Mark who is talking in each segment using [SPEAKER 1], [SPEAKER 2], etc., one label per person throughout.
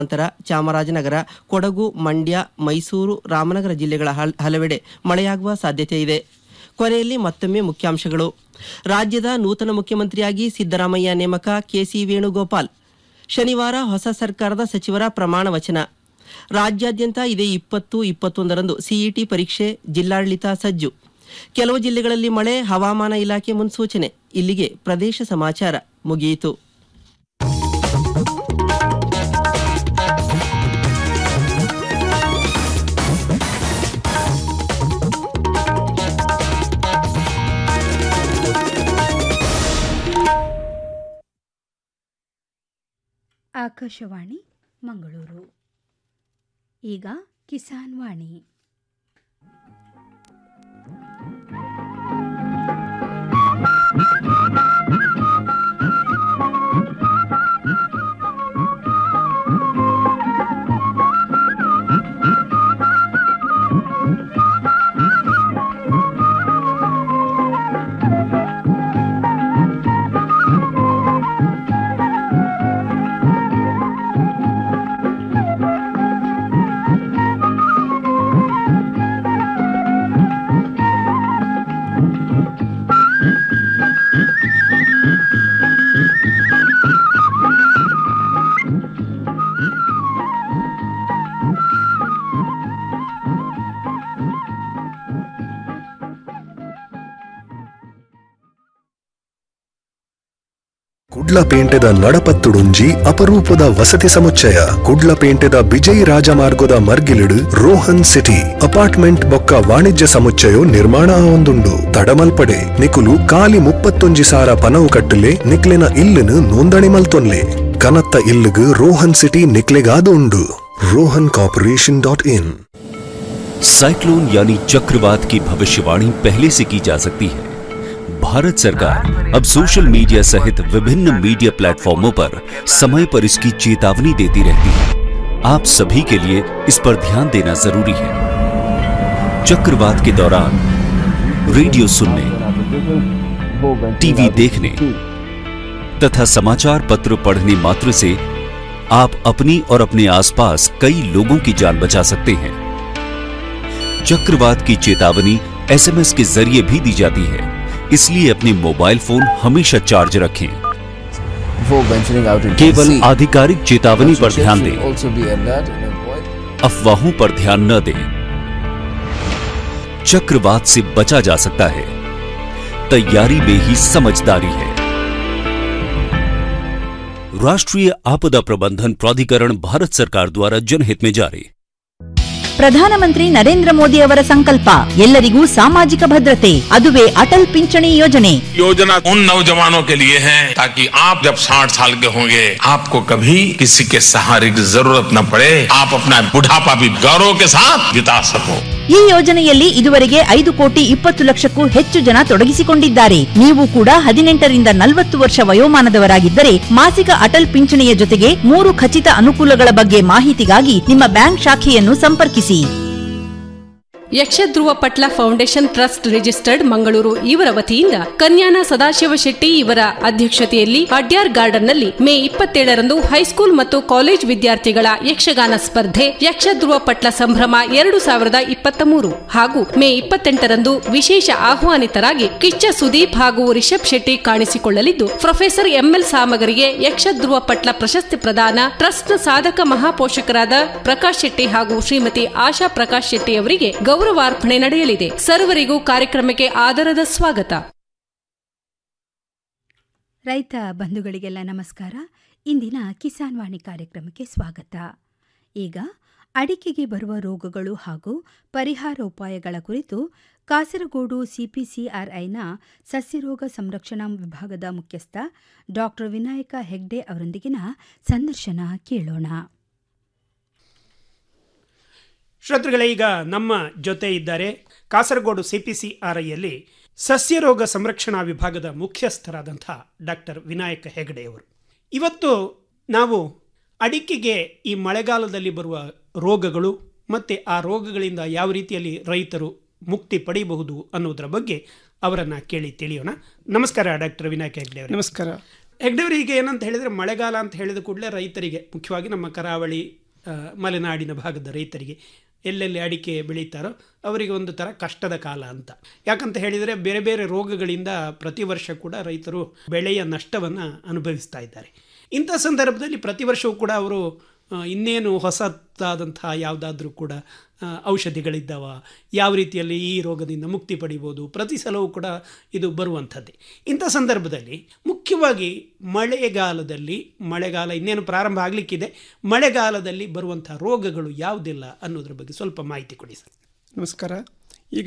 [SPEAKER 1] ನಂತರ ಚಾಮರಾಜನಗರ ಕೊಡಗು ಮಂಡ್ಯ ಮೈಸೂರು ರಾಮನಗರ ಜಿಲ್ಲೆಗಳ ಹಲ್- ಹಲವೆಡೆ ಮಳೆಯಾಗುವ ಸಾಧ್ಯತೆ ಇದೆ ಕೊನೆಯಲ್ಲಿ ಮತ್ತೊಮ್ಮೆ ಮುಖ್ಯಾಂಶಗಳು ರಾಜ್ಯದ ನೂತನ ಮುಖ್ಯಮಂತ್ರಿಯಾಗಿ ಸಿದ್ದರಾಮಯ್ಯ ನೇಮಕ ಕೆಸಿ ವೇಣುಗೋಪಾಲ್ ಶನಿವಾರ ಹೊಸ ಸರ್ಕಾರದ ಸಚಿವರ ಪ್ರಮಾಣ ವಚನ ರಾಜ್ಯಾದ್ಯಂತ ಇದೇ ಇಪ್ಪತ್ತು ಇಪ್ಪತ್ತೊಂದರಂದು ಸಿಇಟಿ ಪರೀಕ್ಷೆ ಜಿಲ್ಲಾಡಳಿತ ಸಜ್ಜು ಕೆಲವು ಜಿಲ್ಲೆಗಳಲ್ಲಿ ಮಳೆ ಹವಾಮಾನ ಇಲಾಖೆ ಮುನ್ಸೂಚನೆ ಇಲ್ಲಿಗೆ ಪ್ರದೇಶ ಸಮಾಚಾರ ಮುಗಿಯಿತು
[SPEAKER 2] ಆಕಾಶವಾಣಿ ಮಂಗಳೂರು ಈಗ ಕಿಸಾನ್ ವಾಣಿ
[SPEAKER 3] ಕುಡ್ಲಪೇಂಟೆದ ನಡಪತ್ತುಡುಂಜಿ ಅಪರೂಪದ ವಸತಿ ಸಮುಚ್ಚಯ ಕುಡ್ಲಪೇಂಟೆದ ವಿಜಯ್ ರಾಜಮಾರ್ಗದ ಮರ್ಗಿಲಿಡು ರೋಹನ್ ಸಿಟಿ ಅಪಾರ್ಟ್ಮೆಂಟ್ ಬೊಕ್ಕ ವಾಣಿಜ್ಯ ಸಮುಚ್ಚಯ ನಿರ್ಮಾಣ ಆವೊಂದುಂಡು ತಡಮಲ್ಪಡೆ ನಿಕುಲು ಕಾಲಿ ಮುಪ್ಪತ್ತೊಂಜಿ ಸಾರ ಪನವು ಕಟ್ಟಲೆ ನಿಕ್ಲೆನ ಇಲ್ಲುನು ನೋಂದಣಿ ಮಲ್ತೊನ್ಲೆ ಕನತ್ತ ಇಲ್ಲುಗು ರೋಹನ್ ಸಿಟಿ ನಿಕ್ಲೆಗಾದು ಉಂಡು Rohan corporation dot in
[SPEAKER 4] cyclone यानी चक्रवात की भविष्यवाणी पहले से की जा सकती है भारत सरकार अब सोशल मीडिया सहित विभिन्न मीडिया प्लेटफॉर्मों पर समय पर इसकी चेतावनी देती रहती है आप सभी के लिए इस पर ध्यान देना जरूरी है चक्रवात के दौरान रेडियो सुनने टीवी देखने तथा समाचार पत्र पढ़ने मात्र से आप अपनी और अपने आसपास कई लोगों की जान बचा सकते हैं चक्रवात की चेतावनी एसएमएस के जरिए भी दी जाती है इसलिए अपने मोबाइल फोन हमेशा चार्ज रखें
[SPEAKER 5] before venturing out into
[SPEAKER 4] केवल
[SPEAKER 5] the sea.
[SPEAKER 4] आधिकारिक चेतावनी पर
[SPEAKER 5] Ships
[SPEAKER 4] ध्यान
[SPEAKER 5] should
[SPEAKER 4] दें
[SPEAKER 5] also be alert and avoid
[SPEAKER 4] अफवाहों पर ध्यान न दें चक्रवात से बचा जा सकता है तैयारी में ही समझदारी है राष्ट्रीय आपदा प्रबंधन प्राधिकरण भारत सरकार द्वारा जनहित में जारी
[SPEAKER 6] ಪ್ರಧಾನಮಂತ್ರಿ ನರೇಂದ್ರ ಮೋದಿ ಅವರ ಸಂಕಲ್ಪ ಎಲ್ಲರಿಗೂ ಸಾಮಾಜಿಕ ಭದ್ರತೆ ಅದುವೇ ಅಟಲ್ ಪಿಂಚಣಿ ಯೋಜನೆ
[SPEAKER 7] योजना उन नौजवानों के लिए है ताकि आप जब 60 साल के होंगे आपको कभी किसी के सहारे की जरूरत न पड़े आप अपना बुढ़ापा भी गौरव के साथ बिता सको
[SPEAKER 6] ಈ ಯೋಜನೆಯಲ್ಲಿ ಇದುವರೆಗೆ ಐದು ಕೋಟಿ ಇಪ್ಪತ್ತು ಲಕ್ಷಕ್ಕೂ ಹೆಚ್ಚು ಜನ ತೊಡಗಿಸಿಕೊಂಡಿದ್ದಾರೆ ನೀವು ಕೂಡ ಹದಿನೆಂಟರಿಂದ ನಲವತ್ತು ವರ್ಷ ವಯೋಮಾನದವರಾಗಿದ್ದರೆ ಮಾಸಿಕ ಅಟಲ್ ಪಿಂಚಣಿಯ ಜೊತೆಗೆ ಮೂರು ಖಚಿತ ಅನುಕೂಲಗಳ ಬಗ್ಗೆ ಮಾಹಿತಿಗಾಗಿ ನಿಮ್ಮ ಬ್ಯಾಂಕ್ ಶಾಖೆಯನ್ನು ಸಂಪರ್ಕಿಸಿ
[SPEAKER 8] Yakshadhruva Patla foundation trust registered Mangaluru ಇವರ ವತಿಯಿಂದ ಕನ್ಯಾನ ಸದಾಶಿವ ಶೆಟ್ಟಿ ಇವರ ಅಧ್ಯಕ್ಷತೆಯಲ್ಲಿ ಅಡ್ಯಾರ್ ಗಾರ್ಡನ್ನಲ್ಲಿ ಮೇ ಇಪ್ಪತ್ತೇಳರಂದು ಹೈಸ್ಕೂಲ್ ಮತ್ತು ಕಾಲೇಜ್ ವಿದ್ಯಾರ್ಥಿಗಳ ಯಕ್ಷಗಾನ ಸ್ಪರ್ಧೆ ಯಕ್ಷಧ್ರುವ ಪಟ್ಲ ಸಂಭ್ರಮ ಎರಡು ಸಾವಿರದ ಇಪ್ಪತ್ತ ಮೂರು ಹಾಗೂ ಮೇ ಇಪ್ಪತ್ತೆಂಟರಂದು ವಿಶೇಷ ಆಹ್ವಾನಿತರಾಗಿ ಕಿಚ್ಚ ಸುದೀಪ್ ಹಾಗೂ ರಿಷಬ್ ಶೆಟ್ಟಿ ಕಾಣಿಸಿಕೊಳ್ಳಲಿದ್ದು ಪ್ರೊಫೆಸರ್ ಎಂಎಲ್ ಸಾಮಗರಿಗೆ ಯಕ್ಷಧ್ರುವ ಪಟ್ಲ ಪ್ರಶಸ್ತಿ ಪ್ರದಾನ ಟ್ರಸ್ಟ್ನ ಸಾಧಕ ಮಹಾಪೋಷಕರಾದ ಪ್ರಕಾಶ್ ಶೆಟ್ಟಿ ಹಾಗೂ ಶ್ರೀಮತಿ ಆಶಾ ಪ್ರಕಾಶ್ ಶೆಟ್ಟಿ ಅವರಿಗೆ ಗೌರವಾರ್ಪಣೆ ನಡೆಯಲಿದೆ ಸರ್ವರಿಗೂ ಕಾರ್ಯಕ್ರಮಕ್ಕೆ ಆದರದ ಸ್ವಾಗತ
[SPEAKER 2] ರೈತ ಬಂಧುಗಳಿಗೆಲ್ಲ ನಮಸ್ಕಾರ ಇಂದಿನ ಕಿಸಾನ್ ವಾಣಿ ಕಾರ್ಯಕ್ರಮಕ್ಕೆ ಸ್ವಾಗತ ಈಗ ಅಡಿಕೆಗೆ ಬರುವ ರೋಗಗಳು ಹಾಗೂ ಪರಿಹಾರ ಉಪಾಯಗಳ ಕುರಿತು ಕಾಸರಗೋಡು ಸಿಪಿಸಿಆರ್ಐನ ಸಸ್ಯರೋಗ ಸಂರಕ್ಷಣಾ ವಿಭಾಗದ ಮುಖ್ಯಸ್ಥ ಡಾಕ್ಟರ್ ವಿನಾಯಕ ಹೆಗ್ಡೆ ಅವರೊಂದಿಗಿನ ಸಂದರ್ಶನ ಕೇಳೋಣ
[SPEAKER 9] ಶ್ರೋತೃಗಳೇ ಈಗ ನಮ್ಮ ಜೊತೆ ಇದ್ದಾರೆ ಕಾಸರಗೋಡು ಸಿಪಿಸಿಆರ್ಐಯಲ್ಲಿ ಸಸ್ಯರೋಗ ಸಂರಕ್ಷಣಾ ವಿಭಾಗದ ಮುಖ್ಯಸ್ಥರಾದಂಥ ಡಾಕ್ಟರ್ ವಿನಾಯಕ ಹೆಗಡೆಯವರು ಇವತ್ತು ನಾವು ಅಡಿಕೆಗೆ ಈ ಮಳೆಗಾಲದಲ್ಲಿ ಬರುವ ರೋಗಗಳು ಮತ್ತು ಆ ರೋಗಗಳಿಂದ ಯಾವ ರೀತಿಯಲ್ಲಿ ರೈತರು ಮುಕ್ತಿ ಪಡೆಯಬಹುದು ಅನ್ನೋದರ ಬಗ್ಗೆ ಅವರನ್ನು ಕೇಳಿ ತಿಳಿಯೋಣ ನಮಸ್ಕಾರ ಡಾಕ್ಟರ್ ವಿನಾಯಕ ಹೆಗಡೆ ಅವರೇ
[SPEAKER 10] ನಮಸ್ಕಾರ
[SPEAKER 9] ಹೆಗ್ಡೆಯವರು ಈಗ ಏನಂತ ಹೇಳಿದರೆ ಮಳೆಗಾಲ ಅಂತ ಹೇಳಿದ ಕೂಡಲೇ ರೈತರಿಗೆ ಮುಖ್ಯವಾಗಿ ನಮ್ಮ ಕರಾವಳಿ ಆ, ಮಲೆನಾಡಿನ ಭಾಗದ ರೈತರಿಗೆ ಎಲ್ಲೆಲ್ಲಿ ಅಡಿಕೆ ಬೆಳೀತಾರೋ ಅವರಿಗೆ ಒಂದು ಥರ ಕಷ್ಟದ ಕಾಲ ಅಂತ ಯಾಕಂತ ಹೇಳಿದರೆ ಬೇರೆ ಬೇರೆ ರೋಗಗಳಿಂದ ಪ್ರತಿ ವರ್ಷ ಕೂಡ ರೈತರು ಬೆಳೆಯ ನಷ್ಟವನ್ನು ಅನುಭವಿಸ್ತಾ ಇದ್ದಾರೆ ಇಂಥ ಸಂದರ್ಭದಲ್ಲಿ ಪ್ರತಿ ವರ್ಷವೂ ಕೂಡ ಅವರು ಆ, ಇನ್ನೇನು ಹೊಸದಾದಂತಹ ಯಾವುದಾದ್ರೂ ಕೂಡ ಆ, ಔಷಧಿಗಳಿದ್ದಾವ ಯಾವ ರೀತಿಯಲ್ಲಿ ಈ ರೋಗದಿಂದ ಮುಕ್ತಿ ಪಡಿಬೋದು ಪ್ರತಿ ಸಲವೂ ಕೂಡ ಇದು ಬರುವಂಥದ್ದೇ ಇಂಥ ಸಂದರ್ಭದಲ್ಲಿ ಮುಖ್ಯವಾಗಿ ಮಳೆಗಾಲದಲ್ಲಿ ಮಳೆಗಾಲ ಇನ್ನೇನು ಪ್ರಾರಂಭ ಆಗಲಿಕ್ಕಿದೆ ಮಳೆಗಾಲದಲ್ಲಿ ಬರುವಂಥ ರೋಗಗಳು ಯಾವುದಿಲ್ಲ ಅನ್ನೋದ್ರ ಬಗ್ಗೆ ಸ್ವಲ್ಪ ಮಾಹಿತಿ ಕೊಡಿ ಸರ್
[SPEAKER 10] ನಮಸ್ಕಾರ ಈಗ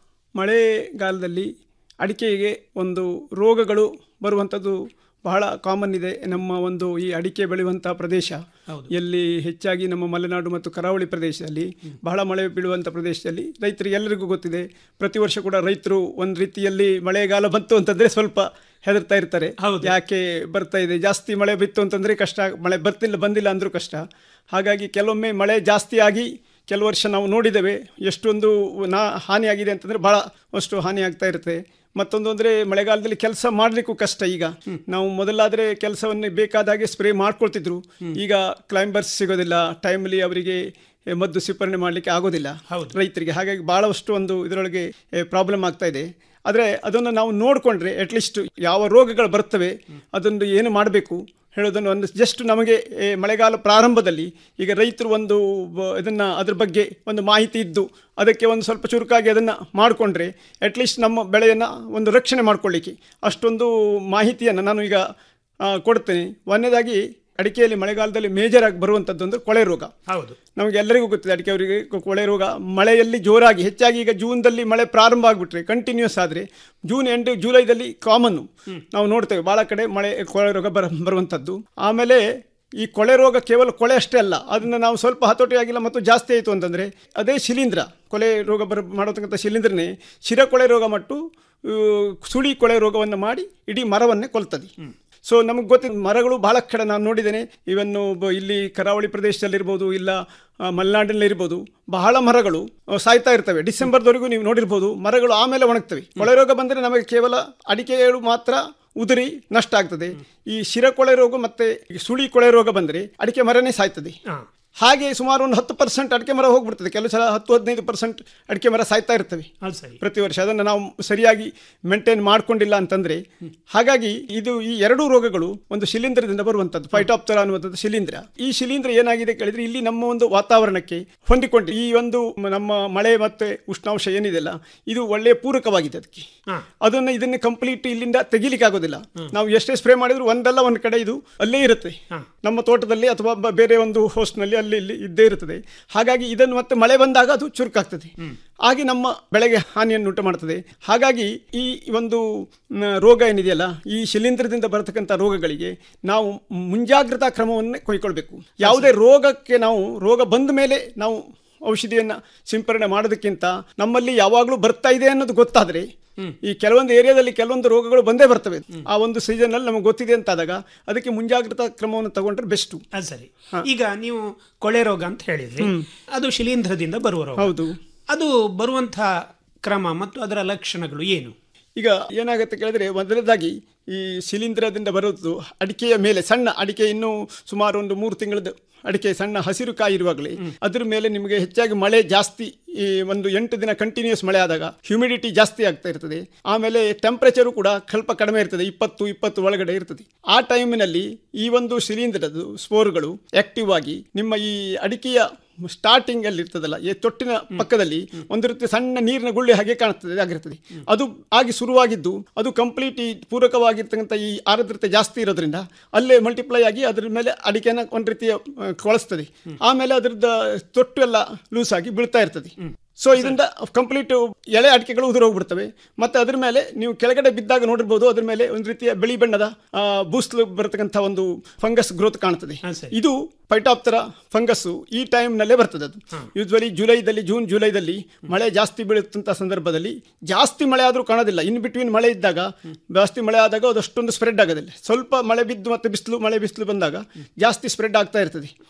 [SPEAKER 10] ಮಳೆಗಾಲದಲ್ಲಿ ಅಡಿಕೆಗೆ ಒಂದು ರೋಗಗಳು ಬರುವಂಥದ್ದು ಬಹಳ ಕಾಮನ್ ಇದೆ ನಮ್ಮ ಒಂದು ಈ ಅಡಿಕೆ ಬೆಳೆಯುವಂಥ ಪ್ರದೇಶ ಎಲ್ಲಿ ಹೆಚ್ಚಾಗಿ ನಮ್ಮ ಮಲೆನಾಡು ಮತ್ತು ಕರಾವಳಿ ಪ್ರದೇಶದಲ್ಲಿ ಬಹಳ ಮಳೆ ಬೀಳುವಂಥ ಪ್ರದೇಶದಲ್ಲಿ ರೈತರಿಗೆ ಎಲ್ಲರಿಗೂ ಗೊತ್ತಿದೆ ಪ್ರತಿ ವರ್ಷ ಕೂಡ ರೈತರು ಒಂದು ರೀತಿಯಲ್ಲಿ ಮಳೆಗಾಲ ಬಂತು ಅಂತಂದರೆ ಸ್ವಲ್ಪ ಹೆದರ್ತಾ ಇರ್ತಾರೆ ಯಾಕೆ ಬರ್ತಾ ಇದೆ ಜಾಸ್ತಿ ಮಳೆ ಬಿತ್ತು ಅಂತಂದರೆ ಕಷ್ಟ ಮಳೆ ಬರ್ತಿಲ್ಲ ಬಂದಿಲ್ಲ ಅಂದರೂ ಕಷ್ಟ ಹಾಗಾಗಿ ಕೆಲವೊಮ್ಮೆ ಮಳೆ ಜಾಸ್ತಿ ಆಗಿ ಕೆಲವು ವರ್ಷ ನಾವು ನೋಡಿದ್ದೇವೆ ಎಷ್ಟೊಂದು ನಾ ಹಾನಿಯಾಗಿದೆ ಅಂತಂದರೆ ಭಾಳ ಅಷ್ಟು ಹಾನಿ ಆಗ್ತಾ ಇರುತ್ತೆ ಮತ್ತೊಂದು ಅಂದರೆ ಮಳೆಗಾಲದಲ್ಲಿ ಕೆಲಸ ಮಾಡಲಿಕ್ಕೂ ಕಷ್ಟ ಈಗ ನಾವು ಮೊದಲಾದರೆ ಕೆಲಸವನ್ನು ಬೇಕಾದಾಗೆ ಸ್ಪ್ರೇ ಮಾಡ್ಕೊಳ್ತಿದ್ರು ಈಗ ಕ್ಲೈಂಬರ್ಸ್ ಸಿಗೋದಿಲ್ಲ ಟೈಮಲ್ಲಿ ಅವರಿಗೆ ಎ, ಮದ್ದು ಸಿಂಪರಣೆ ಮಾಡಲಿಕ್ಕೆ ಆಗೋದಿಲ್ಲ ರೈತರಿಗೆ ಹಾಗಾಗಿ ಭಾಳಷ್ಟು ಒಂದು ಇದರೊಳಗೆ ಪ್ರಾಬ್ಲಮ್ ಆಗ್ತಾ ಇದೆ ಆದರೆ ಅದನ್ನು ನಾವು ನೋಡಿಕೊಂಡ್ರೆ ಅಟ್ಲೀಸ್ಟ್ ಯಾವ ರೋಗಗಳು ಬರ್ತವೆ ಅದನ್ನು ಏನು ಮಾಡಬೇಕು ಹೇಳೋದನ್ನು ಒಂದು ಜಸ್ಟ್ ನಮಗೆ ಏ, ಮಳೆಗಾಲ ಪ್ರಾರಂಭದಲ್ಲಿ ಈಗ ರೈತರು ಒಂದು ಬ- ಇದನ್ನು ಅದ್ರ ಬಗ್ಗೆ ಒಂದು ಮಾಹಿತಿ ಇದ್ದು ಅದಕ್ಕೆ ಒಂದು ಸ್ವಲ್ಪ ಚುರುಕಾಗಿ ಅದನ್ನು ಮಾಡಿಕೊಂಡ್ರೆ ಅಟ್ಲೀಸ್ಟ್ ನಮ್ಮ ಬೆಳೆಯನ್ನು ಒಂದು ರಕ್ಷಣೆ ಮಾಡ್ಕೊಳ್ಳಿಕ್ಕೆ ಅಷ್ಟೊಂದು ಮಾಹಿತಿಯನ್ನು ನಾನು ಈಗ ಆ, ಕೊಡ್ತೇನೆ ಒಂದನೇದಾಗಿ ಅಡಿಕೆಯಲ್ಲಿ ಮಳೆಗಾಲದಲ್ಲಿ ಮೇಜರ್ ಆಗಿ ಬರುವಂಥದ್ದು ಒಂದು ಕೊಳೆ ರೋಗ
[SPEAKER 9] ಹೌದು
[SPEAKER 10] ನಮಗೆ ಎಲ್ಲರಿಗೂ ಗೊತ್ತಿದೆ ಅಡಿಕೆ ಅವರಿಗೆ ಕೊಳೆ ರೋಗ ಮಳೆಯಲ್ಲಿ ಜೋರಾಗಿ ಹೆಚ್ಚಾಗಿ ಈಗ ಜೂನ್ದಲ್ಲಿ ಮಳೆ ಪ್ರಾರಂಭ ಆಗಿಬಿಟ್ರೆ ಕಂಟಿನ್ಯೂಸ್ ಆದರೆ ಜೂನ್ ಎಂಟು ಜುಲೈದಲ್ಲಿ ಕಾಮನ್ನು ನಾವು ನೋಡ್ತೇವೆ ಭಾಳ ಕಡೆ ಮಳೆ ಕೊಳೆ ರೋಗ ಬರ ಬರುವಂಥದ್ದು ಆಮೇಲೆ ಈ ಕೊಳೆ ರೋಗ ಕೇವಲ ಕೊಳೆ ಅಷ್ಟೇ ಅಲ್ಲ ಅದನ್ನು ನಾವು ಸ್ವಲ್ಪ ಹತೋಟಿ ಆಗಿಲ್ಲ ಮತ್ತು ಜಾಸ್ತಿ ಆಯಿತು ಅಂತಂದರೆ ಅದೇ ಶಿಲೀಂಧ್ರ ಕೊಲೆ ರೋಗ ಬರ ಮಾಡತಕ್ಕಂಥ ಶಿಲೀಂಧ್ರನೇ ಶಿರಕೊಳೆ ರೋಗ ಮತ್ತು ಆ, ಸುಳಿ ಕೊಳೆ ರೋಗವನ್ನು ಮಾಡಿ ಇಡೀ ಮರವನ್ನೇ ಕೊಲ್ತದೆ ಸೊ ನಮಗೆ ಗೊತ್ತಿದೆ ಮರಗಳು ಬಹಳ ಕಡೆ ನಾನು ನೋಡಿದ್ದೇನೆ ಇವನ್ನು ಬ- ಇಲ್ಲಿ ಕರಾವಳಿ ಪ್ರದೇಶದಲ್ಲಿರ್ಬೋದು ಇಲ್ಲ ಆ, ಮಲೆನಾಡಿನಲ್ಲಿರ್ಬೋದು ಬಹಳ ಮರಗಳು ಆ, ಸಾಯ್ತಾ ಇರ್ತವೆ ಡಿಸೆಂಬರ್ದವರೆಗೂ ನೀವು ನೋಡಿರ್ಬೋದು ಮರಗಳು ಆಮೇಲೆ ಒಣಗ್ತವೆ ಕೊಳೆ ರೋಗ ಬಂದರೆ ನಮಗೆ ಕೇವಲ ಅಡಿಕೆಗಳು ಮಾತ್ರ ಉದುರಿ ನಷ್ಟ ಆಗ್ತದೆ ಈ ಶಿರಕೊಳೆ ರೋಗ ಮತ್ತೆ ಈ ಸುಳಿ ಕೊಳೆ ರೋಗ ಬಂದರೆ ಅಡಿಕೆ ಮರನೇ ಸಾಯ್ತದೆ ಹಾಗೆ ಸುಮಾರು ಒಂದು ಹತ್ತು ಪರ್ಸೆಂಟ್ ಅಡಿಕೆ ಮರ ಹೋಗ್ಬಿಡ್ತದೆ ಕೆಲವು ಸಲ ಹತ್ತು ಹದಿನೈದು ಪರ್ಸೆಂಟ್ ಅಡಿಕೆ ಮರ ಸಾಯ್ತಾ ಇರ್ತವೆ
[SPEAKER 9] ಅದು ಸರಿ
[SPEAKER 10] ಪ್ರತಿ ವರ್ಷ ಅದನ್ನು ನಾವು ಸರಿಯಾಗಿ ಮೇಂಟೈನ್ ಮಾಡ್ಕೊಂಡಿಲ್ಲ ಅಂತಂದ್ರೆ ಹಾಗಾಗಿ ಇದು ಈ ಎರಡೂ ರೋಗಗಳು ಒಂದು ಶಿಲೀಂಧ್ರದಿಂದ ಬರುವಂಥದ್ದು ಫೈಟಾಪ್ತರಾ ಅನ್ನುವಂಥದ್ದು ಶಿಲೀಂಧ್ರ ಈ ಶಿಲೀಂಧ್ರ ಏನಾಗಿದೆ ಕೇಳಿದ್ರೆ ಇಲ್ಲಿ ನಮ್ಮ ಒಂದು ವಾತಾವರಣಕ್ಕೆ ಹೊಂದಿಕೊಂಡು ಈ ಒಂದು ನಮ್ಮ ಮಳೆ ಮತ್ತೆ ಉಷ್ಣಾಂಶ ಏನಿದೆಯಲ್ಲ ಇದು ಒಳ್ಳೆಯ ಪೂರಕವಾಗಿದೆ ಅದಕ್ಕೆ ಅದನ್ನು ಇದನ್ನು ಕಂಪ್ಲೀಟ್ ಇಲ್ಲಿಂದ ತೆಗಿಲಿಕ್ಕೆ ಆಗೋದಿಲ್ಲ ನಾವು ಎಷ್ಟೇ ಸ್ಪ್ರೇ ಮಾಡಿದ್ರು ಒಂದಲ್ಲ ಒಂದು ಕಡೆ ಇದು ಅಲ್ಲೇ ಇರುತ್ತೆ ನಮ್ಮ ತೋಟದಲ್ಲಿ ಅಥವಾ ಬ- ಬೇರೆ ಒಂದು ಹೋಸ್ಟ್ನಲ್ಲಿ ಅಲ್ಲಿ ಇಲ್ಲಿ ಇದ್ದೇ ಇರುತ್ತದೆ ಹಾಗಾಗಿ ಇದನ್ನು ಮತ್ತೆ ಮಳೆ ಬಂದಾಗ ಅದು ಚುರುಕಾಗ್ತದೆ ಹಾಗೆ ನಮ್ಮ ಬೆಳೆಗೆ ಹಾನಿಯನ್ನು ಉಂಟು ಮಾಡ್ತದೆ ಹಾಗಾಗಿ ಈ ಒಂದು ಮ್, ರೋಗ ಏನಿದೆಯಲ್ಲ ಈ ಶಿಲೀಂಧ್ರದಿಂದ ಬರತಕ್ಕಂಥ ರೋಗಗಳಿಗೆ ನಾವು ಮುಂಜಾಗ್ರತಾ ಕ್ರಮವನ್ನು ಕೈಗೊಳ್ಬೇಕು ಯಾವುದೇ ರೋಗಕ್ಕೆ ನಾವು ರೋಗ ಬಂದ ಮೇಲೆ ನಾವು ಔಷಧಿಯನ್ನು ಸಿಂಪರಣೆ ಮಾಡೋದಕ್ಕಿಂತ ನಮ್ಮಲ್ಲಿ ಯಾವಾಗಲೂ ಬರ್ತಾ ಇದೆ ಅನ್ನೋದು ಗೊತ್ತಾದರೆ ಈ ಕೆಲವೊಂದು ಏರಿಯಾದಲ್ಲಿ ಕೆಲವೊಂದು ರೋಗಗಳು ಬಂದೇ ಬರ್ತವೆ ಆ ಒಂದು ಸೀಸನ್ನಲ್ಲಿ ನಮಗೆ ಗೊತ್ತಿದೆ ಅಂತಾದಾಗ ಅದಕ್ಕೆ ಮುಂಜಾಗ್ರತಾ ಕ್ರಮವನ್ನು ತಗೊಂಡ್ರೆ ಬೆಸ್ಟು
[SPEAKER 9] ಅದು ಸರಿ ಈಗ ನೀವು ಕೊಳೆ ರೋಗ ಅಂತ ಹೇಳಿದ್ರಿ ಅದು ಶಿಲೀಂಧ್ರದಿಂದ ಬರುವ ರೋಗ
[SPEAKER 10] ಹೌದು
[SPEAKER 9] ಅದು ಬರುವಂಥ ಕ್ರಮ ಮತ್ತು ಅದರ ಲಕ್ಷಣಗಳು ಏನು
[SPEAKER 10] ಈಗ ಏನಾಗುತ್ತೆ ಕೇಳಿದ್ರೆ ಮೊದಲನೇದಾಗಿ ಈ ಶಿಲೀಂಧ್ರದಿಂದ ಬರೋದು ಅಡಿಕೆಯ ಮೇಲೆ ಸಣ್ಣ ಅಡಿಕೆ ಇನ್ನೂ ಸುಮಾರು ಒಂದು ಮೂರು ತಿಂಗಳದ್ದು ಅಡಿಕೆ ಸಣ್ಣ ಹಸಿರು ಕಾಯಿ ಇರುವಾಗಲೇ ಅದ್ರ ಮೇಲೆ ನಿಮಗೆ ಹೆಚ್ಚಾಗಿ ಮಳೆ ಜಾಸ್ತಿ ಈ ಒಂದು ಎಂಟು ದಿನ ಕಂಟಿನ್ಯೂಸ್ ಮಳೆ ಆದಾಗ ಹ್ಯೂಮಿಡಿಟಿ ಜಾಸ್ತಿ ಆಗ್ತಾ ಇರ್ತದೆ ಆಮೇಲೆ ಟೆಂಪರೇಚರು ಕೂಡ ಸ್ವಲ್ಪ ಕಡಿಮೆ ಇರ್ತದೆ ಇಪ್ಪತ್ತು ಇಪ್ಪತ್ತು ಒಳಗಡೆ ಇರ್ತದೆ ಆ ಟೈಮಿನಲ್ಲಿ ಈ ಒಂದು ಶಿಲೀಂಧ್ರದ್ದು ಸ್ಪೋರ್ಗಳು ಆಕ್ಟಿವ್ ಆಗಿ ನಿಮ್ಮ ಈ ಅಡಿಕೆಯ ಸ್ಟಾರ್ಟಿಂಗ್ ಅಲ್ಲಿ ಇರ್ತದಲ್ಲ ಈ ತೊಟ್ಟಿನ ಪಕ್ಕದಲ್ಲಿ ಒಂದು ರೀತಿ ಸಣ್ಣ ನೀರಿನ ಗುಳ್ಳೆ ಹಾಗೆ ಕಾಣುತ್ತದೆ ಆಗಿರ್ತದೆ ಅದು ಆಗಿ ಶುರುವಾಗಿದ್ದು ಅದು ಕಂಪ್ಲೀಟ್ ಈ ಪೂರಕವಾಗಿರ್ತಕ್ಕಂಥ ಈ ಆರ್ದ್ರತೆ ಜಾಸ್ತಿ ಇರೋದ್ರಿಂದ ಅಲ್ಲೇ ಮಲ್ಟಿಪ್ಲೈ ಆಗಿ ಅದ್ರ ಮೇಲೆ ಅಡಿಕೆನ ಒಂದು ರೀತಿಯ ಆ, ಕೊಳಸ್ತದೆ ಆಮೇಲೆ ಅದ್ರದ್ದು ತೊಟ್ಟು ಎಲ್ಲ ಲೂಸ್ ಆಗಿ ಬೀಳ್ತಾ ಇರ್ತದೆ ಸೊ ಇದರಿಂದ ಕಂಪ್ಲೀಟ್ ಎಳೆ ಅಡಿಕೆಗಳು ಉದುರೋಗ್ಬಿಡ್ತವೆ ಮತ್ತೆ ಅದ್ರ ಮೇಲೆ ನೀವು ಕೆಳಗಡೆ ಬಿದ್ದಾಗ ನೋಡಿರ್ಬೋದು ಅದ್ರ ಮೇಲೆ ಒಂದು ರೀತಿಯ ಬಿಳಿ ಬಣ್ಣದ ಆ, ಬೂಸ್ಲು ಬರತಕ್ಕಂಥ ಒಂದು ಫಂಗಸ್ ಗ್ರೋತ್ ಕಾಣ್ತದೆ ಇದು ಪೈಟಾಪ್ತರ ಫಂಗಸ್ಸು ಈ ಟೈಮ್ನಲ್ಲೇ ಬರ್ತದೆ ಅದು ಯೂಸ್ವಲಿ ಜುಲೈದಲ್ಲಿ ಜೂನ್ ಜುಲೈದಲ್ಲಿ ಮಳೆ ಜಾಸ್ತಿ ಬೀಳುತ್ತಂಥ ಸಂದರ್ಭದಲ್ಲಿ ಜಾಸ್ತಿ ಮಳೆ ಆದರೂ ಕಾಣೋದಿಲ್ಲ ಇನ್ ಬಿಟ್ವೀನ್ ಮಳೆ ಇದ್ದಾಗ ಜಾಸ್ತಿ ಮಳೆ ಆದಾಗ ಅದು ಅಷ್ಟೊಂದು ಸ್ಪ್ರೆಡ್ ಆಗೋದಿಲ್ಲ ಸ್ವಲ್ಪ ಮಳೆ ಬಿದ್ದು ಮತ್ತೆ ಬಿಸಿಲು ಮಳೆ ಬಿಸಿಲು ಬಂದಾಗ ಜಾಸ್ತಿ ಸ್ಪ್ರೆಡ್ ಆಗ್ತಾ ಇರ್ತದೆ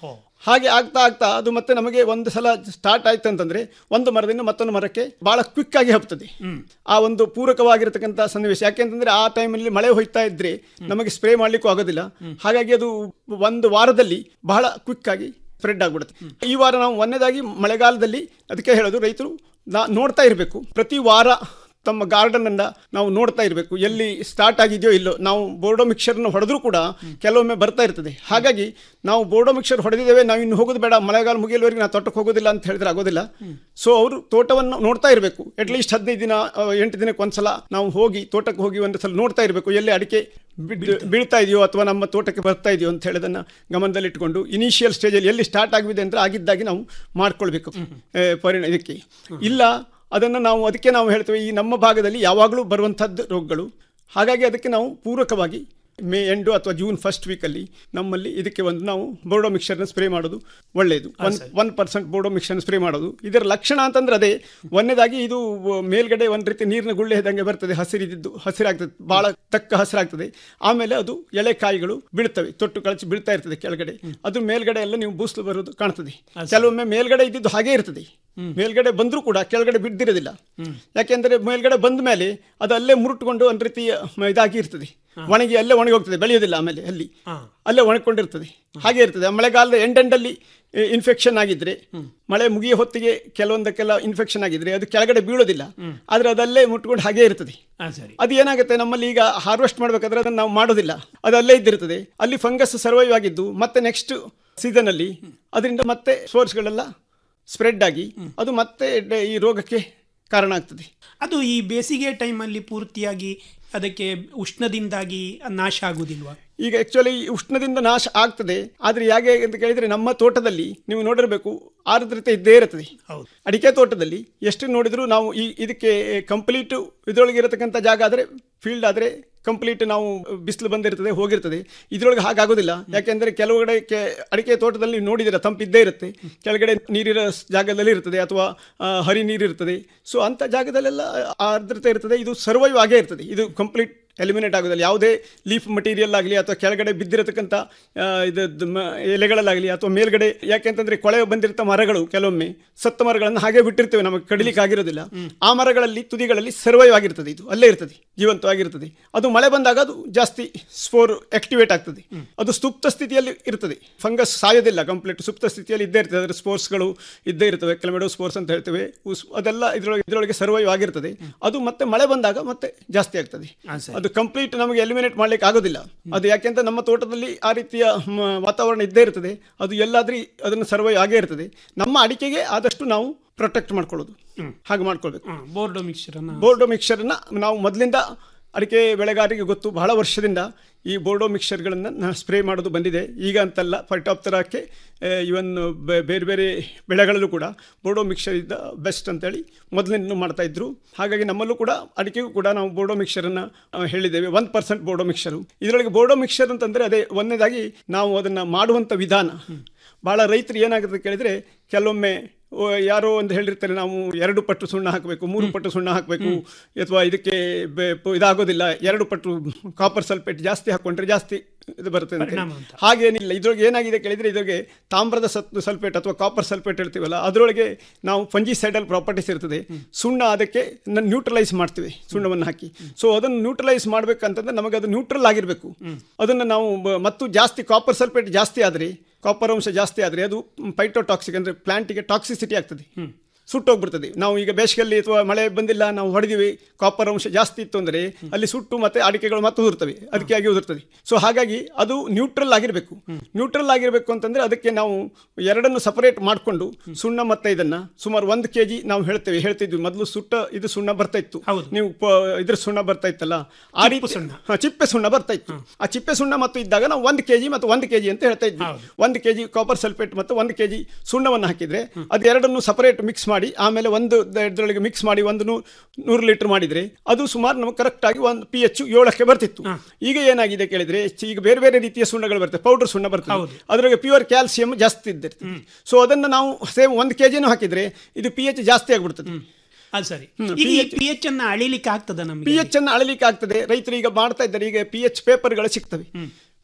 [SPEAKER 10] ಹಾಗೆ ಆಗ್ತಾ ಆಗ್ತಾ ಅದು ಮತ್ತೆ ನಮಗೆ ಒಂದು ಸಲ ಸ್ಟಾರ್ಟ್ ಆಯ್ತು ಅಂತಂದ್ರೆ ಒಂದು ಮರದಿಂದ ಮತ್ತೊಂದು ಮರಕ್ಕೆ ಬಹಳ ಕ್ವಿಕ್ ಆಗಿ ಹಬ್ತದೆ ಆ ಒಂದು ಪೂರಕವಾಗಿರತಕ್ಕಂಥ ಸನ್ನಿವೇಶ ಯಾಕೆಂತಂದ್ರೆ ಆ ಟೈಮಲ್ಲಿ ಮಳೆ ಹೋಯ್ತಾ ಇದ್ರೆ ನಮಗೆ ಸ್ಪ್ರೇ ಮಾಡ್ಲಿಕ್ಕೂ ಆಗೋದಿಲ್ಲ ಹಾಗಾಗಿ ಅದು ಒಂದು ವಾರದಲ್ಲಿ ಬಹಳ ಕ್ವಿಕ್ ಆಗಿ ಸ್ಪ್ರೆಡ್ ಆಗ್ಬಿಡುತ್ತೆ ಈ ವಾರ ನಾವು ಒಂದನೇದಾಗಿ ಮಳೆಗಾಲದಲ್ಲಿ ಅದಕ್ಕೆ ಹೇಳೋದು ರೈತರು ನಾ ನೋಡ್ತಾ ಇರಬೇಕು ಪ್ರತಿ ವಾರ ತಮ್ಮ ಗಾರ್ಡನ್ ಅನ್ನ ನಾವು ನೋಡ್ತಾ ಇರಬೇಕು ಎಲ್ಲಿ ಸ್ಟಾರ್ಟ್ ಆಗಿದೆಯೋ ಇಲ್ಲೋ ನಾವು ಬೋರ್ಡೋ ಮಿಕ್ಸರ್ನ ಹೊಡೆದ್ರೂ ಕೂಡ ಕೆಲವೊಮ್ಮೆ ಬರ್ತಾ ಇರ್ತದೆ ಹಾಗಾಗಿ ನಾವು ಬೋರ್ಡೋ ಮಿಕ್ಸರ್ ಹೊಡೆದಿದ್ದೇವೆ ನಾವು ಇನ್ನು ಹೋಗೋದು ಬೇಡ ಮಳೆಗಾಲ ಮುಗಿಯಲ್ವರೆಗೆ ನಾವು ತೋಟಕ್ಕೆ ಹೋಗೋದಿಲ್ಲ ಅಂತ ಹೇಳಿದ್ರೆ ಆಗೋದಿಲ್ಲ ಸೊ ಅವರು ತೋಟವನ್ನು ನೋಡ್ತಾ ಇರಬೇಕು ಅಟ್ಲೀಸ್ಟ್ ಹದಿನೈದು ದಿನ ಆ, ಎಂಟು ದಿನಕ್ಕೆ ಒಂದ್ಸಲ ನಾವು ಹೋಗಿ ತೋಟಕ್ಕೆ ಹೋಗಿ ಒಂದು ಸಲ ನೋಡ್ತಾ ಇರಬೇಕು ಎಲ್ಲಿ ಅಡಿಕೆ ಬಿಡ್- ಬೀಳ್ತಾ ಇದೆಯೋ ಅಥವಾ ನಮ್ಮ ತೋಟಕ್ಕೆ ಬರ್ತಾ ಇದೆಯೋ ಅಂತ ಹೇಳೋದನ್ನ ಗಮನದಲ್ಲಿಟ್ಟುಕೊಂಡು ಇನಿಷಿಯಲ್ ಸ್ಟೇಜಲ್ಲಿ ಎಲ್ಲಿ ಸ್ಟಾರ್ಟ್ ಆಗಿದೆ ಅಂದರೆ ಆಗಿದ್ದಾಗಿ ನಾವು ಮಾಡ್ಕೊಳ್ಬೇಕು ಏ, ಪರಿಣ ಇದಕ್ಕೆ ಇಲ್ಲ ಅದನ್ನು ನಾವು ಅದಕ್ಕೆ ನಾವು ಹೇಳ್ತೇವೆ ಈ ನಮ್ಮ ಭಾಗದಲ್ಲಿ ಯಾವಾಗಲೂ ಬರುವಂಥದ್ದು ರೋಗಗಳು ಹಾಗಾಗಿ ಅದಕ್ಕೆ ನಾವು ಪೂರಕವಾಗಿ ಮೇ ಎಂಡು ಅಥವಾ ಜೂನ್ ಫಸ್ಟ್ ವೀಕಲ್ಲಿ ನಮ್ಮಲ್ಲಿ ಇದಕ್ಕೆ ಒಂದು ನಾವು ಬೋರ್ಡೋ ಮಿಕ್ಸರ್ನ ಸ್ಪ್ರೇ ಮಾಡೋದು ಒಳ್ಳೆಯದು ಒನ್ ಒನ್ ಪರ್ಸೆಂಟ್ ಬೋರ್ಡೋ ಮಿಕ್ಸರ್ನ ಸ್ಪ್ರೇ ಮಾಡೋದು ಇದರ ಲಕ್ಷಣ ಅಂತಂದ್ರೆ ಅದೇ ಒಂದನೇದಾಗಿ ಇದು ಮೇಲ್ಗಡೆ ಒಂದು ರೀತಿ ನೀರಿನ ಗುಳ್ಳೆ ಇದ್ದಂಗೆ ಬರ್ತದೆ ಹಸಿರಿದ್ದು ಹಸಿರಾಗ್ತದೆ ಭಾಳ ತಕ್ಕ ಹಸಿರಾಗ್ತದೆ ಆಮೇಲೆ ಅದು ಎಳೆ ಕಾಯಿಗಳು ಬೀಳ್ತವೆ ತೊಟ್ಟು ಕಳಚಿ ಬೀಳ್ತಾ ಇರ್ತದೆ ಕೆಳಗಡೆ ಅದು ಮೇಲ್ಗಡೆ ಎಲ್ಲ ನೀವು ಬೂಸ್ಲು ಬರೋದು ಕಾಣ್ತದೆ ಕೆಲವೊಮ್ಮೆ ಮೇಲ್ಗಡೆ ಇದ್ದಿದ್ದು ಹಾಗೇ ಇರ್ತದೆ ಮೇಲ್ಗಡೆ ಬಂದರೂ ಕೂಡ ಕೆಳಗಡೆ ಬಿದ್ದಿರೋದಿಲ್ಲ ಯಾಕೆಂದರೆ ಮೇಲ್ಗಡೆ ಬಂದ ಮೇಲೆ ಅದು ಅಲ್ಲೇ ಮುರುಟ್ಕೊಂಡು ಒಂದು ರೀತಿಯ ಮ- ಇದಾಗಿ ಇರ್ತದೆ ಒಣಗಿ ಅಲ್ಲೇ ಒಣಗಿ ಹೋಗ್ತದೆ ಬೆಳೆಯೋದಿಲ್ಲ ಆಮೇಲೆ ಅಲ್ಲಿ ಅಲ್ಲೇ ಒಣಕೊಂಡಿರ್ತದೆ ಹಾಗೆ ಇರ್ತದೆ ಮಳೆಗಾಲದ ಎಂಡೆಂಡಲ್ಲಿ ಇನ್ಫೆಕ್ಷನ್ ಆಗಿದ್ರೆ ಮಳೆ ಮುಗಿಯೋ ಹೊತ್ತಿಗೆ ಕೆಲವೊಂದಕ್ಕೆಲ್ಲ ಇನ್ಫೆಕ್ಷನ್ ಆಗಿದ್ರೆ ಅದು ಕೆಳಗಡೆ ಬೀಳೋದಿಲ್ಲ ಆದ್ರೆ ಅದಲ್ಲೇ ಮುಟ್ಕೊಂಡು ಹಾಗೆ ಇರ್ತದೆ
[SPEAKER 9] ಆ, ಸರಿ
[SPEAKER 10] ಅದು ಏನಾಗುತ್ತೆ ನಮ್ಮಲ್ಲಿ ಈಗ ಹಾರ್ವೆಸ್ಟ್ ಮಾಡಬೇಕಾದ್ರೆ ಅದನ್ನು ನಾವು ಮಾಡೋದಿಲ್ಲ ಅದು ಅಲ್ಲೇ ಇದ್ದಿರ್ತದೆ ಅಲ್ಲಿ ಫಂಗಸ್ ಸರ್ವೈವ್ ಆಗಿದ್ದು ಮತ್ತೆ ನೆಕ್ಸ್ಟ್ ಸೀಸನ್ ಅಲ್ಲಿ ಅದರಿಂದ ಮತ್ತೆ ಸೋರ್ಸ್ಗಳೆಲ್ಲ ಸ್ಪ್ರೆಡ್ ಆಗಿ ಅದು ಮತ್ತೆ ಡ- ಈ ರೋಗಕ್ಕೆ ಕಾರಣ ಆಗ್ತದೆ
[SPEAKER 9] ಅದು ಈ ಬೇಸಿಗೆ ಟೈಮಲ್ಲಿ ಪೂರ್ತಿಯಾಗಿ ಅದಕ್ಕೆ ಉಷ್ಣದಿಂದಾಗಿ ನಾಶ ಆಗುವುದಿಲ್ವಾ
[SPEAKER 10] ಈಗ ಆಕ್ಚುಲಿ ಉಷ್ಣದಿಂದ ನಾಶ ಆಗ್ತದೆ ಆದ್ರೆ ಹೇಗೆ ಅಂತ ಕೇಳಿದ್ರೆ ನಮ್ಮ ತೋಟದಲ್ಲಿ ನೀವು ನೋಡಿರಬೇಕು ಆರ್ದ್ರತೆ ಇದ್ದೇ ಇರುತ್ತದೆ
[SPEAKER 9] ಹೌದು
[SPEAKER 10] ಅಡಿಕೆ ತೋಟದಲ್ಲಿ ಎಷ್ಟು ನೋಡಿದ್ರು ನಾವು ಈ ಇದಕ್ಕೆ ಕಂಪ್ಲೀಟ್ ಇದರೊಳಗೆ ಇರತಕ್ಕಂಥ ಜಾಗ ಆದರೆ ಫೀಲ್ಡ್ ಆದರೆ ಕಂಪ್ಲೀಟ್ ನಾವು ಬಿಸಿಲು ಬಂದಿರ್ತದೆ ಹೋಗಿರ್ತದೆ ಇದರೊಳಗೆ ಹಾಗಾಗೋದಿಲ್ಲ ಯಾಕೆಂದರೆ ಕೆಲವುಗಡೆ ಕೆ ಅಡಿಕೆ ತೋಟದಲ್ಲಿ ನೀವು ನೋಡಿದಿರ ತಂಪಿದ್ದೇ ಇರುತ್ತೆ ಕೆಳಗಡೆ ನೀರಿರೋ ಸ್- ಜಾಗದಲ್ಲಿ ಇರ್ತದೆ ಅಥವಾ ಆ, ಹರಿ ನೀರು ಇರ್ತದೆ ಸೊ ಅಂಥ ಜಾಗದಲ್ಲೆಲ್ಲ ಆರ್ದ್ರತೆ ಇರ್ತದೆ ಇದು ಸರ್ವೈವ್ ಆಗೇ ಇರ್ತದೆ ಇದು ಕಂಪ್ಲೀಟ್ ಎಲಿಮಿನೇಟ್ ಆಗೋದಿಲ್ಲ ಯಾವುದೇ ಲೀಫ್ ಮಟೀರಿಯಲ್ ಆಗಲಿ ಅಥವಾ ಕೆಳಗಡೆ ಬಿದ್ದಿರತಕ್ಕಂಥ ಆ, ಇದು ಮ- ಎಲೆಗಳಲ್ಲಾಗಲಿ ಅಥವಾ ಮೇಲ್ಗಡೆ ಯಾಕೆಂತಂದ್ರೆ ಕೊಳೆ ಬಂದಿರ್ತ ಮರಗಳು ಕೆಲವೊಮ್ಮೆ ಸತ್ತ ಮರಗಳನ್ನು ಹಾಗೆ ಬಿಟ್ಟಿರ್ತೇವೆ ನಮಗೆ ಕಡಿಲಿಕ್ಕೆ ಆಗಿರೋದಿಲ್ಲ ಆ ಮರಗಳಲ್ಲಿ ತುದಿಗಳಲ್ಲಿ ಸರ್ವೈವ್ ಆಗಿರ್ತದೆ ಇದು ಅಲ್ಲೇ ಇರ್ತದೆ ಜೀವಂತವಾಗಿರ್ತದೆ ಅದು ಮಳೆ ಬಂದಾಗ ಅದು ಜಾಸ್ತಿ ಸ್ಪೋರ್ ಆಕ್ಟಿವೇಟ್ ಆಗ್ತದೆ ಅದು ಸುಪ್ತ ಸ್ಥಿತಿಯಲ್ಲಿ ಇರ್ತದೆ ಫಂಗಸ್ ಸಾಯೋದಿಲ್ಲ ಕಂಪ್ಲೀಟ್ ಸುಪ್ತ ಸ್ಥಿತಿಯಲ್ಲಿ ಇದ್ದೇ ಇರ್ತದೆ ಅದರ ಸ್ಪೋರ್ಸ್ಗಳು ಇದ್ದೇ ಇರ್ತವೆ ಕೆಲಮೆಡೋ ಸ್ಪೋರ್ಸ್ ಅಂತ ಹೇಳ್ತೇವೆ ಉಸ್- ಅದೆಲ್ಲ ಇದರೊಳಗೆ ಇದರೊಳಗೆ ಸರ್ವೈವ್ ಆಗಿರ್ತದೆ ಅದು ಮತ್ತೆ ಮಳೆ ಬಂದಾಗ ಮತ್ತೆ ಜಾಸ್ತಿ ಆಗ್ತದೆ ಅದು ಕಂಪ್ಲೀಟ್ ನಮಗೆ ಎಲಿಮಿನೇಟ್ ಮಾಡ್ಲಿಕ್ಕೆ ಆಗೋದಿಲ್ಲ ಅದು ಯಾಕೆಂತ ನಮ್ಮ ತೋಟದಲ್ಲಿ ಆ ರೀತಿಯ ಮ, ವಾತಾವರಣ ಇದ್ದೇ ಇರ್ತದೆ ಅದು ಎಲ್ಲಾದ್ರೂ ಅದನ್ನು ಸರ್ವೈವ್ ಆಗೇ ಇರ್ತದೆ ನಮ್ಮ ಅಡಿಕೆಗೆ ಆದಷ್ಟು ನಾವು ಪ್ರೊಟೆಕ್ಟ್ ಮಾಡ್ಕೊಳ್ಳೋದು ಹಾಗೆ ಮಾಡ್ಕೊಳ್ಬೇಕು
[SPEAKER 9] ಬೋರ್ಡೋ ಮಿಕ್ಸ್ಚರ್ ಅನ್ನ
[SPEAKER 10] ಬೋರ್ಡೋ ಮಿಕ್ಸರ್ನ ನಾವು ಮೊದಲಿಂದ ಅಡಿಕೆ ಬೆಳೆಗಾರರಿಗೆ ಗೊತ್ತು ಬಹಳ ವರ್ಷದಿಂದ ಈ ಬೋರ್ಡೋ ಮಿಕ್ಸರ್ಗಳನ್ನು ಸ್ಪ್ರೇ ಮಾಡೋದು ಬಂದಿದೆ ಈಗ ಅಂತಲ್ಲ ಫೈಟಾಪ್ತರಕ್ಕೆ ಇವನ್ ಬೇರೆ ಬೇರೆ ಬೆಳೆಗಳಲ್ಲೂ ಕೂಡ ಬೋರ್ಡೋ ಮಿಕ್ಸರ್ ಇದ್ದ ಬೆಸ್ಟ್ ಅಂತೇಳಿ ಮೊದಲಿಂದ ಮಾಡ್ತಾ ಇದ್ರು ಹಾಗಾಗಿ ನಮ್ಮಲ್ಲೂ ಕೂಡ ಅಡಿಕೆಗೂ ಕೂಡ ನಾವು ಬೋರ್ಡೋ ಮಿಕ್ಸರನ್ನು ಹೇಳಿದ್ದೇವೆ ಒಂದು ಪರ್ಸೆಂಟ್ ಬೋರ್ಡೋ ಮಿಕ್ಸರು ಇದರೊಳಗೆ ಬೋರ್ಡೋ ಮಿಕ್ಸರ್ ಅಂತಂದರೆ ಅದೇ ಒಂದನೇದಾಗಿ ನಾವು ಅದನ್ನು ಮಾಡುವಂಥ ವಿಧಾನ ಭಾಳ ರೈತರು ಏನಾಗುತ್ತೆ ಕೇಳಿದರೆ ಕೆಲವೊಮ್ಮೆ ಓ, ಯಾರೋ ಒಂದು ಹೇಳಿರ್ತಾರೆ ನಾವು ಎರಡು ಪಟ್ಟು ಸುಣ್ಣ ಹಾಕಬೇಕು ಮೂರು ಪಟ್ಟು ಸುಣ್ಣ ಹಾಕಬೇಕು ಅಥವಾ ಇದಕ್ಕೆ ಬೆ- ಪ- ಇದಾಗೋದಿಲ್ಲ ಎರಡು ಪಟ್ಟು ಕಾಪರ್ ಸಲ್ಫೇಟ್ ಜಾಸ್ತಿ ಹಾಕೊಂಡ್ರೆ ಜಾಸ್ತಿ ಇದು ಬರುತ್ತೆ ಅಂತ
[SPEAKER 9] ಪರಿಣಾಮ ಅಂತ.
[SPEAKER 10] ಹಾಗೇನಿಲ್ಲ ಇದ್ರೊಳಗೆ ಏನಾಗಿದೆ ಕೇಳಿದರೆ ಇದ್ರೊಳಗೆ ತಾಮ್ರದ ಸತ್ ಸಲ್ಫೇಟ್ ಅಥವಾ ಕಾಪರ್ ಸಲ್ಫೇಟ್ ಹೇಳ್ತೀವಲ್ಲ ಅದರೊಳಗೆ ನಾವು ಫಂಜಿಸೈಡಲ್ ಪ್ರಾಪರ್ಟೀಸ್ ಇರ್ತದೆ ಸುಣ್ಣ ಅದಕ್ಕೆ ನ್ಯೂಟ್ರಲೈಸ್ ಮಾಡ್ತೀವಿ ಸುಣ್ಣವನ್ನು ಹಾಕಿ ಸೊ ಅದನ್ನು ನ್ಯೂಟ್ರಲೈಸ್ ಮಾಡಬೇಕಂತಂದ್ರೆ ನಮಗೆ ಅದು ನ್ಯೂಟ್ರಲ್ ಆಗಿರಬೇಕು ಅದನ್ನು ನಾವು ಬ- ಮತ್ತು ಜಾಸ್ತಿ ಕಾಪರ್ ಸಲ್ಫೇಟ್ ಜಾಸ್ತಿ ಆದರೆ ಕಾಪರ್ ಅಂಶ ಜಾಸ್ತಿ ಆದರೆ ಅದು ಪೈಟೋಟಾಕ್ಸಿಕ್ ಅಂದರೆ ಪ್ಲಾಂಟಿಗೆ ಟಾಕ್ಸಿಸಿಟಿ ಆಗ್ತದೆ ಸುಟ್ಟೋಗ್ಬಿಡ್ತದೆ ನಾವು ಈಗ ಬೇಸಿಗೆಯಲ್ಲಿ ಅಥವಾ ಮಳೆ ಬಂದಿಲ್ಲ ನಾವು ಹೊಡೆದಿವಿ ಕಾಪರ್ ಅಂಶ ಜಾಸ್ತಿ ಇತ್ತು ಅಂದರೆ ಅಲ್ಲಿ ಸುಟ್ಟು ಮತ್ತೆ ಅಡಿಕೆಗಳು ಮತ್ತೆ ಉದುರ್ತವೆ ಅದಕ್ಕೆ ಆಗಿ ಉದುರ್ತದೆ ಸೊ ಹಾಗಾಗಿ ಅದು ನ್ಯೂಟ್ರಲ್ ಆಗಿರಬೇಕು ನ್ಯೂಟ್ರಲ್ ಆಗಿರಬೇಕು ಅಂತಂದ್ರೆ ಅದಕ್ಕೆ ನಾವು ಎರಡನ್ನು ಸಪರೇಟ್ ಮಾಡಿಕೊಂಡು ಸುಣ್ಣ ಮತ್ತೆ ಇದನ್ನ ಸುಮಾರು ಒಂದು ಕೆ ಜಿ ನಾವು ಹೇಳ್ತೇವೆ ಹೇಳ್ತಿದ್ವಿ ಮೊದಲು ಸುಟ್ಟ ಇದು ಸುಣ್ಣ ಬರ್ತಾ ಇತ್ತು ನೀವು ಪ- ಇದ್ರ ಸುಣ್ಣ ಬರ್ತಾ ಇತ್ತಲ್ಲ ಆ ರೀತಿ ಹಾ, ಚಿಪ್ಪೆ ಸುಣ್ಣ ಬರ್ತಾ ಇತ್ತು ಆ ಚಿಪ್ಪೆ ಸುಣ್ಣ ಮತ್ತು ಇದ್ದಾಗ ನಾವು ಒಂದು ಕೆಜಿ ಮತ್ತು ಒಂದು ಕೆಜಿ ಅಂತ ಹೇಳ್ತಾ ಇದ್ವಿ ಒಂದು ಕೆಜಿ ಕಾಪರ್ ಸಲ್ಫೇಟ್ ಮತ್ತು ಒಂದು ಕೆಜಿ ಸುಣ್ಣವನ್ನು ಹಾಕಿದ್ರೆ ಅದೆರಡನ್ನು ಸಪರೇಟ್ ಮಿಕ್ಸ್ ಮಾಡಿ ಆಮೇಲೆ ಒಂದು ದ- ಇದರೊಳಗೆ ಮಿಕ್ಸ್ ಮಾಡಿ ಒಂದು ನೂ- ನೂರು ಲೀಟರ್ ಮಾಡಿದ್ರೆ ಅದು ಸುಮಾರು ನಮಗೆ ಕರೆಕ್ಟ್ ಆಗಿ ಒಂದು ಪಿ ಎಚ್ ಏಳಕ್ಕೆ ಬರ್ತಿತ್ತು ಈಗ ಏನಾಗಿದೆ ಕೇಳಿದ್ರೆ ಚಿ- ಈಗ ಬೇರೆ ಬೇರೆ ರೀತಿಯ ಸುಣ್ಣಗಳು ಬರ್ತವೆ ಪೌಡರ್ ಸುಣ್ಣ ಬರ್ತದೆ ಅದರೊಳಗೆ ಪ್ಯೂರ್ ಕ್ಯಾಲ್ಸಿಯಂ ಜಾಸ್ತಿ ಇದ್ದಿರ್ತದೆ ಸೊ ಅದನ್ನು ನಾವು ಸೇಮ್ ಒಂದು ಕೆಜಿನೂ ಹಾಕಿದ್ರೆ ಇದು ಪಿ ಎಚ್ ಜಾಸ್ತಿ ಆಗ್ಬಿಡ್ತದೆ
[SPEAKER 9] ಅದು ಸರಿ
[SPEAKER 10] ಹ್ಮ್,
[SPEAKER 9] ಈಗ ಈ
[SPEAKER 10] pH
[SPEAKER 9] ಪಿ ಎಚ್ ಅನ್ನ ಅಳಿಲಿಕ್ಕೆ ಆಗ್ತದ ನಮಗೆ
[SPEAKER 10] ಪಿ ಎಚ್ ಅನ್ನು ಅಳಲಿಕ್ಕೆ ಆಗ್ತದೆ ರೈತರು ಈಗ ಮಾಡ್ತಾ ಇದ್ದಾರೆ ಈಗ ಪಿ ಎಚ್ ಪೇಪರ್ಗಳು ಸಿಗ್ತವೆ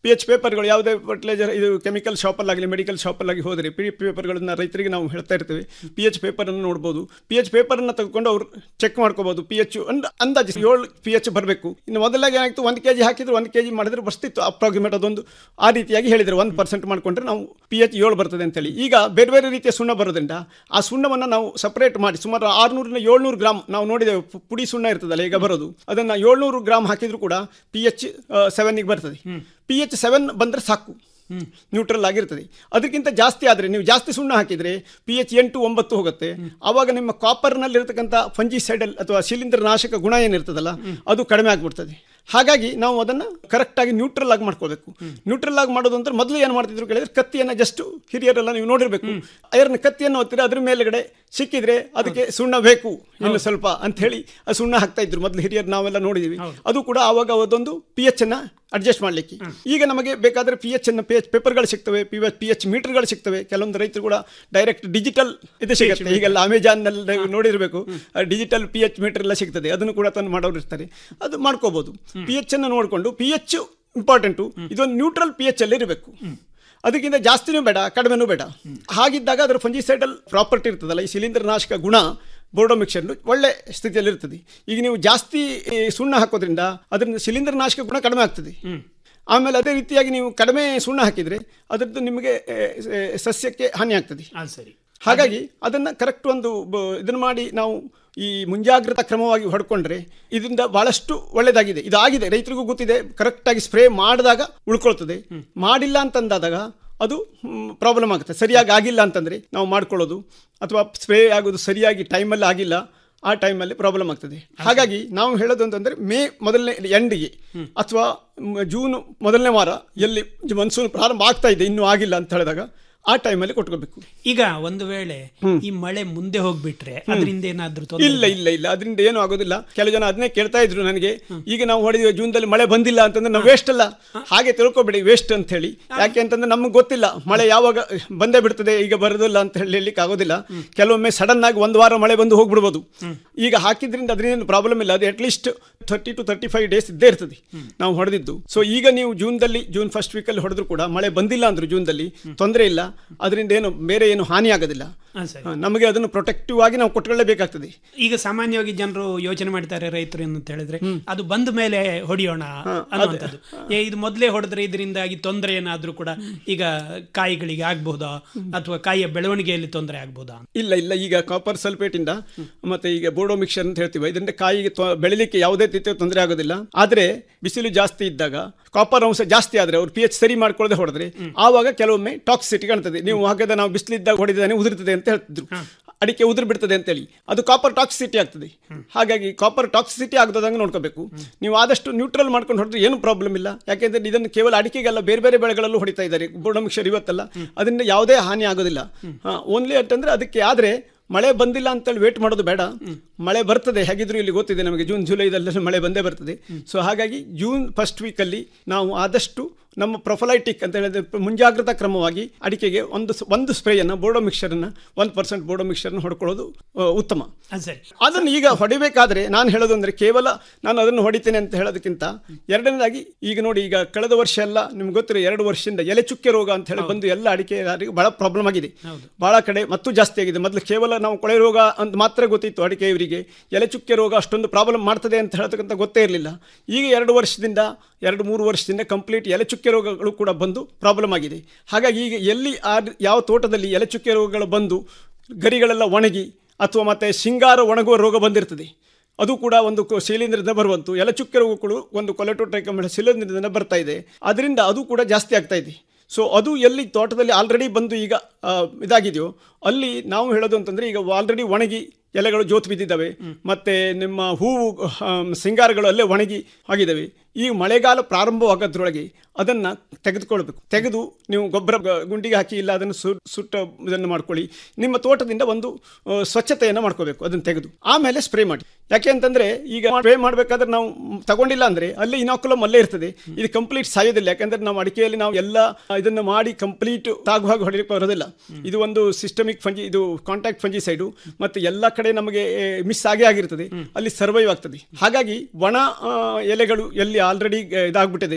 [SPEAKER 10] ಪಿ ಎಚ್ ಪೇಪರ್ಗಳು ಯಾವುದೇ ಫರ್ಟಿಲೈಸರ್ ಇದು ಕೆಮಿಕಲ್ ಶಾಪಲ್ಲಾಗಲಿ ಮೆಡಿಕಲ್ ಶಾಪಲ್ಲಾಗಿ ಹೋದರೆ ಪಿ ಪೇಪರ್ಗಳನ್ನ ರೈತರಿಗೆ ನಾವು ಹೇಳ್ತಾ ಇರ್ತೇವೆ ಪಿ ಎಚ್ ಪೇಪರನ್ನು ನೋಡ್ಬೋದು ಪಿ ಎಚ್ ಪೇಪರನ್ನು ತೆಗೆದುಕೊಂಡು ಅವ್ರು ಚೆಕ್ ಮಾಡ್ಕೋಬೋದು ಪಿ ಎಚ್ ಅಂದ್ ಅಂದಾಜು ಏಳು ಪಿ ಎಚ್ ಬರಬೇಕು ಇನ್ನು ಮೊದಲಾಗಿ ಏನಾಯ್ತು ಒಂದು ಕೆ ಜಿ ಹಾಕಿದ್ರು ಒಂದು ಕೆ ಜಿ ಮಾಡಿದ್ರೆ ಬರ್ತಿತ್ತು ಅಪ್ರಾಕ್ಸಿಮೇಟ್ ಅದೊಂದು ಆ ರೀತಿಯಾಗಿ ಹೇಳಿದ್ರು ಒಂದು ಪರ್ಸೆಂಟ್ ಮಾಡ್ಕೊಂಡ್ರೆ ನಾವು ಪಿ ಎಚ್ ಏಳು ಬರ್ತದೆ ಅಂತೇಳಿ ಈಗ ಬೇರೆ ಬೇರೆ ರೀತಿಯ ಸುಣ್ಣ ಬರೋದ್ರಿಂದ ಆ ಸುಣ್ಣವನ್ನು ನಾವು ಸಪರೇಟ್ ಮಾಡಿ ಸುಮಾರು ಆರುನೂರಿಂದ ಏಳ್ನೂರು ಗ್ರಾಮ್ ನಾವು ನೋಡಿದ್ದೇವೆ ಪು- ಪುಡಿ ಸುಣ್ಣ ಇರ್ತದಲ್ಲ ಈಗ ಬರೋದು ಅದನ್ನು ಏಳ್ನೂರು ಗ್ರಾಮ್ ಹಾಕಿದ್ರು ಕೂಡ ಪಿ ಎಚ್ ಸೆವೆನ್ಗೆ ಬರ್ತದೆ ಪಿ ಎಚ್ ಸೆವೆನ್ ಬಂದರೆ ಸಾಕು ನ್ಯೂಟ್ರಲ್ ಆಗಿರ್ತದೆ ಅದಕ್ಕಿಂತ ಜಾಸ್ತಿ ಆದರೆ ನೀವು ಜಾಸ್ತಿ ಸುಣ್ಣ ಹಾಕಿದರೆ ಪಿ ಎಚ್ ಎಂಟು ಒಂಬತ್ತು ಹೋಗುತ್ತೆ ಆವಾಗ ನಿಮ್ಮ ಕಾಪರ್ನಲ್ಲಿರ್ತಕ್ಕಂಥ ಫಂಜಿಸೈಡಲ್ ಅಥವಾ ಶಿಲೀಂಧ್ರ ನಾಶಕ ಗುಣ ಏನಿರ್ತದಲ್ಲ ಅದು ಕಡಿಮೆ ಆಗಿಬಿಡ್ತದೆ ಹಾಗಾಗಿ ನಾವು ಅದನ್ನು ಕರೆಕ್ಟಾಗಿ ನ್ಯೂಟ್ರಲ್ ಆಗಿ ಮಾಡ್ಕೋಬೇಕು ನ್ಯೂಟ್ರಲ್ ಆಗಿ ಮಾಡೋದು ಅಂದ್ರೆ ಮೊದಲು ಏನು ಮಾಡ್ತಿದ್ರು ಕೇಳಿದ್ರೆ ಕತ್ತಿಯನ್ನು ಜಸ್ಟ್ ಹಿರಿಯರೆಲ್ಲ ನೀವು ನೋಡಿರಬೇಕು ಐರನ್ ಕತ್ತಿಯನ್ನು ಒತ್ತಿದ್ರೆ ಅದ್ರ ಮೇಲ್ಗಡೆ ಸಿಕ್ಕಿದ್ರೆ ಅದಕ್ಕೆ ಸುಣ್ಣ ಬೇಕು ಇನ್ನು ಸ್ವಲ್ಪ ಅಂತ ಹೇಳಿ ಆ ಸುಣ್ಣ ಹಾಕ್ತಾ ಇದ್ರು ಮೊದಲು ಹಿರಿಯರು ನಾವೆಲ್ಲ ನೋಡಿದೀವಿ ಅದು ಕೂಡ ಆವಾಗ ಅದೊಂದು ಪಿ ಎಚ್ ಅನ್ನ ಅಡ್ಜಸ್ಟ್ ಮಾಡಲಿಕ್ಕೆ ಈಗ ನಮಗೆ ಬೇಕಾದ್ರೆ ಪಿ ಎಚ್ ಅನ್ನು ಪಿ ಎಚ್ ಪೇಪರ್ಗಳು ಸಿಗ್ತವೆ ಪಿ ಎಚ್ ಪಿ ಎಚ್ ಮೀಟರ್ಗಳು ಸಿಗ್ತವೆ ಕೆಲವೊಂದು ರೈತರು ಕೂಡ ಡೈರೆಕ್ಟ್ ಡಿಜಿಟಲ್ ಇದು ಸಿಗುತ್ತೆ ಈಗೆಲ್ಲ ಅಮೆಜಾನ್ನಲ್ಲಿ ನೋಡಿರಬೇಕು ಡಿಜಿಟಲ್ ಪಿ ಎಚ್ ಮೀಟರ್ ಎಲ್ಲ ಸಿಗ್ತದೆ ಅದನ್ನು ಕೂಡ ತಂದು ಮಾಡೋರು ಇರ್ತಾರೆ ಅದು ಮಾಡ್ಕೋಬಹುದು ಪಿ ಎಚ್ ಅನ್ನು ನೋಡಿಕೊಂಡು ಪಿ ಎಚ್ ಇಂಪಾರ್ಟೆಂಟು ಇದೊಂದು ನ್ಯೂಟ್ರಲ್ ಪಿ ಎಚ್ ಅಲ್ಲಿ ಇರಬೇಕು ಅದಕ್ಕಿಂತ ಜಾಸ್ತಿನೂ ಬೇಡ ಕಡಿಮೆನೂ ಬೇಡ ಹಾಗಿದ್ದಾಗ ಅದರ ಫಂಜಿಸೈಡಲ್ ಪ್ರಾಪರ್ಟಿ ಇರ್ತದಲ್ಲ ಈ ಶಿಲೀಂಧ್ರ ನಾಶಕ ಗುಣ ಬೋರ್ಡೋ ಮಿಕ್ಸರ್ ಒಳ್ಳೆ ಸ್ಥಿತಿಯಲ್ಲಿ ಇರ್ತದೆ ಈಗ ನೀವು ಜಾಸ್ತಿ ಈ, ಸುಣ್ಣ ಹಾಕೋದ್ರಿಂದ ಅದರಿಂದ ಶಿಲೀಂಧ್ರ ನಾಶಕ ಗುಣ ಕಡಿಮೆ ಆಗ್ತದೆ ಆಮೇಲೆ ಅದೇ ರೀತಿಯಾಗಿ ನೀವು ಕಡಿಮೆ ಸುಣ್ಣ ಹಾಕಿದರೆ ಅದರದ್ದು ನಿಮಗೆ ಎ, ಎ, ಸಸ್ಯಕ್ಕೆ ಹಾನಿ ಆಗ್ತದೆ
[SPEAKER 9] ಸರಿ
[SPEAKER 10] ಹಾಗಾಗಿ ಅದನ್ನು ಕರೆಕ್ಟ್ ಒಂದು ಇದನ್ನು ಮಾಡಿ ನಾವು ಈ ಮುಂಜಾಗ್ರತಾ ಕ್ರಮವಾಗಿ ಹೊಡ್ಕೊಂಡ್ರೆ ಇದರಿಂದ ಬಹಳಷ್ಟು ಒಳ್ಳೆಯದಾಗಿದೆ ಇದಾಗಿದೆ ರೈತರಿಗೂ ಗೊತ್ತಿದೆ ಕರೆಕ್ಟಾಗಿ ಸ್ಪ್ರೇ ಮಾಡಿದಾಗ ಉಳ್ಕೊಳ್ತದೆ ಮಾಡಿಲ್ಲ ಅಂತಂದಾದಾಗ ಅದು ಪ್ರಾಬ್ಲಮ್ ಆಗುತ್ತೆ ಸರಿಯಾಗಿ ಆಗಿಲ್ಲ ಅಂತಂದರೆ ನಾವು ಮಾಡ್ಕೊಳ್ಳೋದು ಅಥವಾ ಸ್ಪ್ರೇ ಆಗೋದು ಸರಿಯಾಗಿ ಟೈಮಲ್ಲಿ ಆಗಿಲ್ಲ ಆ ಟೈಮಲ್ಲಿ ಪ್ರಾಬ್ಲಮ್ ಆಗ್ತದೆ ಹಾಗಾಗಿ ನಾವು ಹೇಳೋದು ಅಂತಂದರೆ ಮೇ ಮೊದಲನೇ ಎಂಡಿಗೆ ಅಥವಾ ಮ್, ಜೂನ್ ಮೊದಲನೇ ವಾರ ಎಲ್ಲಿ ಮನ್ಸೂನ್ ಪ್ರಾರಂಭ ಆಗ್ತಾ ಇದೆ ಇನ್ನೂ ಆಗಿಲ್ಲ ಅಂತ ಹೇಳಿದಾಗ ಆ ಟೈಮಲ್ಲಿ ಕೊಟ್ಕೋಬೇಕು
[SPEAKER 9] ಈಗ ಒಂದು ವೇಳೆ ಈ ಮಳೆ ಮುಂದೆ ಹೋಗ್ಬಿಟ್ರೆ ಅದರಿಂದ ಏನಾದ್ರೂ ತೊಂದ್ರೆ
[SPEAKER 10] ಇಲ್ಲ ಇಲ್ಲ ಇಲ್ಲ ಅದರಿಂದ ಏನು ಆಗೋದಿಲ್ಲ ಕೆಲವು ಜನ ಅದನ್ನೇ ಕೇಳ್ತಾ ಇದ್ರು ನನಗೆ ಈಗ ನಾವು ಹೊಡೆದಿವೆ ಜೂನ್ದಲ್ಲಿ ಮಳೆ ಬಂದಿಲ್ಲ ಅಂತಂದ್ರೆ ನಾವು ವೇಸ್ಟ್ ಅಲ್ಲ ಹಾಗೆ ತಿಳ್ಕೊಬೇಡಿ ವೇಸ್ಟ್ ಅಂತ ಹೇಳಿ ಯಾಕೆ ಅಂತಂದ್ರೆ ನಮ್ಗೆ ಗೊತ್ತಿಲ್ಲ ಮಳೆ ಯಾವಾಗ ಬಂದೇ ಬಿಡ್ತದೆ ಈಗ ಬರೋದಿಲ್ಲ ಅಂತ ಹೇಳಲಿಕ್ಕೆ ಆಗೋದಿಲ್ಲ ಕೆಲವೊಮ್ಮೆ ಸಡನ್ ಆಗಿ ಒಂದು ವಾರ ಮಳೆ ಬಂದು ಹೋಗ್ಬಿಡ್ಬೋದು ಈಗ ಹಾಕಿದ್ರಿಂದ ಅದರಿಂದ ಪ್ರಾಬ್ಲಮ್ ಇಲ್ಲ ಅದು at least thirty to thirty five days ಇದ್ದೇ ಇರ್ತದೆ ನಾವು ಹೊಡೆದಿದ್ದು ಸೊ ಈಗ ನೀವು ಜೂನ್ದಲ್ಲಿ ಜೂನ್ ಫಸ್ಟ್ ವೀಕಲ್ಲಿ ಹೊಡೆದ್ರು ಕೂಡ ಮಳೆ ಬಂದಿಲ್ಲ ಅಂದ್ರು ಜೂನ್ದಲ್ಲಿ ತೊಂದರೆ ಇಲ್ಲ ಅದರಿಂದ ಏನು ಬೇರೆ ಏನು ಹಾನಿ ಆಗೋದಿಲ್ಲ
[SPEAKER 9] ಹಾ, ಸರಿ.
[SPEAKER 10] ಹಾ, ನಮಗೆ ಅದನ್ನು ಪ್ರೊಟೆಕ್ಟಿವ್ ಆಗಿ ನಾವು ಕೊಟ್ಕೊಳ್ಳೇಬೇಕಾಗ್ತದೆ
[SPEAKER 9] ಈಗ ಸಾಮಾನ್ಯವಾಗಿ ಜನರು ಯೋಚನೆ ಮಾಡ್ತಾರೆ ರೈತರು ಅಂತ ಹೇಳಿದ್ರೆ ಅದು ಬಂದ ಮೇಲೆ ಹೊಡೆಯೋಣ ಅನ್ನುವಂಥದ್ದು ಏ ಇದು ಮೊದಲೇ ಹೊಡೆದ್ರೆ ಇದರಿಂದಾಗಿ ತೊಂದರೆ ಏನಾದ್ರೂ ಕೂಡ ಈಗ ಕಾಯಿಗಳಿಗೆ ಆಗ್ಬಹುದಾ ಅಥವಾ ಕಾಯಿಯ ಬೆಳವಣಿಗೆಯಲ್ಲಿ ತೊಂದರೆ ಆಗ್ಬಹುದಾ
[SPEAKER 10] ಇಲ್ಲ ಇಲ್ಲ ಈಗ ಕಾಪರ್ ಸಲ್ಫೇಟ್ ಇಂದ ಮತ್ತೆ ಈಗ ಬೋರ್ಡೋ ಮಿಕ್ಸರ್ ಅಂತ ಹೇಳ್ತೀವಿ ಇದರಿಂದ ಕಾಯಿಗೆ ತೊ- ಬೆಳಿಲಿಕ್ಕೆ ಯಾವುದೇ ರೀತಿಯ ತೊಂದರೆ ಆಗೋದಿಲ್ಲ ಆದ್ರೆ ಬಿಸಿಲು ಜಾಸ್ತಿ ಇದ್ದಾಗ ಕಾಪರ್ ಅಂಶ ಜಾಸ್ತಿ ಆದ್ರೆ ಅವ್ರು ಪಿ ಎಚ್ ಸರಿ ಮಾಡ್ಕೊಳ್ಳದೆ ಹೊಡೆದ್ರೆ ಆವಾಗ ಕೆಲವೊಮ್ಮೆ ಟಾಕ್ಸಿಟಿ ಕಾಣ್ತದೆ ನೀವು ಹಾಗಾದ್ರೆ ನಾವು ಬಿಸಿಲಿದ್ದಾಗ ಹೊಡೆದಿದ್ದಾನೆ ಉದುರ್ತದೆ ಅಂತ ಹೇಳ್ತಿದ್ರು ಅಡಿಕೆ ಉದುರು ಬಿಡ್ತದೆ ಅಂತೇಳಿ ಅದು ಕಾಪರ್ ಟಾಕ್ಸಿಟಿ ಆಗ್ತದೆ ಹಾಗಾಗಿ ಕಾಪರ್ ಟಾಕ್ಸಿಟಿ ಆಗದಂಗೆ ನೋಡ್ಕೋಬೇಕು ನೀವು ಆದಷ್ಟು ನ್ಯೂಟ್ರಲ್ ಮಾಡ್ಕೊಂಡು ಹೊಡೆದ್ರೆ ಏನು ಪ್ರಾಬ್ಲಮ್ ಇಲ್ಲ ಯಾಕೆಂದ್ರೆ ಇದನ್ನು ಕೇವಲ ಅಡಿಕೆಗೆಲ್ಲ ಬೇರೆ ಬೇರೆ ಬೆಳೆಗಳಲ್ಲೂ ಹೊಡಿತಾ ಇದ್ದಾರೆ ಬೋರ್ಡೋ ಮಿಕ್ಸರ್ ಇವತ್ತಲ್ಲ ಅದರಿಂದ ಯಾವುದೇ ಹಾನಿ ಆಗೋದಿಲ್ಲ ಓನ್ಲಿ ಅಂತಂದ್ರೆ ಅದಕ್ಕೆ ಆದ್ರೆ ಮಳೆ ಬಂದಿಲ್ಲ ಅಂತೇಳಿ ವೇಟ್ ಮಾಡೋದು ಬೇಡ ಮಳೆ ಬರ್ತದೆ ಹೇಗಿದ್ರು ಇಲ್ಲಿ ಗೊತ್ತಿದೆ ನಮಗೆ ಜೂನ್ ಜುಲೈದಲ್ಲಿ ಮಳೆ ಬಂದೇ ಬರ್ತದೆ ಸೊ ಹಾಗಾಗಿ ಜೂನ್ ಫಸ್ಟ್ ವೀಕಲ್ಲಿ ನಾವು ಆದಷ್ಟು ನಮ್ಮ ಪ್ರೊಫಲೈಟಿಕ್ ಅಂತ ಹೇಳಿದ್ರೆ ಮುಂಜಾಗ್ರತಾ ಕ್ರಮವಾಗಿ ಅಡಿಕೆಗೆ ಒಂದು ಸ- ಒಂದು ಸ್ಪ್ರೇಯನ್ನು ಬೋರ್ಡೋ ಮಿಕ್ಸರನ್ನು ಒಂದು ಪರ್ಸೆಂಟ್ ಬೋರ್ಡೋ ಮಿಕ್ಸರ್ನ ಹೊಡ್ಕೊಳ್ಳೋದು ಆ, ಉತ್ತಮ
[SPEAKER 9] ಅದು ಸರಿ
[SPEAKER 10] ಅದನ್ನು ಈಗ ಹೊಡಿಬೇಕಾದ್ರೆ ನಾನು ಹೇಳೋದು ಅಂದರೆ ಕೇವಲ ನಾನು ಅದನ್ನು ಹೊಡಿತೇನೆ ಅಂತ ಹೇಳೋದಕ್ಕಿಂತ ಎರಡನೇದಾಗಿ ಈಗ ನೋಡಿ ಈಗ ಕಳೆದ ವರ್ಷ ಎಲ್ಲ ನಿಮ್ಗೆ ಗೊತ್ತಿರೋ ಎರಡು ವರ್ಷದಿಂದ ಎಲೆ ಚುಕ್ಕೆ ರೋಗ ಅಂತ ಹೇಳಿ ಬಂದು ಎಲ್ಲ ಅಡಿಕೆಗಾರರಿಗೆ ಬಹಳ ಪ್ರಾಬ್ಲಮ್ ಆಗಿದೆ ಬಹಳ ಕಡೆ ಮತ್ತು ಜಾಸ್ತಿ ಆಗಿದೆ ಮೊದಲು ಕೇವಲ ನಾವು ಕೊಳೆ ರೋಗ ಅಂತ ಮಾತ್ರ ಗೊತ್ತಿತ್ತು ಅಡಿಕೆ ಇವರಿಗೆ ಎಲೆ ಚುಕ್ಕೆ ರೋಗ ಅಷ್ಟೊಂದು ಪ್ರಾಬ್ಲಮ್ ಮಾಡ್ತದೆ ಅಂತ ಹೇಳತಕ್ಕಂಥ ಗೊತ್ತೇ ಇರಲಿಲ್ಲ ಈಗ ಎರಡು ವರ್ಷದಿಂದ ಎರಡು ಮೂರು ವರ್ಷದಿಂದ ಕಂಪ್ಲೀಟ್ ಎಲೆ ಚುಕ್ಕೆ ರೋಗಗಳು ಕೂಡ ಬಂದು ಪ್ರಾಬ್ಲಮ್ ಆಗಿದೆ ಹಾಗಾಗಿ ಈಗ ಎಲ್ಲಿ ಆ ಯಾವ ತೋಟದಲ್ಲಿ ಎಲೆ ಚುಕ್ಕೆ ರೋಗಗಳು ಬಂದು ಗರಿಗಳೆಲ್ಲ ಒಣಗಿ ಅಥವಾ ಮತ್ತೆ ಸಿಂಗಾರ ಒಣಗುವ ರೋಗ ಬಂದಿರ್ತದೆ ಅದು ಕೂಡ ಒಂದು ಕೊ- ಶಿಲೀಂಧ್ರದಿಂದ ಬರುವಂತು ಎಲೆಚುಕ್ಕೆ ರೋಗಗಳು ಒಂದು ಕೊಲೆಟೋಟ್ರೈಕಮ್ ಶಿಲೀಂಧ್ರದಿಂದ ಬರ್ತಾ ಇದೆ ಅದರಿಂದ ಅದು ಕೂಡ ಜಾಸ್ತಿ ಆಗ್ತಾ ಇದೆ ಸೊ ಅದು ಎಲ್ಲಿ ತೋಟದಲ್ಲಿ ಆಲ್ರೆಡಿ ಬಂದು ಈಗ ಆ, ಇದಾಗಿದೆಯೋ ಅಲ್ಲಿ ನಾವು ಹೇಳೋದು ಅಂತಂದರೆ ಈಗ ಆಲ್ರೆಡಿ ಒಣಗಿ ಎಲೆಗಳು ಜೋತು ಬಿದ್ದಿದ್ದಾವೆ ಮತ್ತು ನಿಮ್ಮ ಹೂವು ಆಮ್, ಸಿಂಗಾರಗಳು ಅಲ್ಲೇ ಒಣಗಿ ಆಗಿದ್ದಾವೆ ಈ ಮಳೆಗಾಲ ಪ್ರಾರಂಭವಾಗೋದ್ರೊಳಗೆ ಅದನ್ನು ತೆಗೆದುಕೊಳ್ಬೇಕು ತೆಗೆದು ನೀವು ಗೊಬ್ಬರ ಗ- ಗುಂಡಿಗೆ ಹಾಕಿ ಇಲ್ಲ ಅದನ್ನು ಸು ಸುಟ್ಟ ಇದನ್ನು ಮಾಡ್ಕೊಳ್ಳಿ ನಿಮ್ಮ ತೋಟದಿಂದ ಒಂದು ಆ, ಸ್ವಚ್ಛತೆಯನ್ನು ಮಾಡ್ಕೋಬೇಕು ಅದನ್ನು ತೆಗೆದು ಆಮೇಲೆ ಸ್ಪ್ರೇ ಮಾಡಿ ಯಾಕೆ ಅಂತಂದರೆ ಈಗ ಸ್ಪ್ರೇ ಮಾಡಬೇಕಾದ್ರೆ ನಾವು ತಗೊಂಡಿಲ್ಲ ಅಂದರೆ ಅಲ್ಲಿ ಇನಾಕುಲಮ್ ಅಲ್ಲೇ ಇರ್ತದೆ ಇದು ಕಂಪ್ಲೀಟ್ ಸಾಯೋದಿಲ್ಲ ಯಾಕಂದ್ರೆ ನಾವು ಅಡಿಕೆಯಲ್ಲಿ ನಾವು ಎಲ್ಲ ಇದನ್ನು ಮಾಡಿ ಕಂಪ್ಲೀಟ್ ತಾಗುವಾಗ ಹೊಡೆಯಲಿಕ್ಕೆ ಬರೋದಿಲ್ಲ ಇದು ಒಂದು ಸಿಸ್ಟಮಿಕ್ ಫಂಜಿ ಇದು ಕಾಂಟ್ಯಾಕ್ಟ್ ಫಂಜಿ ಸೈಡು ಮತ್ತು ಎಲ್ಲ ಕಡೆ ನಮಗೆ ಮಿಸ್ ಆಗೇ ಆಗಿರ್ತದೆ ಅಲ್ಲಿ ಸರ್ವೈವ್ ಆಗ್ತದೆ ಹಾಗಾಗಿ ಒಣ ಆ, ಎಲೆಗಳು ಎಲ್ಲಿ ಆಲ್ರೆಡಿ ಇದಾಗ್ಬಿಟ್ಟಿದೆ